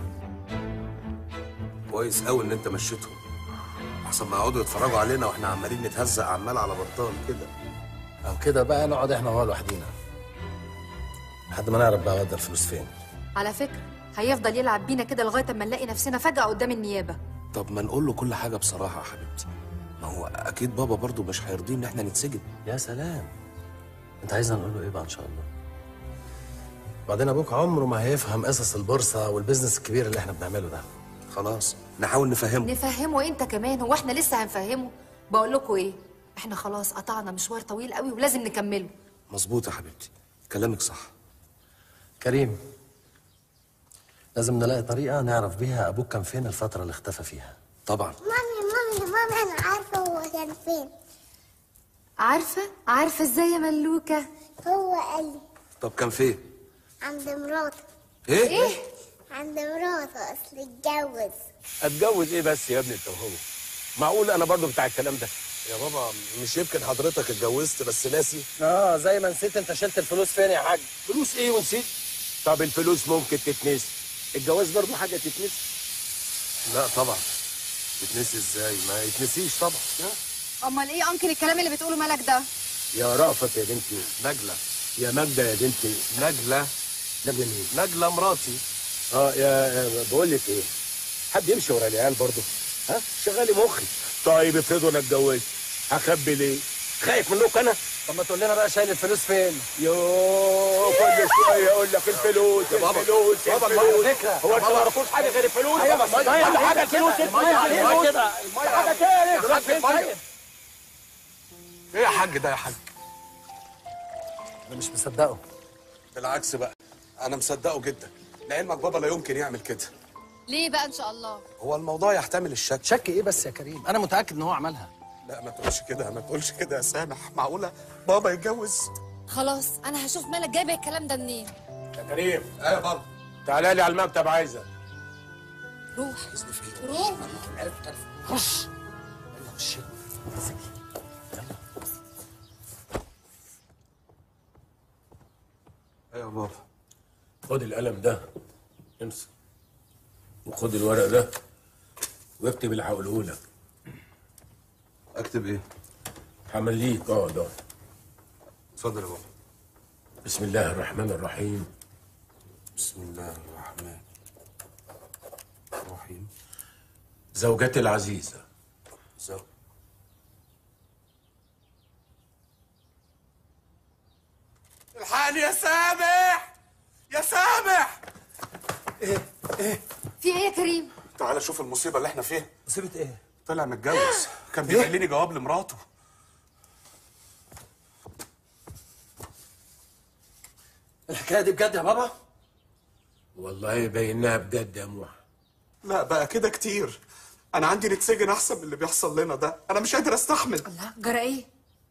كويس قوي ان انت مشيتهم احسن ما يقعدوا يتفرجوا علينا واحنا عمالين نتهزق عمال على بطال كده او كده بقى نقعد احنا وهو لوحدينا لحد ما نعرف بقى ودى الفلوس فين على فكرة هيفضل يلعب بينا كده لغاية اما نلاقي نفسنا فجأة قدام النيابة طب ما نقول له كل حاجه بصراحه يا حبيبتي ما هو اكيد بابا برضو مش هيرضيه ان احنا نتسجن يا سلام انت عايزنا نقول له ايه بقى ان شاء الله بعدين ابوك عمره ما هيفهم قصص البورصه والبيزنس الكبير اللي احنا بنعمله ده خلاص نحاول نفهمه نفهمه انت كمان هو احنا لسه هنفهمه بقول لكم ايه احنا خلاص قطعنا مشوار طويل قوي ولازم نكمله مظبوط يا حبيبتي كلامك صح كريم لازم نلاقي طريقه نعرف بيها ابوك كان فين الفتره اللي اختفى فيها طبعا مامي مامي مامي انا عارفه هو كان فين عارفة عارفة ازاي يا ملوكة هو قال لي طب كان فين عند مراته ايه ايه عند مراته اصل اتجوز اتجوز ايه بس يا ابني انت وهو معقول انا برضو بتاع الكلام ده يا بابا مش يمكن حضرتك اتجوزت بس ناسي اه زي ما نسيت انت شلت الفلوس فين يا حاج فلوس ايه ونسيت طب الفلوس ممكن تتنسي الجواز برضو حاجه تتنسي لا طبعا يتنسي ازاي ما يتنسيش طبعا امال ايه انكل الكلام اللي بتقوله مالك ده يا رأفت يا بنتي نجلة يا ماجدة يا بنتي نجلة نجلة مين؟ نجلة مراتي اه يا يا- بقول لك ايه حد يمشي ورا العيال برضه ها شغالي مخي طيب افرضوا انا اتجوزت هخبي ليه؟ خايف منكم انا؟ طب ما تقول لنا بقى شايل الفلوس فين يوه كل شويه اقول لك الفلوس يا بابا. الفلوس بابا، الفلوس على فكرة. هو يا انتوا ما بابا. تعرفوش حاجه غير الفلوس؟ أيوة، بابا، بس ما المية حاجه عليها الفلوس كده. الفلوس المية عليها الفلوس. كده. المية حاجه عليها. تاني راح فين طيب؟ ايه يا حاج ده يا حاج انا مش مصدقه بالعكس بقى انا مصدقه جدا لعلمك بابا لا يمكن يعمل كده ليه بقى ان شاء الله هو الموضوع يحتمل الشك شك ايه بس يا كريم انا متاكد ان هو عملها لا ما تقولش كده ما تقولش كده يا سامح معقوله بابا يتجوز خلاص انا هشوف مالك جايبه الكلام ده منين يا كريم ايوه بابا تعالى لي على المكتب عايزك روح روح خش خش ايوه بابا خد القلم ده امسك وخد الورق ده واكتب اللي هقوله لك اكتب ايه؟ همليك اقعد اقعد اتفضل يا بابا بسم الله الرحمن الرحيم بسم الله الرحمن الرحيم زوجتي العزيزة زو الحقني يا سامح يا سامح ايه ايه في ايه يا كريم تعالى شوف المصيبه اللي احنا فيها مصيبه ايه طلع متجوز كان بيخليني جواب لمراته الحكايه دي بجد يا بابا والله باينها بجد يا موح لا بقى كده كتير انا عندي نتسجن احسن من اللي بيحصل لنا ده انا مش قادر استحمل لا جرى ايه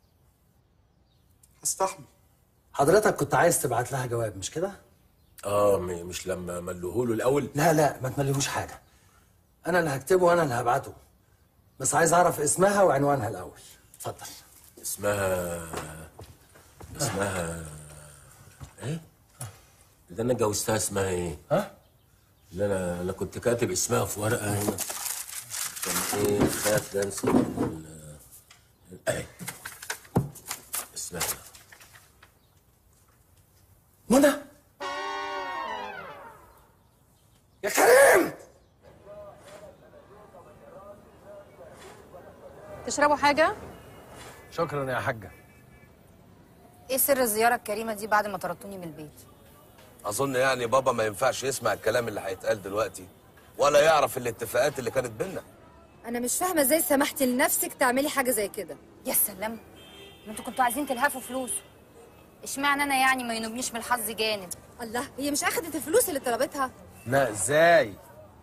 استحمل حضرتك كنت عايز تبعت لها جواب مش كده اه م- مش لما ملوهوله الاول لا لا ما تمليهوش حاجه انا اللي هكتبه وانا اللي هبعته بس عايز اعرف اسمها وعنوانها الاول اتفضل اسمها اسمها ايه ده انا جوزتها اسمها ايه ها اللي انا انا كنت كاتب اسمها في ورقه هنا كان ايه خاف ده انسى ال- اهي اسمها منى يا كريم تشربوا حاجة؟ شكرا يا حاجه ايه سر الزيارة الكريمة دي بعد ما طردتوني من البيت؟ اظن يعني بابا ما ينفعش يسمع الكلام اللي هيتقال دلوقتي ولا يعرف الاتفاقات اللي كانت بينا انا مش فاهمه ازاي سمحتي لنفسك تعملي حاجه زي كده يا سلام ما انتوا كنتوا عايزين تلهفوا فلوس اشمعنى انا يعني ما ينوبنيش من الحظ جانب الله هي مش اخدت الفلوس اللي طلبتها لا ازاي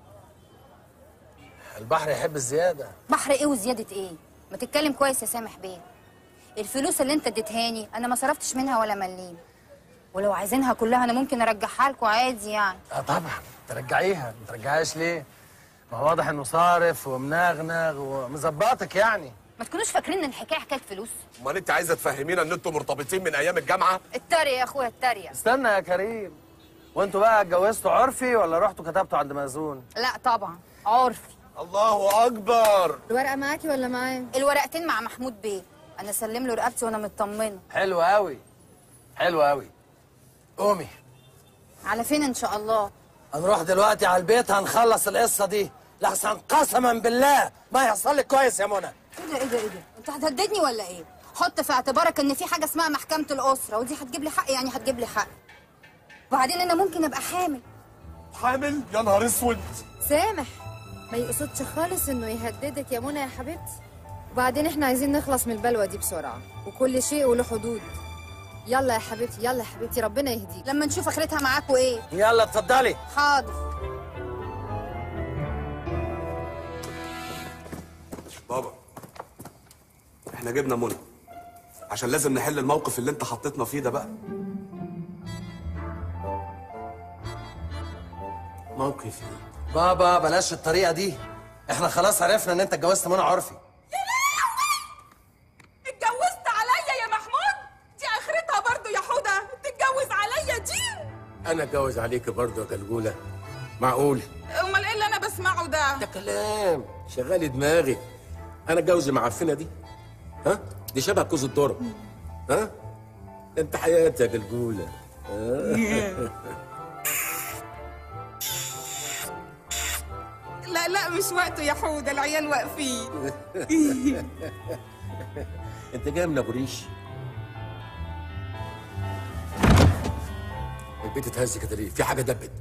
البحر يحب الزياده بحر ايه وزيادة ايه؟ ما تتكلم كويس يا سامح بيه الفلوس اللي انت اديتهاني انا ما صرفتش منها ولا مليم ولو عايزينها كلها انا ممكن ارجعها لكم عادي يعني اه طبعا ترجعيها ما ترجعهاش ليه ما هو واضح انه صارف ومنغنغ ومظبطك يعني ما تكونوش فاكرين ان الحكايه حكايه فلوس امال انت عايزه تفهمينا ان انتوا مرتبطين من ايام الجامعه اتريق يا اخويا اتريق استنى يا كريم وانتوا بقى اتجوزتوا عرفي ولا رحتوا كتبتوا عند مأذون لا طبعا عرفي الله اكبر الورقه معاكي ولا معايا الورقتين مع محمود بيه انا سلم له رقبتي وانا مطمنه حلو قوي حلو قوي قومي على فين ان شاء الله هنروح دلوقتي على البيت هنخلص القصه دي لحسن قسما بالله ما يحصل لك كويس يا منى ايه ده ايه ده ايه ده انت هتهددني ولا ايه حط في اعتبارك ان في حاجه اسمها محكمه الاسره ودي هتجيب لي حق يعني هتجيب لي حق وبعدين انا ممكن ابقى حامل حامل يا نهار اسود سامح ما يقصدش خالص انه يهددك يا منى يا حبيبتي وبعدين احنا عايزين نخلص من البلوه دي بسرعه وكل شيء وله حدود يلا يا حبيبتي يلا يا حبيبتي ربنا يهديك لما نشوف اخرتها معاكوا ايه يلا اتفضلي حاضر بابا احنا جبنا منى عشان لازم نحل الموقف اللي انت حطيتنا فيه ده بقى موقف ايه بابا بلاش الطريقه دي احنا خلاص عرفنا ان انت اتجوزت منى عرفي اتجوزت عليا يا محمود دي اخرتها برضو يا حوده تتجوز عليا دي انا اتجوز عليك برضه يا جلجوله معقول امال ايه اللي انا بسمعه ده ده كلام شغال دماغي انا اتجوز المعفنه دي ها دي شبه كوز الذره ها ده انت حياتي يا جلجوله آه. لا لا مش وقته يا حوده العيال واقفين انت جاي من ابو ريش البيت اتهز كده ليه في حاجه دبت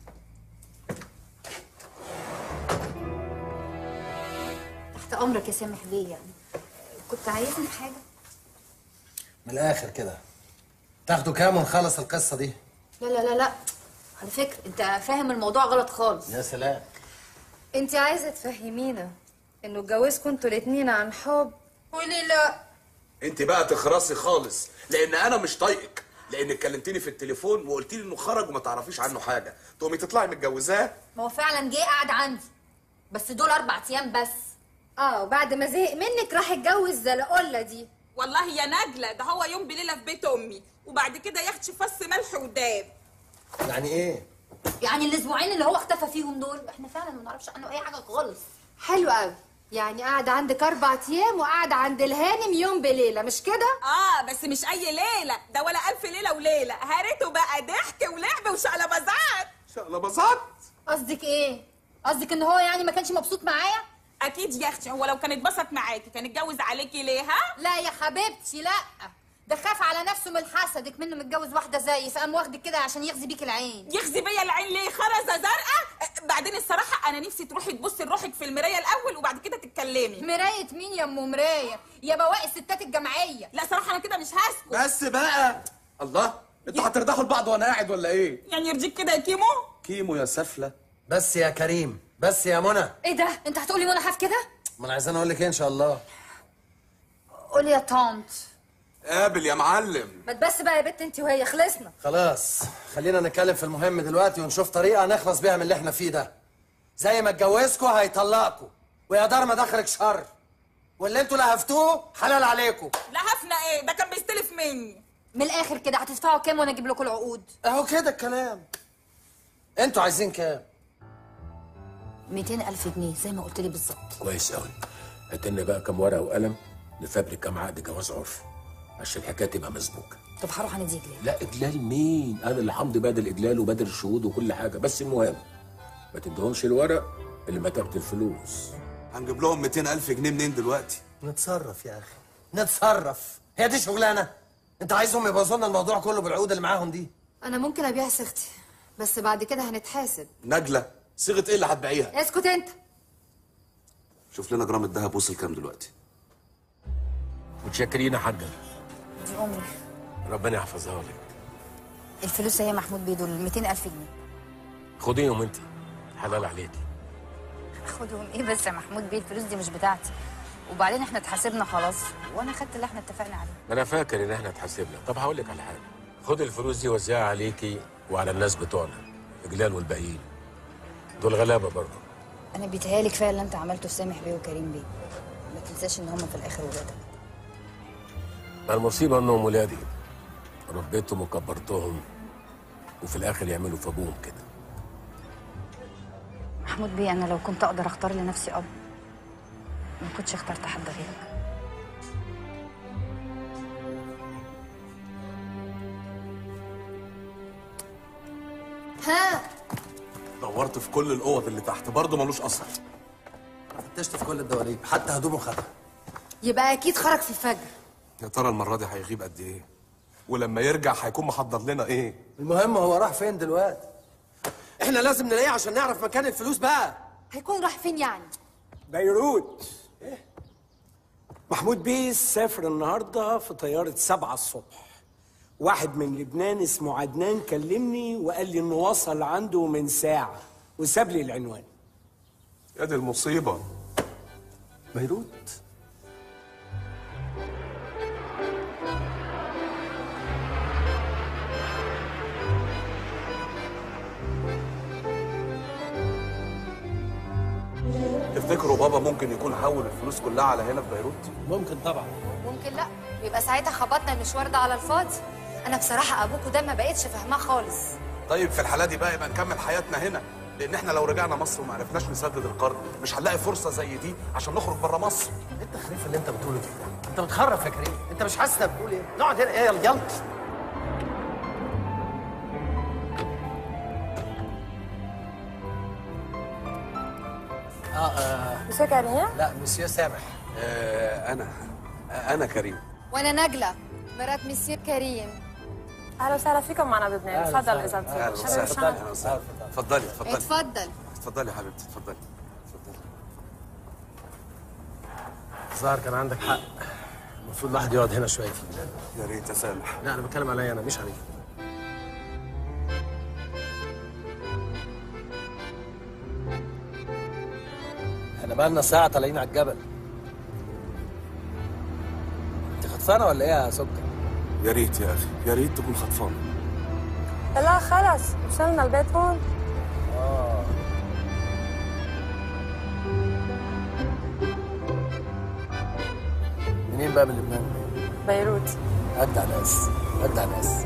تحت امرك يا سامح بيه يعني كنت عايزني في حاجه من الاخر كده تاخدوا كام ونخلص القصه دي لا لا لا لا على فكره انت فاهم الموضوع غلط خالص يا سلام انت عايزه تفهمينا انه اتجوزكوا انتوا الاتنين عن حب قولي لا انت بقى تخرسي خالص لان انا مش طايقك لانك كلمتني في التليفون وقلت لي انه خرج وما تعرفيش عنه حاجه تقومي تطلعي متجوزاه ما هو فعلا جه قاعد عندي بس دول اربع ايام بس اه وبعد ما زهق منك راح اتجوز زلقله دي والله يا نجلة ده هو يوم بليلة في بيت أمي وبعد كده ياخدش فص ملح وداب يعني ايه يعني الاسبوعين اللي هو اختفى فيهم دول احنا فعلا ما نعرفش عنه اي حاجه خالص حلو قوي يعني قاعد عندك اربع ايام وقاعد عند الهانم يوم بليله مش كده اه بس مش أي ليلة ده ولا ألف ليلة وليلة هارته بقى ضحك ولعب وشقلبازات شقلبازات قصدك ايه قصدك ان هو يعني ما كانش مبسوط معايا أكيد يا أختي هو لو كان اتبسط معاكي كان اتجوز عليكي ليه ها؟ لا يا حبيبتي لا ده خاف على نفسه من حسدك منه متجوز واحده زيي فقام واخدك كده عشان يغزي بيك العين يخزي بيا العين ليه خرزة زرقاء آه، بعدين الصراحة أنا نفسي تروحي تبصي لروحك في المراية الأول وبعد كده تتكلمي مرايه مين يا ام مرايه يا بواقي الستات الجمعيه لا صراحة أنا كده مش هسكت بس بقى الله انتوا هترضخوا لبعض وانا قاعد ولا ايه يعني يرضيك كده يا كيمو؟ كيمو يا سفله بس يا كريم بس يا منى ايه ده انت هتقولي منى حاف كده ما انا عايزين اقول لك ايه ان شاء الله قولي يا طنط قابل يا معلم ما تبس بقى يا بت انت وهي خلصنا خلاص خلينا نتكلم في المهم دلوقتي ونشوف طريقه نخلص بيها من اللي احنا فيه ده زي ما اتجوزكوا هيطلقكوا ويا دار ما دخلك شر واللي انتوا لهفتوه حلال عليكم لهفنا إيه ده كان بيستلف مني من الاخر كده هتدفعوا كام وانا اجيب لكم العقود اهو كده الكلام انتوا عايزين كام 200 الف جنيه زي ما قلت لي بالظبط كويس قوي هات لنا بقى كام ورقه وقلم نفبرك كام عقد جواز عرفي عشان الحكايه تبقى مسبوكه طب هروح انا ديك ليه لا اجلال مين انا اللي همضي بدل اجلال وبدل الشهود وكل حاجه بس المهم ما تديهمش الورق اللي ما تاخد الفلوس هنجيب لهم 200 الف جنيه منين دلوقتي نتصرف يا اخي نتصرف هي دي شغلانه انت عايزهم يبوظوا لنا الموضوع كله بالعقود اللي معاهم دي انا ممكن ابيع صيغتي بس بعد كده هنتحاسب نجله صيغه ايه اللي هتبيعيها اسكت انت شوف لنا جرام الذهب وصل كام دلوقتي متشكرين يا حاجه دي امي ربنا يحفظها لك الفلوس هي محمود بيه دول 200 الف جنيه خديهم انت حلال عليكي خدهم ايه بس يا محمود بيه الفلوس دي مش بتاعتي وبعدين احنا اتحاسبنا خلاص وانا خدت اللي احنا اتفقنا عليه انا فاكر ان احنا اتحاسبنا طب هقول لك على حاجه خد الفلوس دي وزعها عليكي وعلى الناس بتوعنا اجلال والباقيين دول غلابه برضه انا بيتهيالي كفايه اللي انت عملته في سامح بيه وكريم بيه ما تنساش ان هم في الاخر ولادك المصيبه انهم ولادي ربيتهم وكبرتهم وفي الاخر يعملوا في ابوهم كده محمود بيه انا لو كنت اقدر اختار لنفسي اب ما كنتش اخترت حد غيرك ها دورت في كل الاوض اللي تحت برضه ملوش اثر فتشت في كل الدواليب حتى هدومه خدها يبقى اكيد خرج في الفجر يا ترى المره دي هيغيب قد ايه ولما يرجع هيكون محضر لنا ايه المهم هو راح فين دلوقتي احنا لازم نلاقيه عشان نعرف مكان الفلوس بقى هيكون راح فين يعني بيروت محمود بيه سافر النهارده في طيارة سبعة الصبح واحد من لبنان اسمه عدنان كلمني وقال لي انه وصل عنده من ساعة وساب لي العنوان يا دي المصيبه بيروت تفتكروا بابا ممكن يكون حول الفلوس كلها على هنا في بيروت ممكن طبعا ممكن لا يبقى ساعتها خبطنا المشوار ده على الفاضي انا بصراحه ابوكوا ده ما بقتش فاهماه خالص طيب في الحاله دي بقى يبقى نكمل حياتنا هنا لان احنا لو رجعنا مصر وما عرفناش نسدد القرض مش هنلاقي فرصه زي دي عشان نخرج بره مصر ايه التخريف اللي انت بتقوله ده انت بتخرف يا كريم انت مش حاسس انك بتقول ايه نقعد هنا ايه يلا يلا اه, آه. مسيو كريم لا مسيو سامح آه انا آه انا كريم وانا نجله مرات مسيو كريم اهلا وسهلا فيكم معنا بلبنان أهلا تفضل وسهلا. اذا اهلا بدك وسهلا شباب اهلا وسهلا اتفضلي اتفضلي اتفضل اتفضلي يا حبيبتي اتفضلي ظاهر كان عندك حق المفروض الواحد يقعد هنا شويه يا ريت يا سامح لا انا بتكلم عليا انا مش عليك احنا بقالنا ساعه طالعين على الجبل انت خطفانه ولا ايه يا سكر يا ريت يا اخي يا ريت تكون خطفان لا خلص وصلنا البيت هون اه منين بقى من لبنان بيروت ادع ناس ادع ناس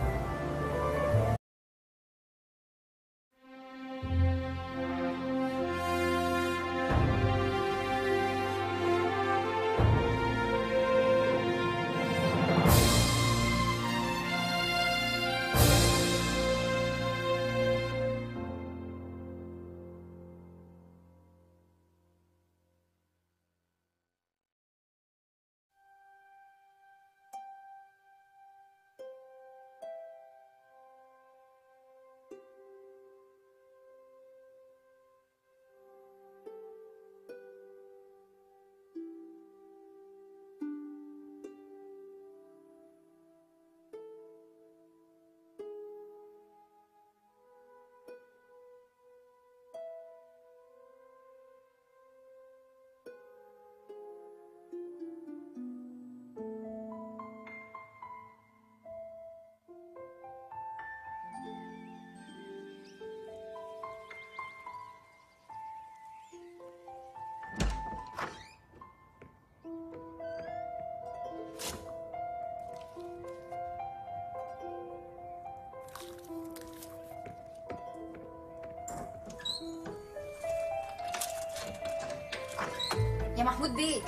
يا محمود بيه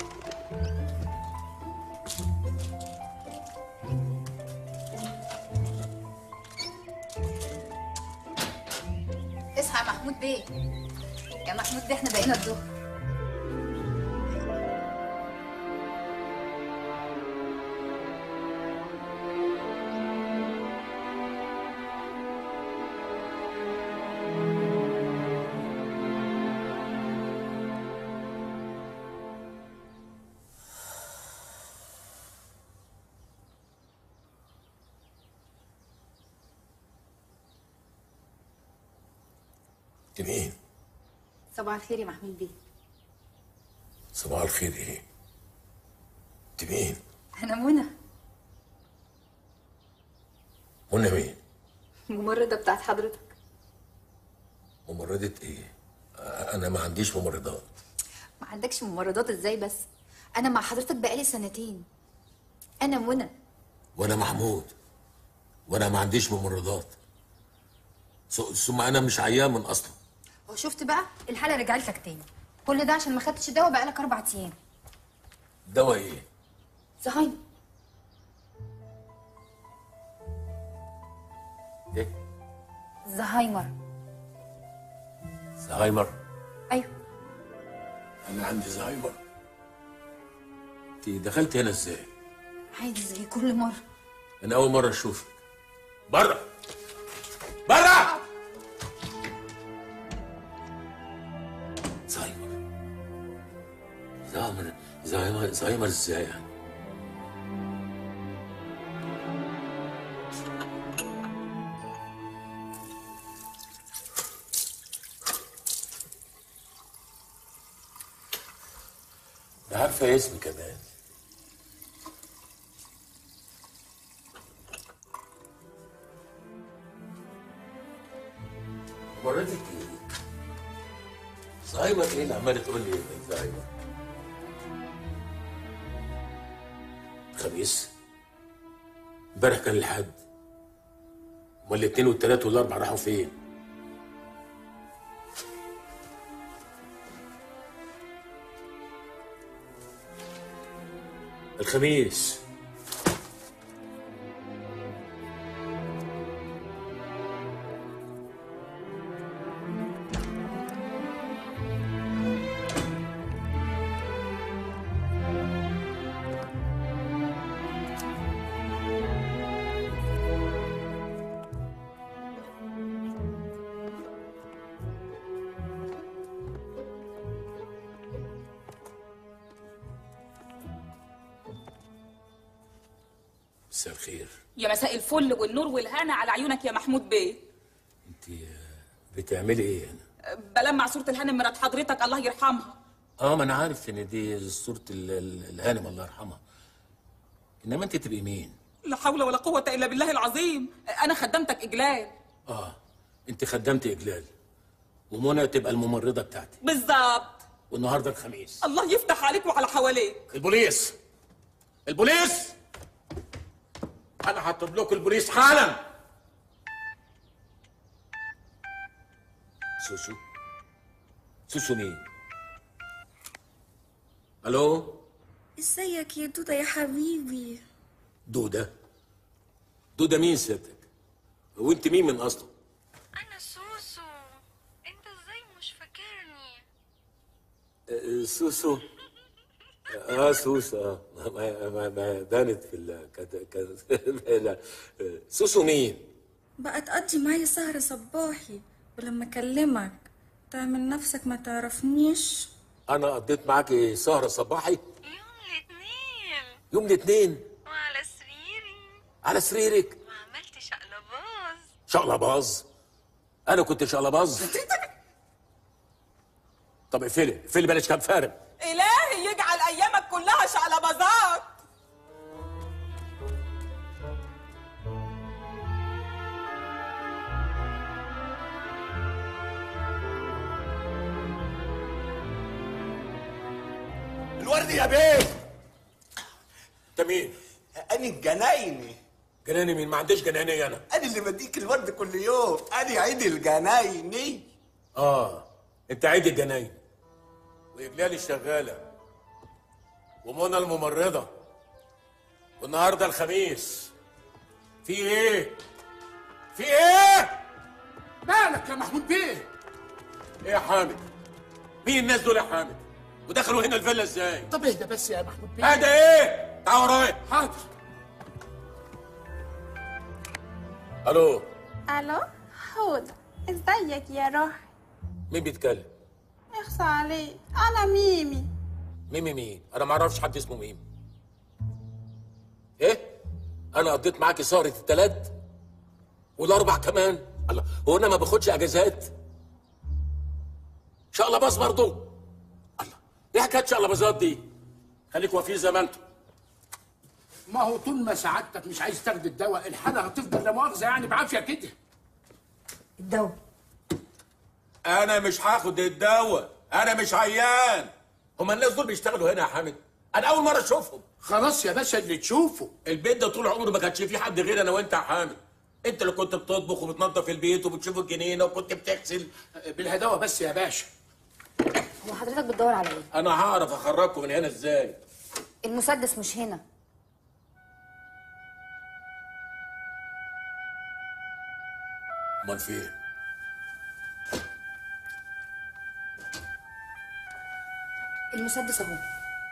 اصحى يا محمود بيه يا محمود بيه احنا بقينا الظهر انت مين؟ صباح الخير يا محمود بيه صباح الخير ايه؟ انت مين؟ انا منى منى مين؟ الممرضه بتاعت حضرتك ممرضة ايه؟ آه، انا ما عنديش ممرضات ما عندكش ممرضات ازاي بس انا مع حضرتك بقالي سنتين انا منى وانا محمود وانا ما عنديش ممرضات ث- ثم انا مش عيان من اصله هو شفت بقى الحاله رجعت لك تاني كل ده عشان ما خدتش دواء بقالك اربع ايام دواء ايه؟ زهايمر ايه؟ زهايمر زهايمر ايوه انا عندي زهايمر انت دخلت هنا ازاي؟ عادي زي كل مره انا اول مره اشوفك بره بره زهايمر زهايمر زهايمر زهايمر ازاي يعني؟ ده عارفه اسمي كمان مرتك ايه؟ زهايمر ايه اللي عماله تقول لي زهايمر؟ خميس امبارح كان الحد امال الاثنين والثلاث والاربع راحوا فين؟ الخميس مساء الخير يا مساء الفل والنور والهنا على عيونك يا محمود بيه بتعملي ايه هنا بلمع صورة الهانم مرات حضرتك الله يرحمها اه ما انا عارف ان دي صوره ال- ال- الهانم الله يرحمها انما انت تبقي مين لا حول ولا قوة إلا بالله العظيم أنا خدمتك إجلال اه انت خدمت اجلال ومنى تبقى الممرضه بتاعتي بالظبط والنهارده الخميس الله يفتح عليك وعلى حواليك البوليس البوليس انا هطلب لكم البوليس حالا سوسو سوسو مين الو ازيك يا دودة يا حبيبي دوده دوده مين سيادتك وانت مين من اصله انا سوسو انت ازاي مش فاكرني آه، سوسو اه سوسو اه ما ما ما بانت في ال كد كد لا آه، سوسو مين بقى تقضي معايا سهر صباحي ولما اكلمك تعمل نفسك ما تعرفنيش انا قضيت معاكي سهره صباحي يوم الاثنين وعلى سريري على سريرك وعملت شقلباز شقلباز انا كنت شقلباز طب اقفلي اقفلي بلاش كام فارغ إلهي يجعل أيامك كلها شقلباظات الورد يا بيه انت مين؟ انا الجنايني جناني مين؟ ما عنديش جناني انا انا اللي بديك الورد كل يوم انا عيد الجنايني اه انت عيد الجناين واجلال الشغاله ومنى الممرضه والنهارده الخميس في ايه؟ في ايه؟ مالك يا محمود بيه ايه يا حامد؟ مين الناس دول يا حامد؟ ودخلوا هنا الفيلا ازاي؟ طب اهدى بس يا محمود بيه هذا ايه؟ تعال ورايا حاضر الو الو حوض ازيك يا روح مين بيتكلم؟ اخصى عليك انا ميمي ميمي مين؟ انا ما اعرفش حد اسمه ميمي ايه؟ انا قضيت معاكي سهرة التلات والاربع كمان الله هو انا ما باخدش اجازات؟ شقلباز برضه الله ايه حكايه شقلبازات دي؟ خليك وفي زي ما انتم ما هو طول ما سعادتك مش عايز تاخد الدواء الحالة هتفضل لا مؤاخذة يعني بعافية كده الدواء انا مش هاخد الدواء انا مش عيان هما الناس دول بيشتغلوا هنا يا حامد انا اول مره اشوفهم خلاص يا باشا اللي تشوفه البيت ده طول عمره ما كانش فيه حد غير انا وانت يا حامد انت اللي كنت بتطبخ وبتنظف البيت وبتشوف الجنينه وكنت بتغسل بالهداوه بس يا باشا هو حضرتك بتدور على ايه؟ انا هعرف اخرجكم من هنا ازاي المسدس مش هنا امال فين المسدس اهو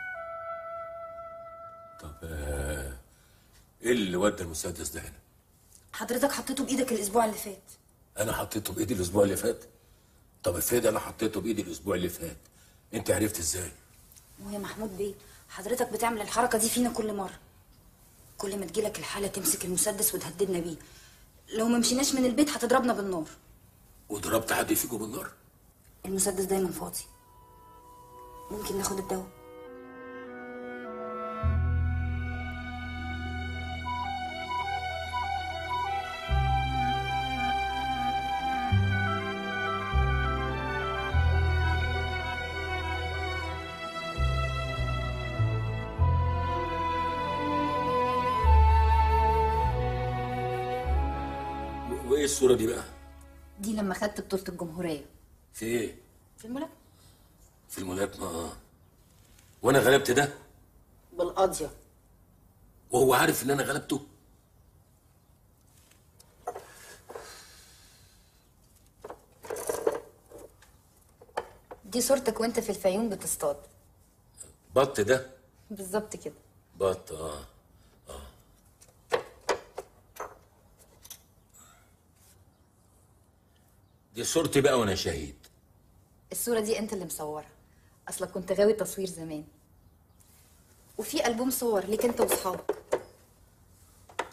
آه، ايه اللي ودى المسدس ده هنا حضرتك حطيته بايدك الاسبوع اللي فات انا حطيته بايدي الاسبوع اللي فات طب افرض انا حطيته بايدي الاسبوع اللي فات انت عرفت ازاي ويا محمود بيه حضرتك بتعمل الحركه دي فينا كل مره كل ما تجيلك الحاله تمسك المسدس وتهددنا بيه لو ما مشيناش من البيت هتضربنا بالنار وضربت حد فيكم بالنار المسدس دايما فاضي ممكن ناخد الدواء و- وايه الصوره دي بقى دي لما خدت بطوله الجمهوريه في ايه في الملاعب في الملاكمه اه وانا غلبت ده بالقاضيه وهو عارف ان انا غلبته دي صورتك وانت في الفيوم بتصطاد بط ده بالظبط كده بط اه اه دي صورتي بقى وانا شهيد الصورة دي انت اللي مصورها اصلك كنت غاوي تصوير زمان وفي ألبوم صور ليك انت واصحابك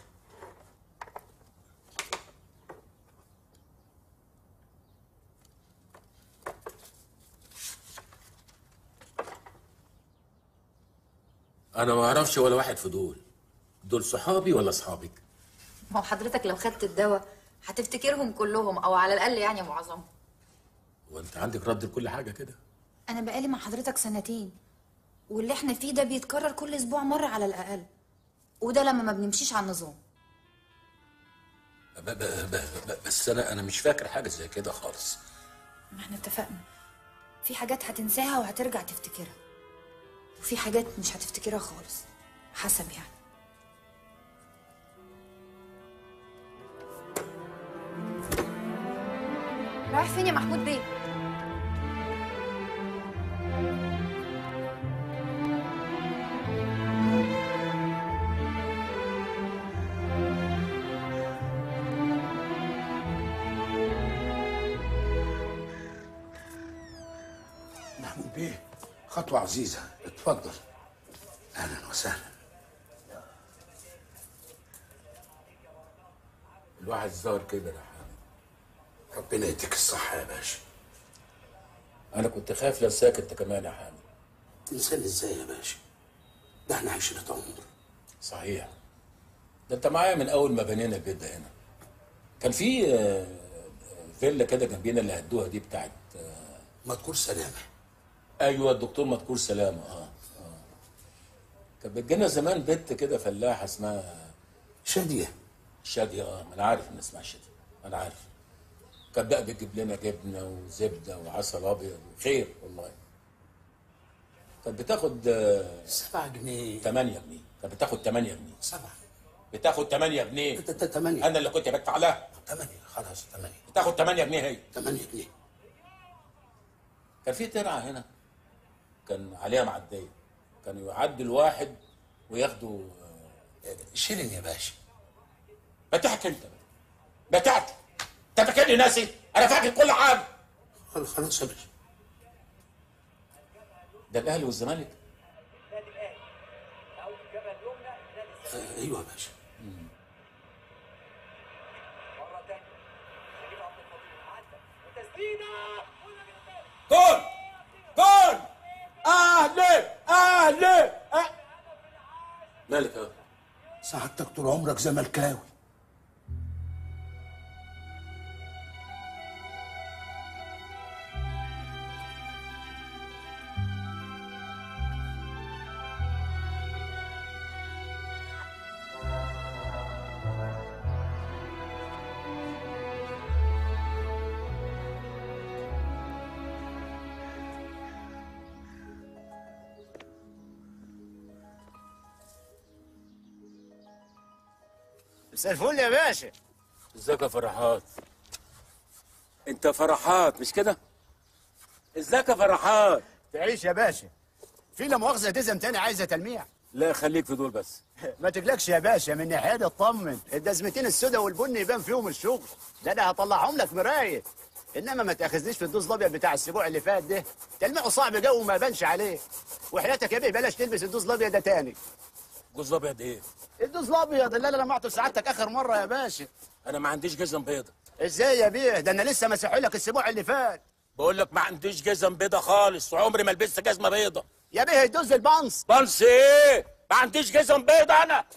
انا ما اعرفش ولا واحد في دول دول صحابي ولا اصحابك ما هو حضرتك لو خدت الدواء هتفتكرهم كلهم او على الاقل يعني معظمهم وانت عندك رد لكل حاجه كده انا بقالي مع حضرتك سنتين واللي احنا فيه ده بيتكرر كل اسبوع مره على الاقل وده لما ما بنمشيش على النظام ب- ب- ب- ب- بس انا انا مش فاكر حاجه زي كده خالص ما احنا اتفقنا في حاجات هتنساها وهترجع تفتكرها وفي حاجات مش هتفتكرها خالص حسب يعني رايح فين يا محمود بيه محمود بيه خطوة عزيزة اتفضل أهلا وسهلا الواحد ظهر كده يا حامد ربنا يديك الصحة يا باشا انا كنت خايف لا ساكت انت كمان يا حامد تنساني ازاي يا باشا ده احنا عشرة عمر صحيح ده انت معايا من اول ما بنينا البيت ده هنا كان في آه، فيلا كده جنبينا اللي هدوها دي بتاعت مذكور سلامة ايوه الدكتور مذكور سلامه اه اه كانت بتجينا زمان بنت كده فلاحه اسمها شاديه شاديه اه ما انا عارف ان اسمها شاديه انا عارف كانت بقى بتجيب لنا جبنه وزبده وعسل ابيض خير والله كانت بتاخد آه، سبعة جنيه 8 جنيه كانت بتاخد 8 جنيه سبعة بتاخد 8 جنيه تمانية انا اللي كنت بدفع لها تمانية خلاص تمانية بتاخد 8 جنيه هي 8 جنيه كان في ترعه هنا كان عليها معديه كانوا يعدوا الواحد وياخدوا شيلن يا باشا بتحكي انت بتحكي انت فاكرني ناسي انا فاكر كل حاجه خلاص خلاص يا باشا ده الاهلي والزمالك آه، ايوه يا باشا جول جول اهلي اهلي أه. مالك يا سعادتك طول عمرك زملكاوي مساء الفل يا باشا ازيك يا فرحات انت فرحات مش كده ازيك يا فرحات تعيش يا باشا في لا مؤاخذه دزم تاني عايزه تلميع لا خليك في دول بس ما تقلقش يا باشا من ناحيه دي اطمن الدزمتين السودا والبني يبان فيهم الشغل ده انا هطلعهم لك مرايه انما ما تاخذنيش في الدوز الابيض بتاع الاسبوع اللي فات ده تلميعه صعب جو وما بانش عليه وحياتك يا بيه بلاش تلبس الدوز الابيض ده تاني جوز ابيض ايه الدوز الابيض اللي انا لمعته سعادتك اخر مره يا باشا انا ما عنديش جزم بيضه ازاي يا بيه ده انا لسه مسحوا لك الاسبوع اللي فات بقول لك ما عنديش جزم بيضه خالص وعمري ما لبست جزمه بيضه يا بيه الدوز البانس بانس ايه ما عنديش جزم بيضه انا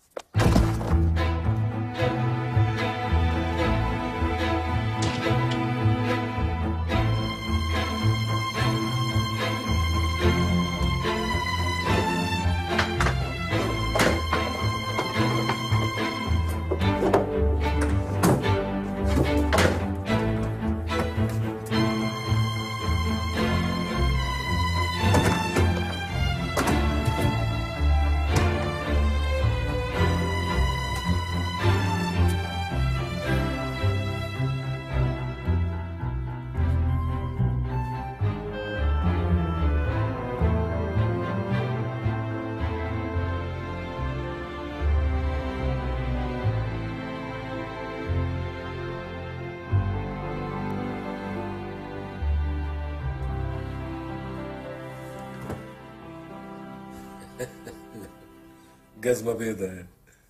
جزمه بيضه يعني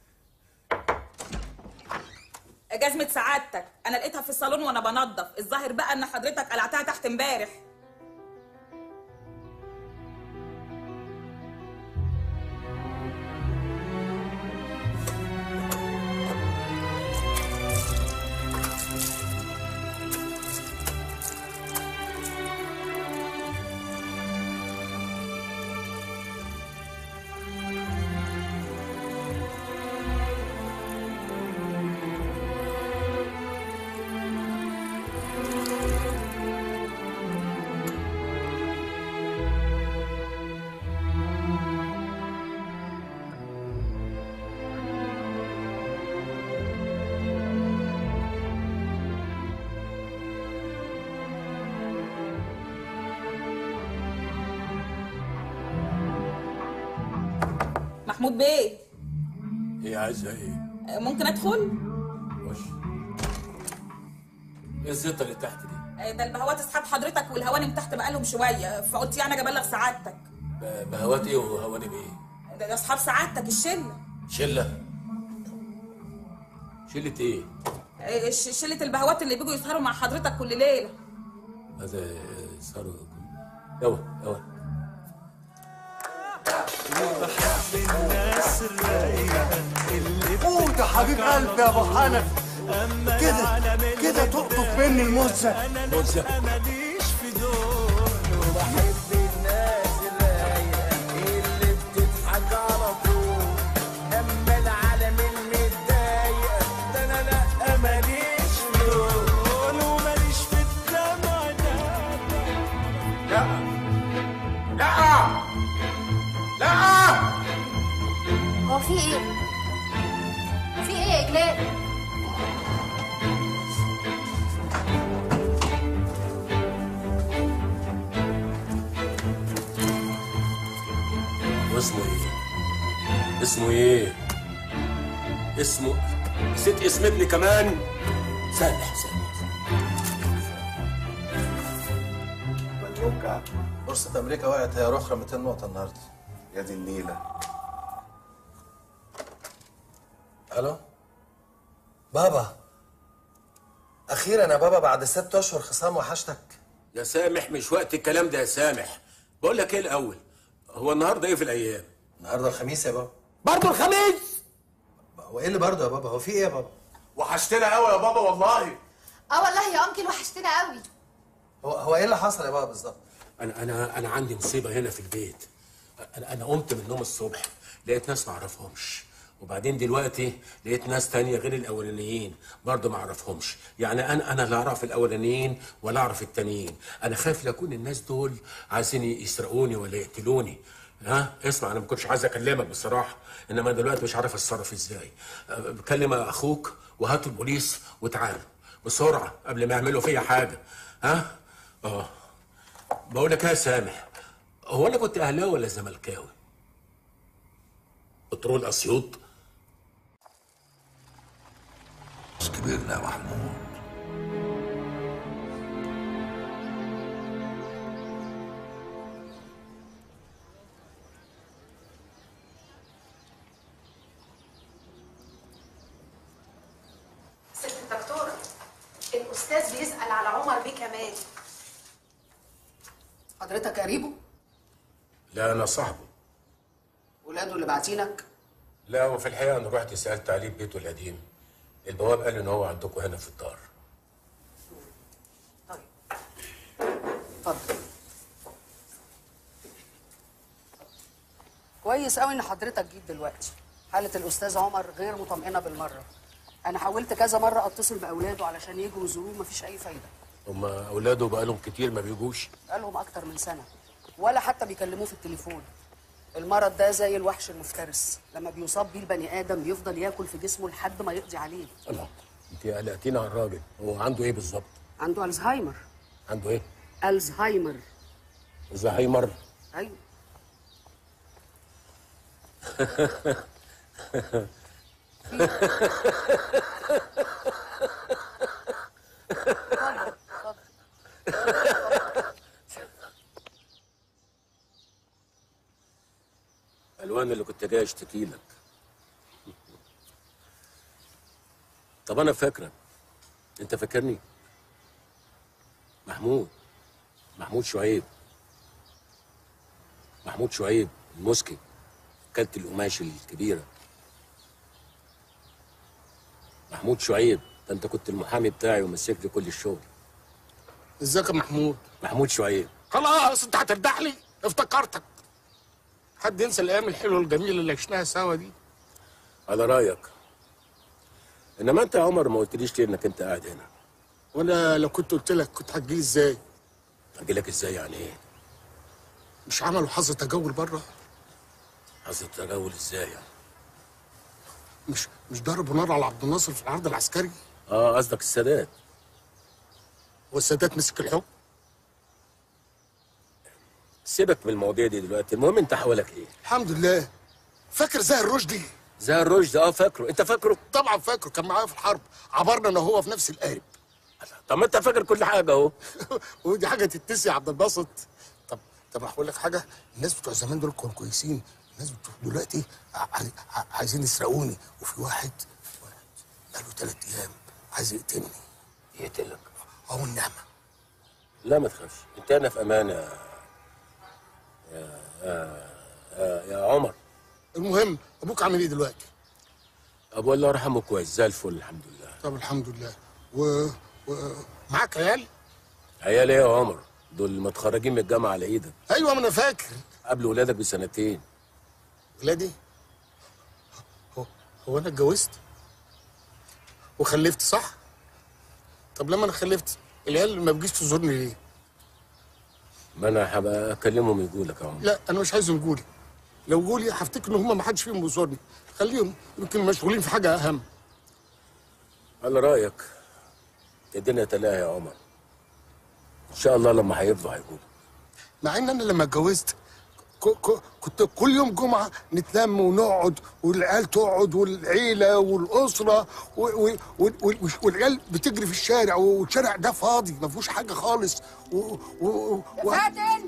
جزمة سعادتك انا لقيتها في الصالون وانا بنظف الظاهر بقى ان حضرتك قلعتها تحت امبارح محمود بيه ايه عايزه ايه؟ آه، ممكن ادخل خش ايه الزيطه اللي تحت دي؟ آه، ده البهوات اصحاب حضرتك والهوانم تحت بقالهم شويه فقلت يعني اجي ابلغ سعادتك ب- بهوات ايه وهواني بايه؟ ده ده اصحاب سعادتك الشله شله شله ايه؟ آه، ش- شله البهوات اللي بيجوا يسهروا مع حضرتك كل ليله هذا صاروا يلا يلا الناس الرايقة اللي قول يا حبيب قلبي يا ابو حنف كده كده تقطف مني المزه مزه ماليش في دول وبحب الناس الرايقة اللي بتضحك على طول اما العالم المتضايقة ده انا لا ماليش في دول وماليش في الدمع ده لا لا لا هو في ايه؟ في ايه يا اجلال؟ واسمه ايه؟ اسمه ايه؟ اسمه نسيت اسم ابني كمان سامح سامح مبروك بورصة أمريكا وقعت هي أخرى 200 نقطة النهاردة يا دي النيلة ألو بابا أخيرا يا بابا بعد ست أشهر خصام وحشتك يا سامح مش وقت الكلام ده يا سامح بقول لك ايه الاول هو النهارده ايه في الايام النهاردة الخميس يا بابا برضه الخميس هو إيه اللي برضه يا بابا هو في إيه يا بابا وحشتنا قوي يا بابا والله اه والله يا انكل وحشتنا قوي هو هو إيه اللي حصل يا بابا بالظبط انا انا انا عندي مصيبه هنا في البيت انا انا قمت من النوم الصبح لقيت ناس ما اعرفهمش وبعدين دلوقتي لقيت ناس تانية غير الاولانيين برضه ما اعرفهمش يعني انا انا لا اعرف الاولانيين ولا اعرف التانيين انا خايف لاكون الناس دول عايزين يسرقوني ولا يقتلوني ها اسمع انا ما كنتش عايز اكلمك بصراحه انما دلوقتي مش عارف اتصرف ازاي أه، بكلم اخوك وهاتوا البوليس وتعالوا بسرعه قبل ما يعملوا فيا حاجه ها اه بقول لك إيه يا سامح هو انا كنت اهلاوي ولا زملكاوي بترول اسيوط بس كبرنا يا محمود ست الدكتورة الأستاذ بيسأل على عمر بيه كمال حضرتك قريبه لا انا صاحبه ولاده اللي باعتينك لا وفي الحقيقه انا رحت سالت عليه في بيته القديم البواب قال ان هو عندكم هنا في الدار اتفضل كويس قوي ان حضرتك جيت دلوقتي حالة الأستاذ عمر غير مطمئنة بالمرة أنا حاولت كذا مرة أتصل بأولاده علشان يجوا يزوروه مفيش أي فايدة هم اولاده بقالهم كتير ما بيجوش بقالهم أكتر من سنة ولا حتى بيكلموه في التليفون المرض ده زي الوحش المفترس لما بيصاب بيه البني آدم بيفضل ياكل في جسمه لحد ما يقضي عليه الله انت قلقتينا على الراجل هو عنده ايه بالظبط عنده ألزهايمر عنده ايه ألزهايمر زهايمر أيوه الوان اللي كنت جاي اشتكي لك طب انا فاكرك انت فاكرني محمود محمود شعيب محمود شعيب المسكي كلت القماش الكبيره محمود شعيب ده انت كنت المحامي بتاعي ومسك لي كل الشغل ازيك يا محمود محمود شعيب خلاص انت هتردح لي افتكرتك حد ينسى الايام الحلوه الجميله اللي عشناها سوا دي على رايك انما انت يا عمر ما قلتليش ليه انك انت قاعد هنا وانا لو كنت قلت لك كنت هتجيلي ازاي اجي لك ازاي يعني ايه مش عملوا حظ تجول بره حظ التجول ازاي يعني مش مش ضربوا نار على عبد الناصر في العرض العسكري اه قصدك السادات والسادات مسك الحكم سيبك من المواضيع دي دلوقتي المهم انت حوالك ايه الحمد لله فاكر زاهر رشدي زي الرشد اه فاكره انت فاكره طبعا فاكره كان معايا في الحرب عبرنا انا وهو في نفس القارب طب ما انت فاكر كل حاجه اهو ودي حاجه تتنسي يا عبد الباسط طب طب هقول لك حاجه الناس بتوع زمان دول كانوا كويسين الناس بتوع دلوقتي ع- ع- عايزين يسرقوني وفي واحد واحد بقاله ثلاث ايام عايز يقتلني يقتلك اه والنعمه لا ما تخافش انت انا في امان يا يا يا, يا, يا عمر المهم ابوك عامل ايه دلوقتي ابو الله يرحمه كويس زي الفل الحمد لله طب الحمد لله و, و... معاك عيال عيال ايه يا عمر دول متخرجين من الجامعه على ايدك ايوه ما انا فاكر قبل ولادك بسنتين ولادي هو, هو انا اتجوزت وخلفت صح طب لما انا خلفت العيال ما بتجيش تزورني ليه ما انا هبقى اكلمهم يجوا لك يا عمر لا انا مش عايزهم يجولي لو جولي هفتكر ان هم ما حدش فيهم بيزورني خليهم يمكن مشغولين في حاجه اهم على رايك الدنيا تلاهي يا عمر ان شاء الله لما هيفضوا هيجوا مع ان انا لما اتجوزت ك- ك- كنت كل يوم جمعه نتلم ونقعد والعيال تقعد والعيله والاسره و- و- و- و- والعيال بتجري في الشارع والشارع ده فاضي ما فيهوش حاجه خالص و... و... و... و... فاتن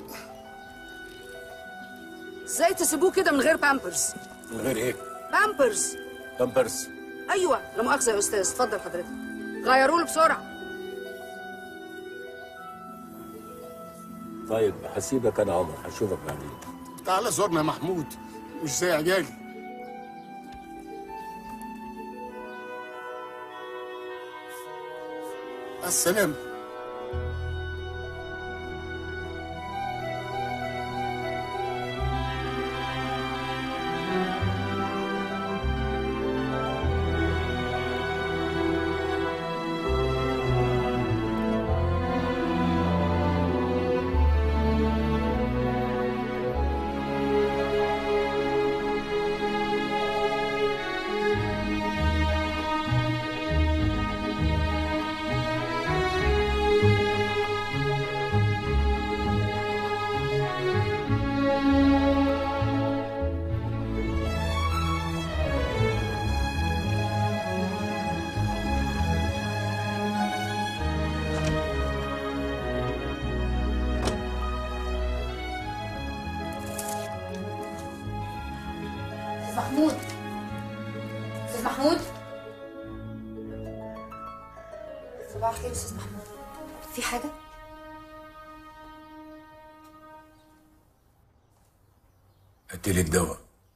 ازاي تسيبوه كده من غير بامبرز من غير ايه بامبرز بامبرز ايوه لا مؤاخذه يا استاذ اتفضل حضرتك غيروا له بسرعه طيب هسيبك انا يا عمر هشوفك بعدين تعالى زورنا يا محمود مش زي عجالي السلام استاذ محمود استاذ محمود صباح الخير يا استاذ محمود في حاجه اديلك دواء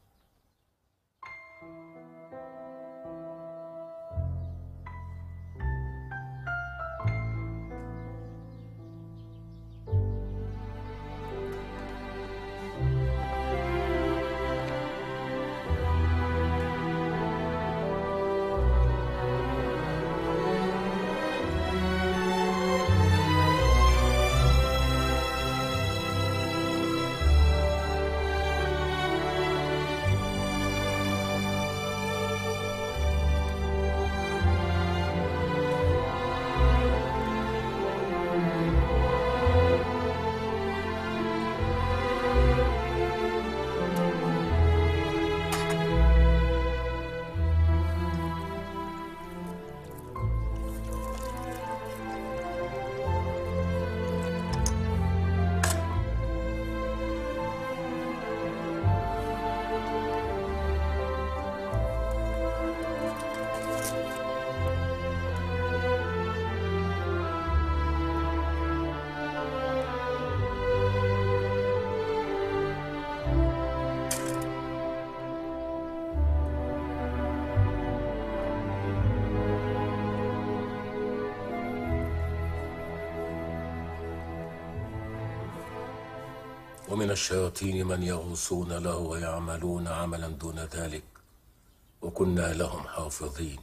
ومن الشياطين من يغوصون له ويعملون عملا دون ذلك وكنا لهم حافظين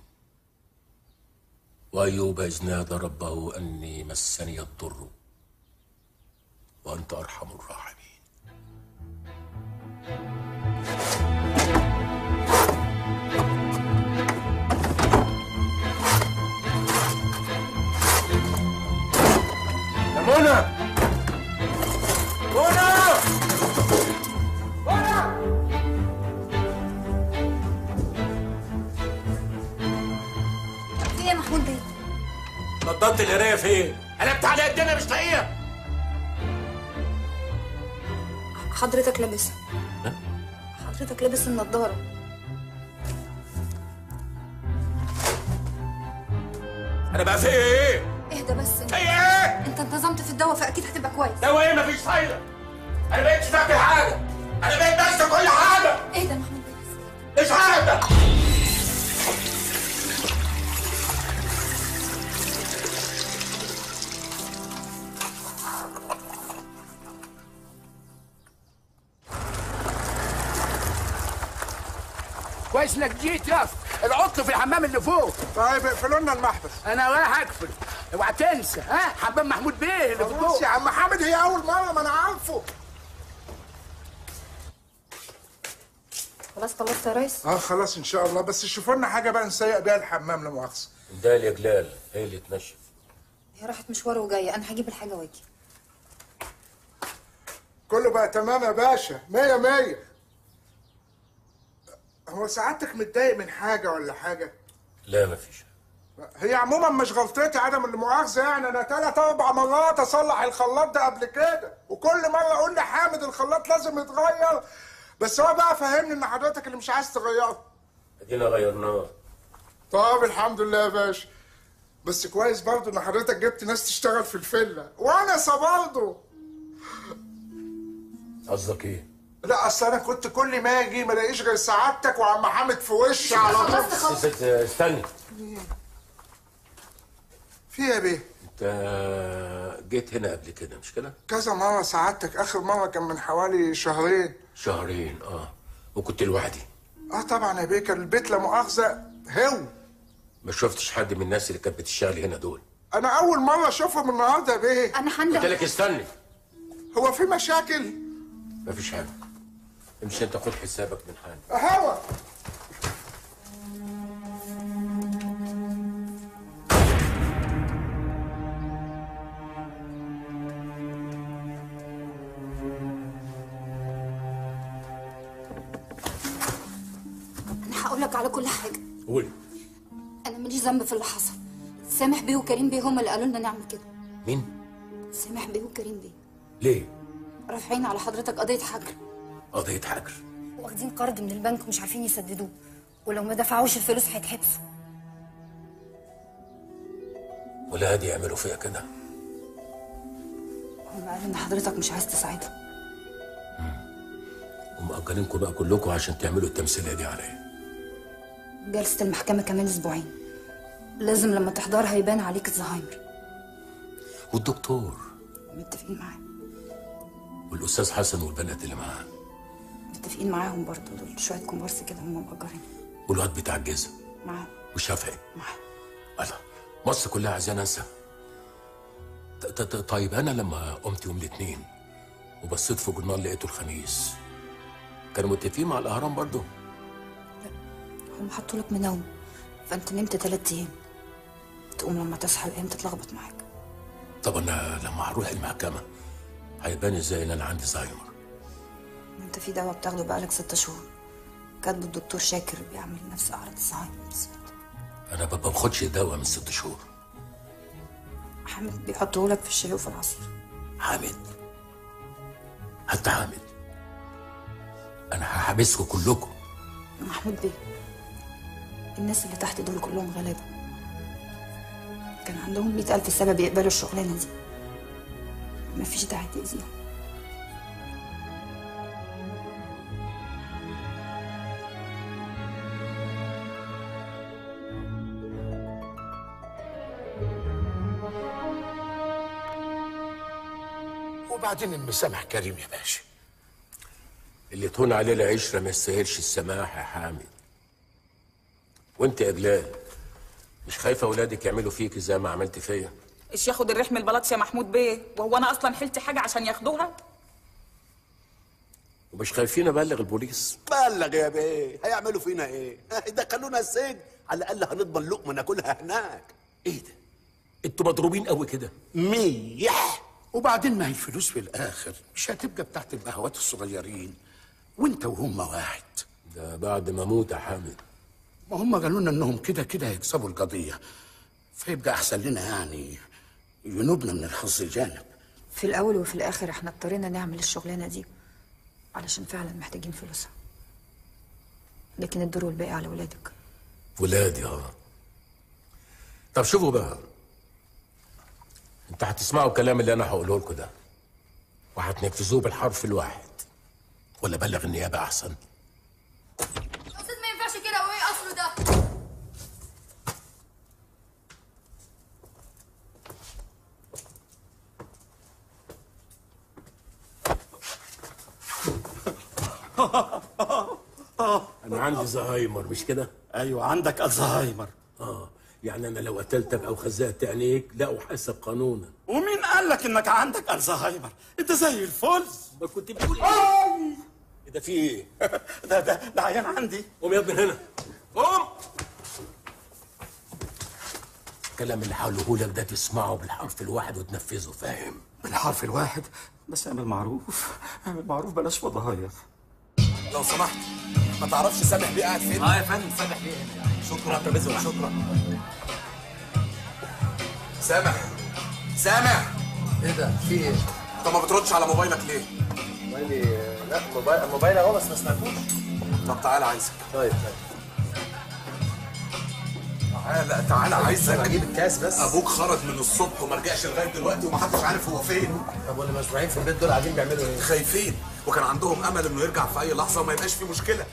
وأيوب إذ نادى ربه أني مسني الضر وأنت أرحم الراحمين يا منى منى منى نضاره القرايه فين قلبت عليها الدنيا مش لاقيها حضرتك لابسها حضرتك لابس النضاره انا بقى في ايه اهدى بس انت ايه ايه انت انتظمت في الدواء فاكيد هتبقى كويس دواء ايه مفيش فايده انا بقيتش فاكر حاجه انا بقيت بنسى كل حاجه اهدى يا محمود مش حاجه كويس انك جيت يا أخي. العطل في الحمام اللي فوق طيب اقفلوا لنا المحبس انا رايح اقفل اوعى تنسى ها حمام محمود بيه اللي في خلاص فوق يا عم حامد هي اول مره ما انا عارفه خلاص خلصت يا ريس اه خلاص ان شاء الله بس شوفوا لنا حاجه بقى نسيق بيها الحمام لا مؤاخذه ده يا جلال هي اللي تنشف هي راحت مشوار وجايه انا هجيب الحاجه واجي كله بقى تمام يا باشا مية مية هو سعادتك متضايق من حاجه ولا حاجه لا مفيش هي عموما مش غلطتي عدم المؤاخذه يعني انا ثلاث اربع مرات اصلح الخلاط ده قبل كده وكل مره اقول لحامد الخلاط لازم يتغير بس هو بقى فهمني ان حضرتك اللي مش عايز تغيره ادينا غيرناه طب الحمد لله يا باشا بس كويس برضه ان حضرتك جبت ناس تشتغل في الفيلا وانا برضه قصدك ايه لا اصل انا كنت كل ما اجي ما الاقيش غير سعادتك وعم حامد في وشي على طول است- است- استني في إيه يا بيه انت جيت هنا قبل كده مش كده كذا مره سعادتك اخر مره كان من حوالي شهرين شهرين اه وكنت لوحدي اه طبعا يا بيه كان البيت لا مؤاخذه هو ما شفتش حد من الناس اللي كانت بتشتغل هنا دول انا اول مره اشوفهم النهارده يا بيه انا قلت لك استني هو في مشاكل مفيش حاجه امشي انت خد حسابك من حالي هوا انا هقول لك على كل حاجه قولي انا ماليش ذنب في اللي حصل سامح بيه وكريم بيه هم اللي قالوا لنا نعمل كده مين سامح بيه وكريم بيه ليه رافعين على حضرتك قضيه حجر قضيه حجر واخدين قرض من البنك ومش عارفين يسددوه ولو ما دفعوش الفلوس هيتحبسوا ولا هادي يعملوا فيها كده هم قالوا ان حضرتك مش عايز تساعدهم ومأجرينكم بقى كلكم عشان تعملوا التمثيليه دي عليا جلسه المحكمه كمان اسبوعين لازم لما تحضرها يبان عليك الزهايمر والدكتور متفقين معاه والاستاذ حسن والبنات اللي معاه متفقين معاهم برضه دول شويه كومبارس كده هم مأجرين والواد بتاع الجيزه معاهم وشافعي معاه الله مصر كلها عايزاني انسى ط- ط- ط- طيب انا لما قمت يوم الاثنين وبصيت في جورنال لقيته الخميس كانوا متفقين مع الاهرام برضو هم حطوا لك منوم فانت نمت ثلاث ايام تقوم لما تصحى الايام تتلخبط معاك طب انا لما هروح المحكمه هيبان ازاي ان انا عندي زهايمر انت في دواء بتاخده بقالك ست شهور كاتبه الدكتور شاكر بيعمل نفس اعراض الزهايمر بالظبط انا ما باخدش دواء من ست شهور حامد بيحطه لك في الشاي وفي العصير حامد حتى حامد انا هحبسكم كلكم محمود بيه الناس اللي تحت دول كلهم غلابة كان عندهم مئة ألف سبب يقبلوا الشغلانة دي مفيش داعي تأذيهم وبعدين المسامح كريم يا باشا اللي تهون عليه العشره ما يستاهلش السماح يا حامد وانت يا جلال مش خايفه اولادك يعملوا فيك زي ما عملت فيا ايش ياخد الريح من البلاط يا محمود بيه وهو انا اصلا حلت حاجه عشان ياخدوها ومش خايفين ابلغ البوليس بلغ يا بيه هيعملوا فينا ايه؟ يدخلونا السجن على الاقل هنضمن لقمه ناكلها هناك ايه ده؟ انتوا مضروبين قوي كده ميح وبعدين ما هي الفلوس في الاخر مش هتبقى بتاعت البهوات الصغيرين وانت وهم واحد ده بعد ما اموت يا حامد ما هم قالوا لنا انهم كده كده هيكسبوا القضيه فيبقى احسن لنا يعني جنوبنا من الحظ الجانب في الاول وفي الاخر احنا اضطرينا نعمل الشغلانه دي علشان فعلا محتاجين فلوسها لكن الدور والباقي على ولادك ولادي اه طب شوفوا بقى انت هتسمعوا الكلام اللي انا هقوله لكم ده وهتنفذوه بالحرف الواحد ولا بلغ النيابه احسن استاذ ما ينفعش كده وايه اصله ده انا عندي زهايمر مش كده ايوه عندك الزهايمر اه يعني انا لو قتلتك او خزقت عينيك لا احاسب قانونا ومين قال لك انك عندك الزهايمر انت زي الفل ما كنت بتقول ايه ده في ايه ده ده ده عيان عندي قوم يا ابني هنا قوم الكلام اللي هقوله لك ده تسمعه بالحرف الواحد وتنفذه فاهم بالحرف الواحد بس اعمل معروف اعمل معروف بلاش فضايح لو سمحت ما تعرفش سامح بيه قاعد فين؟ اه يا فندم سامح بيه هنا شكرا ترابيزه شكرا سامح سامح ايه ده في ايه؟ انت ما بتردش على موبايلك ليه؟ موبايلي لا موبايل موبايل اهو بس ما سمعتوش طب تعالى عايزك طيب طيب تعالى تعالى عايزك اجيب الكاس بس ابوك خرج من الصبح وما رجعش لغايه دلوقتي ومحدش عارف هو فين طب واللي مسموعين في البيت دول قاعدين بيعملوا ايه؟ خايفين وكان عندهم امل انه يرجع في اي لحظه وما يبقاش في مشكله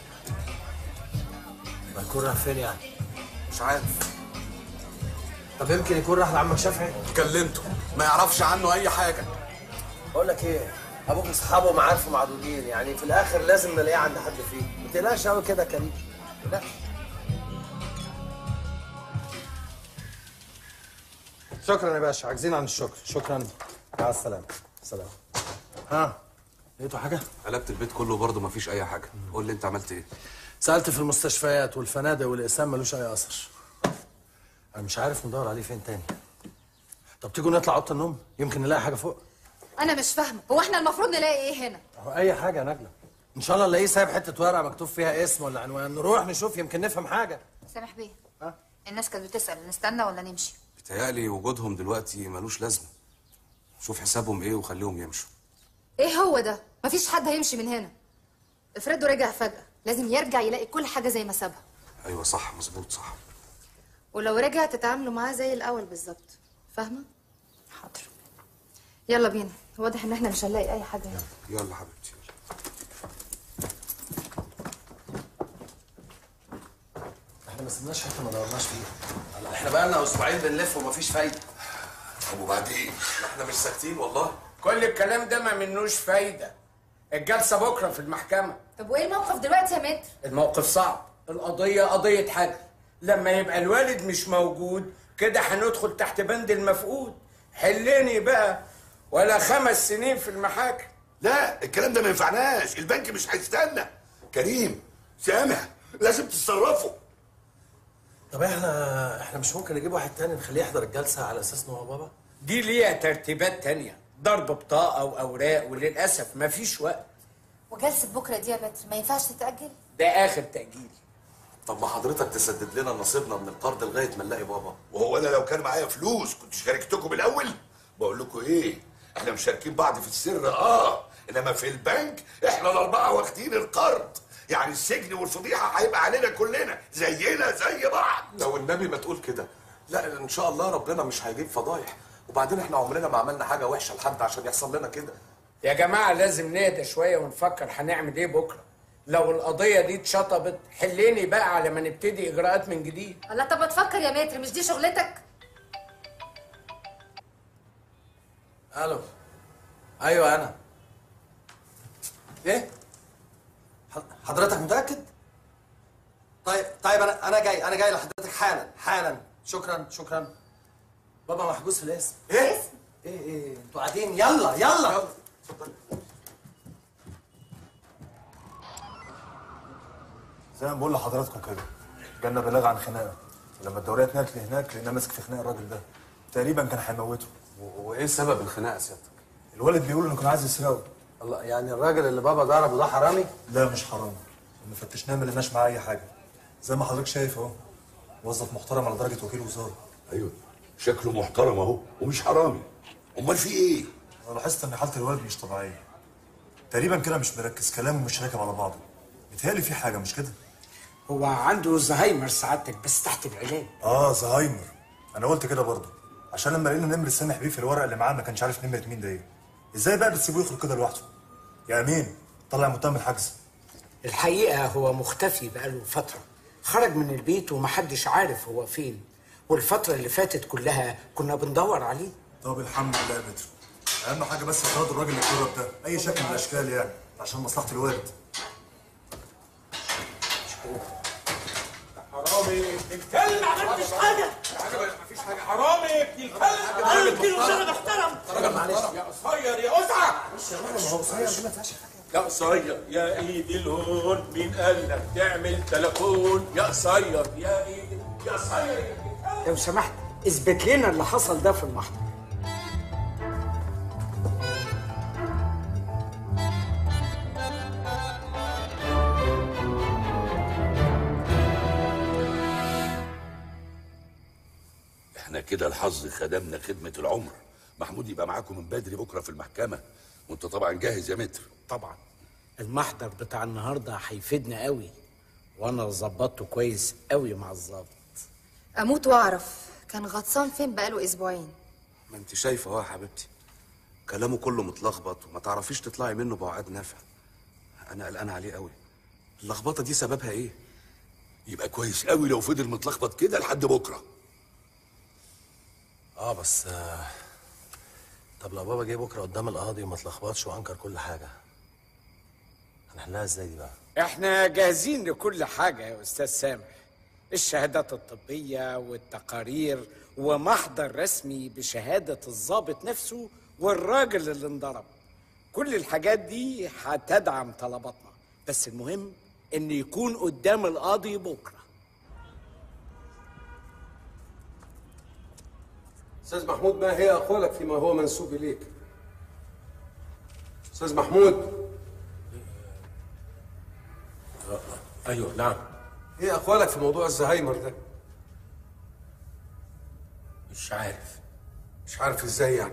ما يكون راح فين يعني؟ مش عارف طب يمكن يكون راح لعمك شافعي كلمته ما يعرفش عنه اي حاجه بقول لك ايه ابوك اصحابه معارف معدودين يعني في الاخر لازم نلاقيه عند حد فيه ما تقلقش قوي كده يا كريم ما تقلقش شكرا يا باشا عاجزين عن الشكر شكرا مع السلامه سلام ها لقيتوا حاجه قلبت البيت كله برضه ما فيش اي حاجه قول لي انت عملت ايه سالت في المستشفيات والفنادق والاقسام ملوش اي اثر انا مش عارف ندور عليه فين تاني طب تيجوا نطلع اوضه النوم يمكن نلاقي حاجه فوق انا مش فاهمه هو احنا المفروض نلاقي ايه هنا اهو اي حاجه يا نجله ان شاء الله نلاقيه سايب حته ورقه مكتوب فيها اسم ولا عنوان نروح نشوف يمكن نفهم حاجه سامح بيه الناس كانت بتسال نستنى ولا نمشي بيتهيألي وجودهم دلوقتي ملوش لازمه شوف حسابهم ايه وخليهم يمشوا ايه هو ده مفيش حد هيمشي من هنا افرضه رجع فجاه لازم يرجع يلاقي كل حاجه زي ما سابها ايوه صح مظبوط صح ولو رجع تتعاملوا معاه زي الاول بالظبط فاهمه حاضر يلا بينا واضح ان احنا مش هنلاقي اي حاجه هنا يلا حبيبتي احنا ما سيبناش حته ما دورناش فيها احنا بقى لنا اسبوعين بنلف ومفيش فايده طب وبعدين احنا مش ساكتين والله كل الكلام ده ما منوش فايده الجلسه بكره في المحكمه طب وايه الموقف دلوقتي يا متر الموقف صعب القضيه قضيه حجر لما يبقى الوالد مش موجود كده هندخل تحت بند المفقود حلني بقى ولا خمس سنين في المحاكم لا الكلام ده ما ينفعناش البنك مش هيستنى كريم سامح لازم تتصرفوا طب احنا احنا مش ممكن نجيب واحد تاني نخليه يحضر الجلسه على اساس ان هو بابا دي ليها ترتيبات تانية ضرب بطاقة وأوراق وللأسف مفيش وقت وجلسه بكره دي يا متر ما ينفعش تتاجل ده آخر تأجيل طب ما حضرتك تسدد لنا نصيبنا من القرض لغايه ما نلاقي بابا وهو انا لو كان معايا فلوس كنت شاركتكم الاول بقول لكم ايه احنا مشاركين بعض في السر اه انما في البنك احنا الاربعه واخدين القرض يعني السجن والفضيحه هيبقى علينا كلنا زينا زي بعض لو النبي ما تقول كده لا ان شاء الله ربنا مش هيجيب فضايح وبعدين احنا عمرنا ما عملنا حاجه وحشه لحد عشان يحصل لنا كده يا جماعة لازم نهدى شوية ونفكر هنعمل إيه بكرة لو القضية دي اتشطبت حليني بقى على ما نبتدي إجراءات من جديد الله طب ما تفكر يا متر مش دي شغلتك الو ايوه انا ايه ح- حضرتك متاكد طيب طيب انا انا جاي انا جاي لحضرتك حالا حالا شكرا شكرا بابا محجوز في الاسم ايه ايه ايه انتوا قاعدين يلا يلا زي ما بقول لحضراتكم كده جالنا بلاغ عن خناقه لما الدوريه اتنقلت لهناك لقيناه ماسك في خناق الراجل ده تقريبا كان هيموته وايه سبب الخناقه سيادتك؟ الولد بيقول انه كان عايز يسرقه الله يعني الراجل اللي بابا ضربه ده حرامي لا مش حرام لما فتشناه ما لقيناش معاه اي حاجه زي ما حضرتك شايف اهو موظف محترم على درجه وكيل وزاره ايوه شكله محترم اهو ومش حرامي امال في ايه انا لاحظت ان حاله الولد مش طبيعيه تقريبا كده مش مركز كلامه مش راكب على بعضه متهيألي في حاجه مش كده هو عنده زهايمر سعادتك بس تحت العلاج اه زهايمر انا قلت كده برضه عشان لما لقينا نمر سامح بيه في الورق اللي معاه ما كانش عارف نمره مين ده ايه ازاي بقى بتسيبوه يخرج كده لوحده يا امين طلع متهم الحجز الحقيقة هو مختفي بقاله فترة خرج من البيت ومحدش عارف هو فين والفترة اللي فاتت كلها كنا بندور عليه طب الحمد لله يا بدر اهم حاجه بس اطراد الراجل الكرة ده اي شكل من الاشكال يعني عشان مصلحه الوالد حرامي ابن الكلب ما عملتش حاجه مفيش حاجه حرامي ابن الكلب انا اديله شغل محترم راجل معلش. يا قصير يا اسعى ما هو قصير دي ما فيهاش يا قصير يا ايدي الهون مين قال لك تعمل تليفون يا قصير يا ايدي يا قصير لو سمحت اثبت لنا اللي حصل ده في المحضر احنا كده الحظ خدمنا خدمه العمر محمود يبقى معاكم من بدري بكره في المحكمه وانت طبعا جاهز يا متر طبعا المحضر بتاع النهارده هيفيدنا قوي وانا ظبطته كويس قوي مع الظابط اموت واعرف كان غطسان فين بقاله اسبوعين ما انت شايفه اهو يا حبيبتي كلامه كله متلخبط وما تعرفيش تطلعي منه بعقد نافع انا قلقان عليه قوي اللخبطه دي سببها ايه يبقى كويس قوي لو فضل متلخبط كده لحد بكره اه بس آه، طب لو بابا جه بكره قدام القاضي وما اتلخبطش وانكر كل حاجه هنحلها ازاي دي بقى؟ احنا جاهزين لكل حاجة يا أستاذ سامح الشهادات الطبية والتقارير ومحضر رسمي بشهادة الضابط نفسه والراجل اللي انضرب كل الحاجات دي هتدعم طلباتنا بس المهم ان يكون قدام القاضي بكرة استاذ محمود ما هي اقوالك فيما هو منسوب اليك استاذ محمود ايوه نعم ايه اقوالك في موضوع الزهايمر ده مش عارف مش عارف ازاي يعني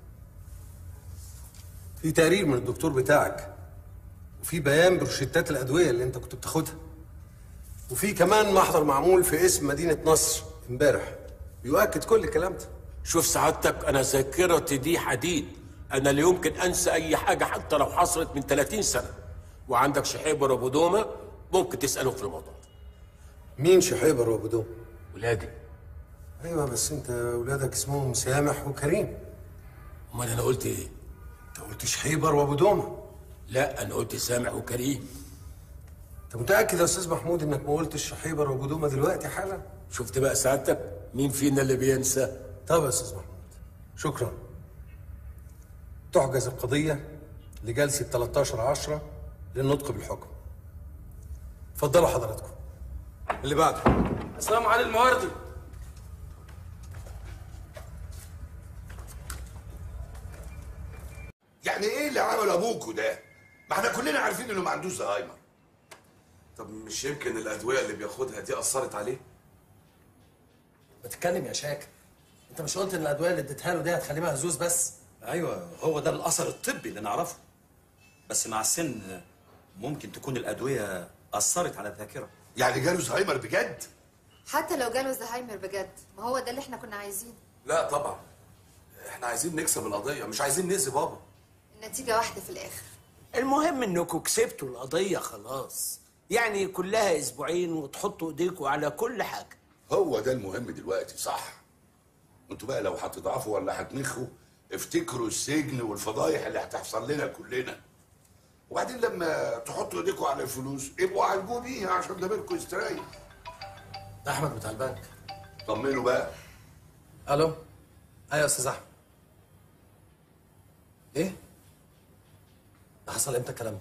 في تقرير من الدكتور بتاعك وفي بيان بروشتات الادويه اللي انت كنت بتاخدها وفي كمان محضر معمول في اسم مدينه نصر امبارح يؤكد كل الكلام ده شوف سعادتك انا ذاكرتي دي حديد انا لا يمكن انسى اي حاجه حتى لو حصلت من 30 سنه وعندك شحيبر وابو دومه ممكن تسالهم في الموضوع مين شحيبر وابو دوم ولادي ايوه بس انت ولادك اسمهم سامح وكريم امال انا قلت ايه انت قلت شحيبر وابو دومه لا انا قلت سامح وكريم انت متاكد يا استاذ محمود انك ما قلتش شحيبر وابو دومه دلوقتي حالا شفت بقى سعادتك مين فينا اللي بينسى طب يا استاذ محمود شكرا تحجز القضيه لجلسه 13 10 للنطق بالحكم اتفضلوا حضراتكم اللي بعده السلام على المواردي يعني ايه اللي عمله ابوكوا ده ما احنا كلنا عارفين انه ما عندوش زهايمر طب مش يمكن الادويه اللي بياخدها دي اثرت عليه ما تتكلم يا شاكر انت مش قلت ان الادويه اللي اديتها له دي هتخليه مهزوز بس ايوه هو ده الاثر الطبي اللي نعرفه بس مع السن ممكن تكون الادويه اثرت على الذاكره يعني جاله زهايمر بجد حتى لو جاله زهايمر بجد ما هو ده اللي احنا كنا عايزينه لا طبعا احنا عايزين نكسب القضيه مش عايزين نأذي بابا النتيجة واحدة في الآخر المهم انكم كسبتوا القضية خلاص يعني كلها اسبوعين وتحطوا ايديكم على كل حاجة هو ده المهم دلوقتي صح انتوا بقى لو هتضعفوا ولا هتنخوا افتكروا السجن والفضايح اللي هتحصل لنا كلنا وبعدين لما تحطوا ايديكم على الفلوس ابقوا عالجوا بيها عشان ضميركم يستريح ده احمد بتاع البنك طمنوا بقى الو ايوه يا استاذ احمد ايه ده حصل امتى الكلام ده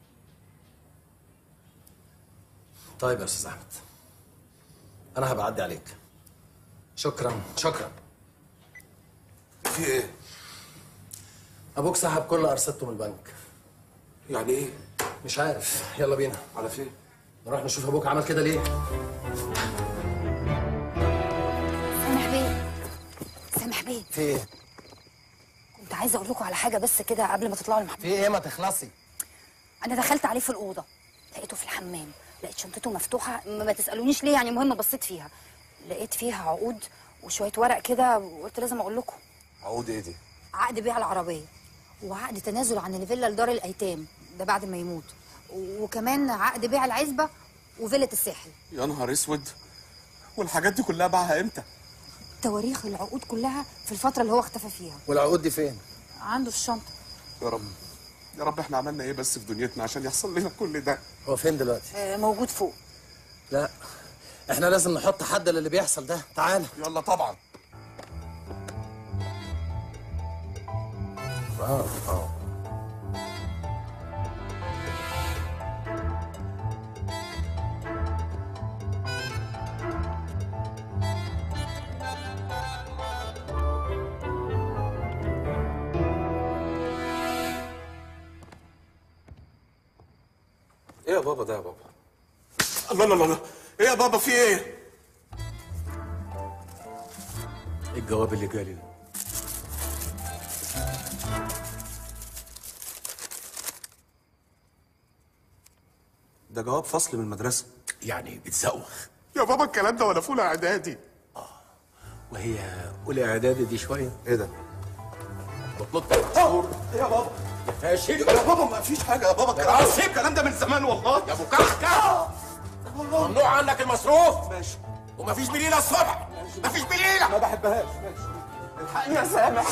طيب يا استاذ احمد انا هبعدي عليك شكرا شكرا في ايه ابوك سحب كل ارصدته من البنك يعني ايه مش عارف يلا بينا على فين نروح نشوف ابوك عمل كده ليه سامح بيه بيه في ايه؟ كنت عايزه اقول لكم على حاجه بس كده قبل ما تطلعوا المحمود في ايه ما تخلصي انا دخلت عليه في الاوضه لقيته في الحمام لقيت شنطته مفتوحه ما ما تسالونيش ليه يعني مهم بصيت فيها لقيت فيها عقود وشويه ورق كده وقلت لازم اقول لكم عقود ايه دي؟ عقد بيع العربيه وعقد تنازل عن الفيلا لدار الايتام ده بعد ما يموت وكمان عقد بيع العزبه وفيله الساحل يا نهار اسود والحاجات دي كلها باعها امتى؟ تواريخ العقود كلها في الفتره اللي هو اختفى فيها والعقود دي فين؟ عنده في الشنطه يا رب يا رب احنا عملنا ايه بس في دنيتنا عشان يحصل لنا كل ده هو فين دلوقتي؟ آه، موجود فوق لا احنا لازم نحط حد للي بيحصل ده تعال يلا طبعا اه اه ايه يا بابا ده يا بابا؟ الله الله الله ايه يا بابا في ايه؟ ايه الجواب اللي جالي ده ده جواب فصل من المدرسة يعني بتزوخ يا بابا الكلام ده وانا في اولى اعدادي وهي اولى اعدادي دي شويه ايه ده؟ بطلت ايه يا بابا؟ يا شيل يا بابا ما فيش حاجة يا بابا الكلام ده الكلام ده من زمان والله يا ابو كحكه ممنوع عنك المصروف ماشي ومفيش بليله الصبح مفيش بليله ما بحبهاش ماشي الحقني يا سامح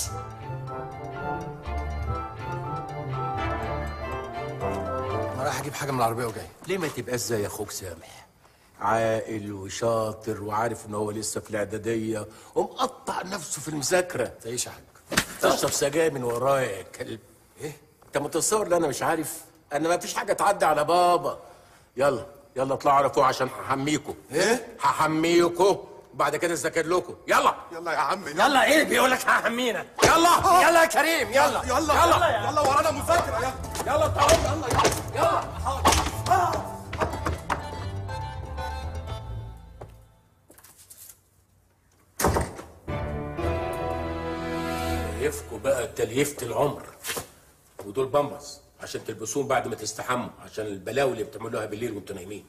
انا رايح اجيب حاجه من العربيه وجاي ليه ما تبقاش زي اخوك سامح عاقل وشاطر وعارف ان هو لسه في الاعداديه ومقطع نفسه في المذاكره تعيش يا حاج تشرب سجاير من ورايا يا كلب ايه انت متصور ان انا مش عارف انا ما فيش حاجه تعدي على بابا يلا يلا اطلعوا على فوق عشان هحميكوا ايه هحميكوا وبعد كده اذاكر لكم يلا يلا يا عم يلا ايه بيقول لك هحمينا يلا يلا يا كريم يلا يلا يلا يلا ورانا مذاكرة يلا يلا تعالوا يلا يلا تليفكوا بقى تليفة العمر ودول بامبرز عشان تلبسوهم بعد ما تستحموا عشان البلاوي اللي بتعملوها بالليل وانتوا نايمين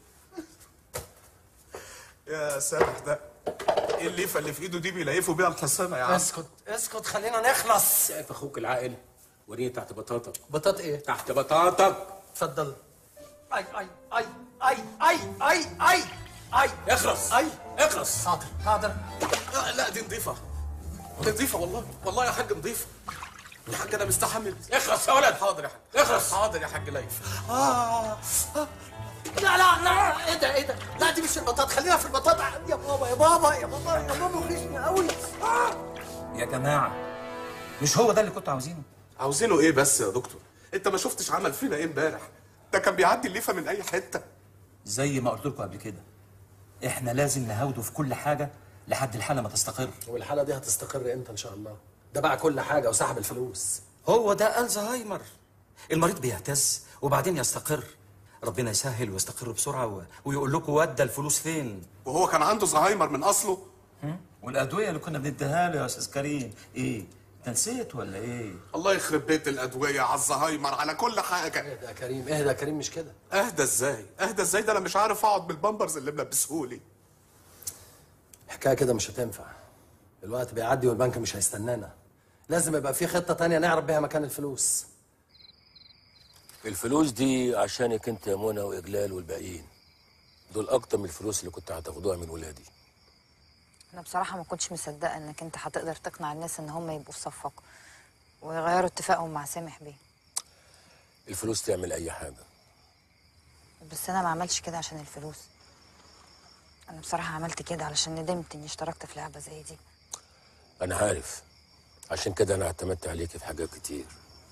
يا سامح ده ايه الليفه اللي في ايده دي بيليفوا بيها الحصانه يا عم اسكت اسكت خلينا نخلص شايف اخوك العاقل وريني تحت بطاطك بطاط ايه؟ تحت بطاطك اتفضل اي اي اي اي اي اي اي اي اخلص اي اخلص حاضر حاضر لا, لا دي نظيفه دي نظيفه والله والله يا حاج نظيفه يا حاج انا مستحمل اخلص يا ولد حاضر يا حاج اخلص حاضر يا حاج ليف آه. آه. لا لا لا ايه ده ايه ده لا دي مش البطاط خلينا في البطاط يا بابا يا بابا يا بابا يا بابا وحشني قوي آه. يا جماعة مش هو ده اللي كنتوا عاوزينه عاوزينه ايه بس يا دكتور انت ما شفتش عمل فينا ايه امبارح ده كان بيعدي الليفه من اي حته زي ما قلت لكم قبل كده احنا لازم نهاوده في كل حاجة لحد الحالة ما تستقر والحاله دي هتستقر امتى ان شاء الله ده باع كل حاجه وسحب الفلوس هو ده الزهايمر المريض بيهتز وبعدين يستقر ربنا يسهل ويستقر بسرعة و... ويقول لكم ودى الفلوس فين وهو كان عنده زهايمر من اصله والأدوية اللي كنا بنديها له يا أستاذ كريم إيه؟ أنت نسيت ولا إيه؟ الله يخرب بيت الادويه على الزهايمر على كل حاجه اهدى يا كريم اهدى يا كريم مش كده اهدى ازاي اهدى ازاي ده انا مش عارف اقعد بالبامبرز اللي ملبسهولي الحكايه كده مش هتنفع الوقت بيعدي والبنك مش هيستنانا لازم يبقى في خطه تانية نعرف بيها مكان الفلوس الفلوس دي عشانك انت يا منى واجلال والباقيين دول اكتر من الفلوس اللي كنت هتاخدوها من ولادي انا بصراحه ما كنتش مصدقه انك انت هتقدر تقنع الناس ان هم يبقوا في صفك ويغيروا اتفاقهم مع سامح بيه الفلوس تعمل اي حاجه بس انا ما عملتش كده عشان الفلوس انا بصراحه عملت كده علشان ندمت اني اشتركت في لعبه زي دي انا عارف عشان كده انا اعتمدت عليكي في حاجات كتير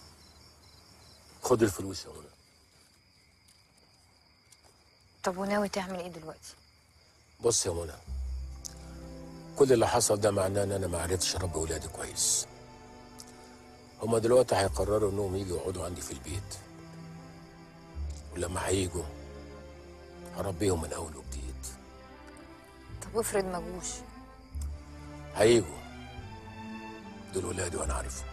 خد الفلوس يا منى طب وناوي تعمل ايه دلوقتي بص يا منى كل اللي حصل ده معناه ان انا ما عرفتش اربي ولادي كويس هما دلوقتي هيقرروا انهم يجوا يقعدوا عندي في البيت ولما هيجوا هربيهم من اول وجديد طب وافرض ما جوش هيجوا دول ولادي وانا عارفهم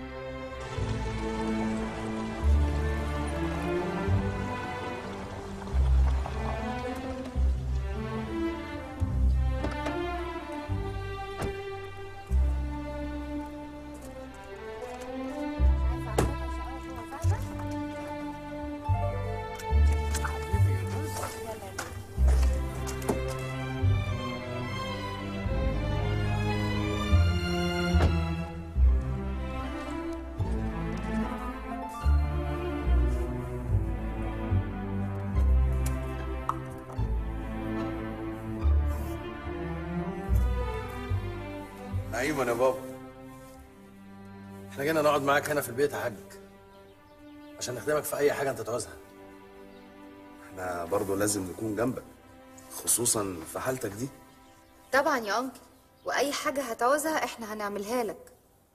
نعيما يا بابا احنا جينا نقعد معاك هنا في البيت يا حاج عشان نخدمك في اي حاجه انت تعوزها احنا برضه لازم نكون جنبك خصوصا في حالتك دي طبعا يا انكل واي حاجه هتعوزها احنا هنعملها لك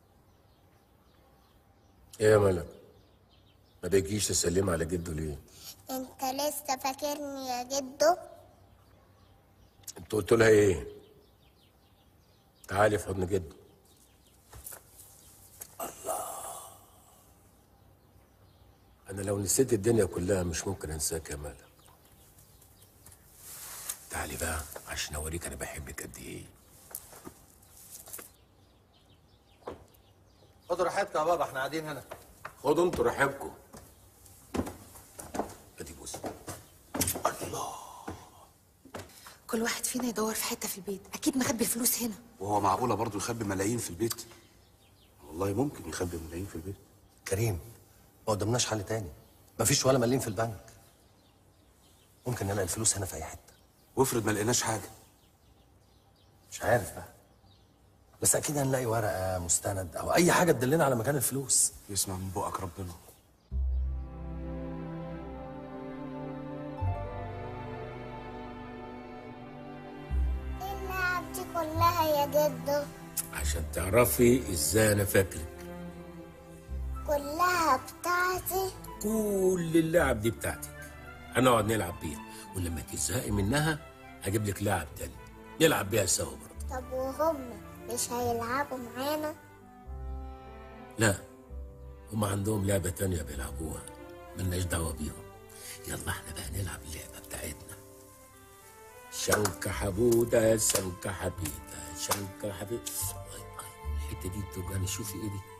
ايه يا ملك ما بيجيش تسلم على جده ليه انت لسه فاكرني يا جدو انت قلت لها ايه تعالي في حضن جده الله انا لو نسيت الدنيا كلها مش ممكن انساك يا ملك تعالي بقى عشان اوريك انا بحبك قد ايه خدوا راحتك يا بابا احنا قاعدين هنا خدوا انتوا راحبكم ادي بص كل واحد فينا يدور في حته في البيت اكيد مخبي الفلوس هنا وهو معقوله برضه يخبي ملايين في البيت والله ممكن يخبي ملايين في البيت كريم ما قدامناش حل تاني مفيش ولا مليم في البنك ممكن نلاقي الفلوس هنا في اي حته وافرض ما لقيناش حاجه مش عارف بقى بس اكيد هنلاقي ورقه مستند او اي حاجه تدلنا على مكان الفلوس يسمع من بقك ربنا اللعب دي كلها يا جدو عشان تعرفي ازاي انا فاكرك كلها بتاعتي كل اللعب دي بتاعتك هنقعد نلعب بيها ولما تزهقي منها هجيب لك لعب تاني نلعب بيها سوا برضه طب وهم مش هيلعبوا معانا لا هم عندهم لعبة تانية بيلعبوها ملناش دعوة بيهم يلا احنا بقى نلعب اللعبة بتاعتنا شنكة حبودة شنكة حبيبة شنكة حبيبة أي أي الحتة دي بتوجعني شوفي ايه دي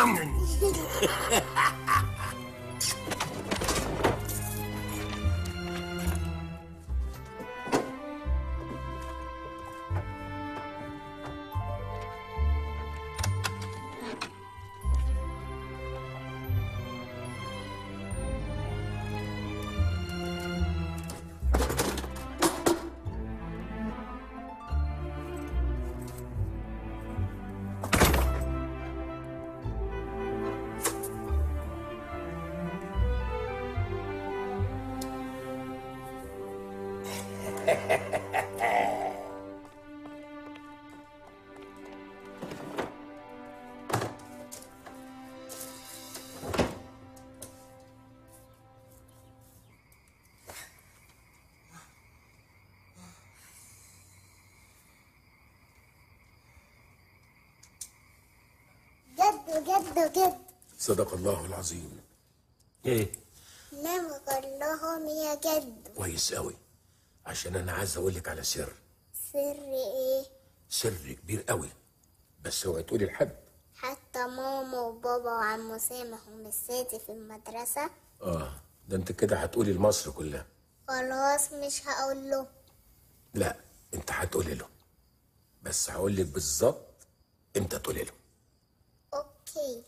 جدو جدو جدو صدق الله العظيم ايه نام قول لهم يا جدو كويس قوي عشان انا عايز اقول لك على سر سر ايه سر كبير قوي بس اوعي تقولي لحد حتى ماما وبابا وعمو سامح ومساتي في المدرسة اه ده انت كده هتقولي لمصر كلها خلاص مش هقول له لا انت هتقولي له بس هقول لك بالظبط امتى تقولي له اوكي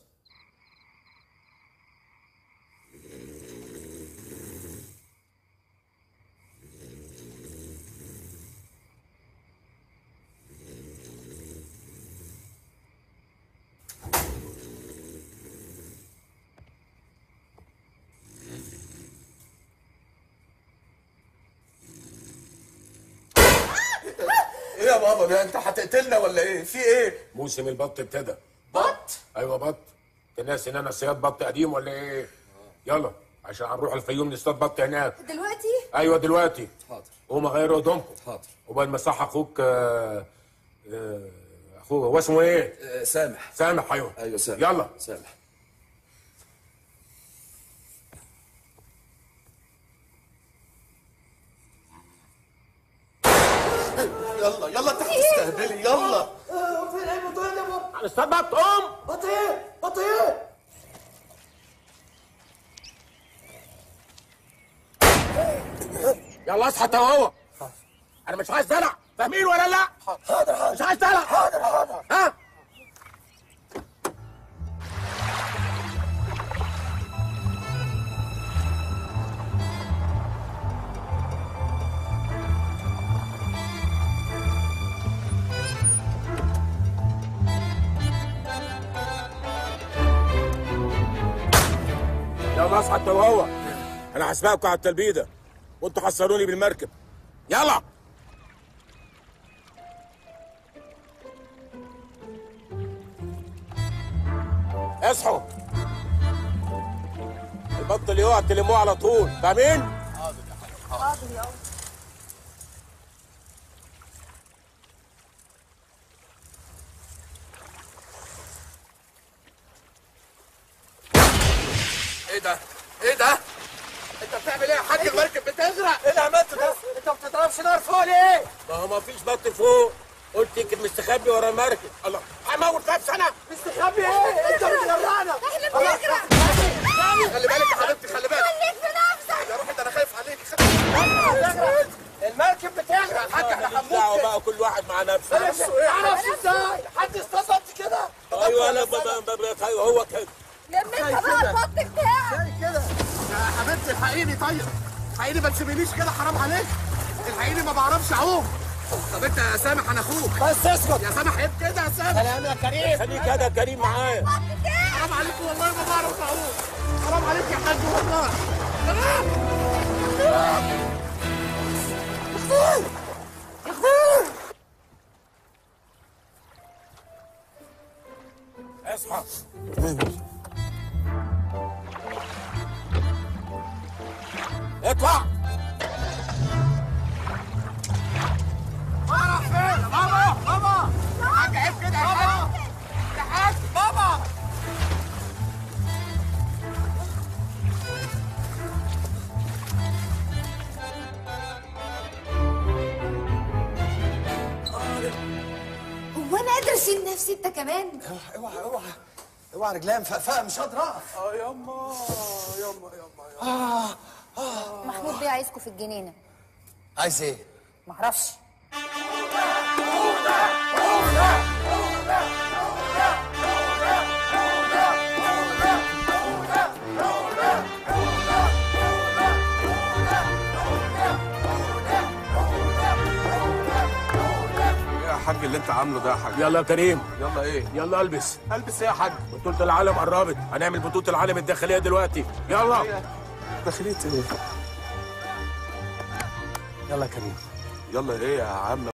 ايه يا بابا ده انت هتقتلنا ولا ايه في ايه موسم البط ابتدى بط ايوه بط انت ناسي ان انا صياد بط قديم ولا ايه يلا عشان هنروح الفيوم نصطاد بط هناك دلوقتي ايوه دلوقتي حاضر قوم غيروا هدومكم حاضر وبعد ما صح اخوك آه، آه، اخوه هو اسمه ايه آه، سامح سامح ايوه ايوه سامح يلا سامح يلا يلا انت هتستهبلي يلا فين ايه بطيء يا بابا استنى تقوم بطيء بطيء يلا اصحى انت وهو انا مش عايز دلع فاهمين ولا لا حاضر حاضر مش عايز دلع حاضر حاضر ها يلا اصحى انت وهو انا هسبقكم على التلبيده وانتوا حصلوني بالمركب يلا اصحوا البط اللي يقع تلموه على طول فاهمين؟ حاضر يا ايه ده؟ ايه ده؟ انت بتعمل ايه يا حاج المركب بتغرق؟ ايه اللي عملته ده؟ انت ما بتضربش نار فوق ليه؟ ما هو ما فيش بط فوق قلت يمكن مستخبي ورا المركب الله هموت نفسي انا مستخبي ايه؟ انت بتغرقنا احنا بنغرق خلي بالك يا حبيبتي خلي بالك خليك في نفسك يا روحي ده انا خايف عليك المركب بتغرق الحاج احنا ماليش دعوه بقى كل واحد مع نفسه نفسه ايه؟ عرفت ازاي؟ حد اصطدمت كده؟ ايوه انا ب- ب- ب- ايوه هو كده لما انت بقى البط بتاعك زي كده يا حبيبتي الحقيني طيب الحقيني ما تسيبينيش كده حرام عليك الحقيني ما بعرفش اعوم طب انت يا سامح انا اخوك بس اسكت يا سامح عيب كده يا سامح سلام يا كريم خليك كده كريم معايا حرام عليك والله ما بعرف اعوم حرام عليك يا حاج والله يا اخوي اصحى اطلع راح فين بابا بابا يا حاج عيب كده يا حاج يا حاج بابا هو انا قادر اشيل نفسي انت كمان اوعى اوعى اوعى رجليا مفقفقه مش قادر اقف اه يما يما يما اه اه محمود بيه عايزكم في الجنينه عايز ايه؟ معرفش ايه يا حاج اللي انت عامله ده يا حاج يلا يا كريم يلا ايه؟ يلا البس البس ايه يا حاج؟ بطولة العالم قربت هنعمل بطولة العالم الداخلية دلوقتي يلا داخلية ايه؟ يلا يا كريم يلا ايه يا عم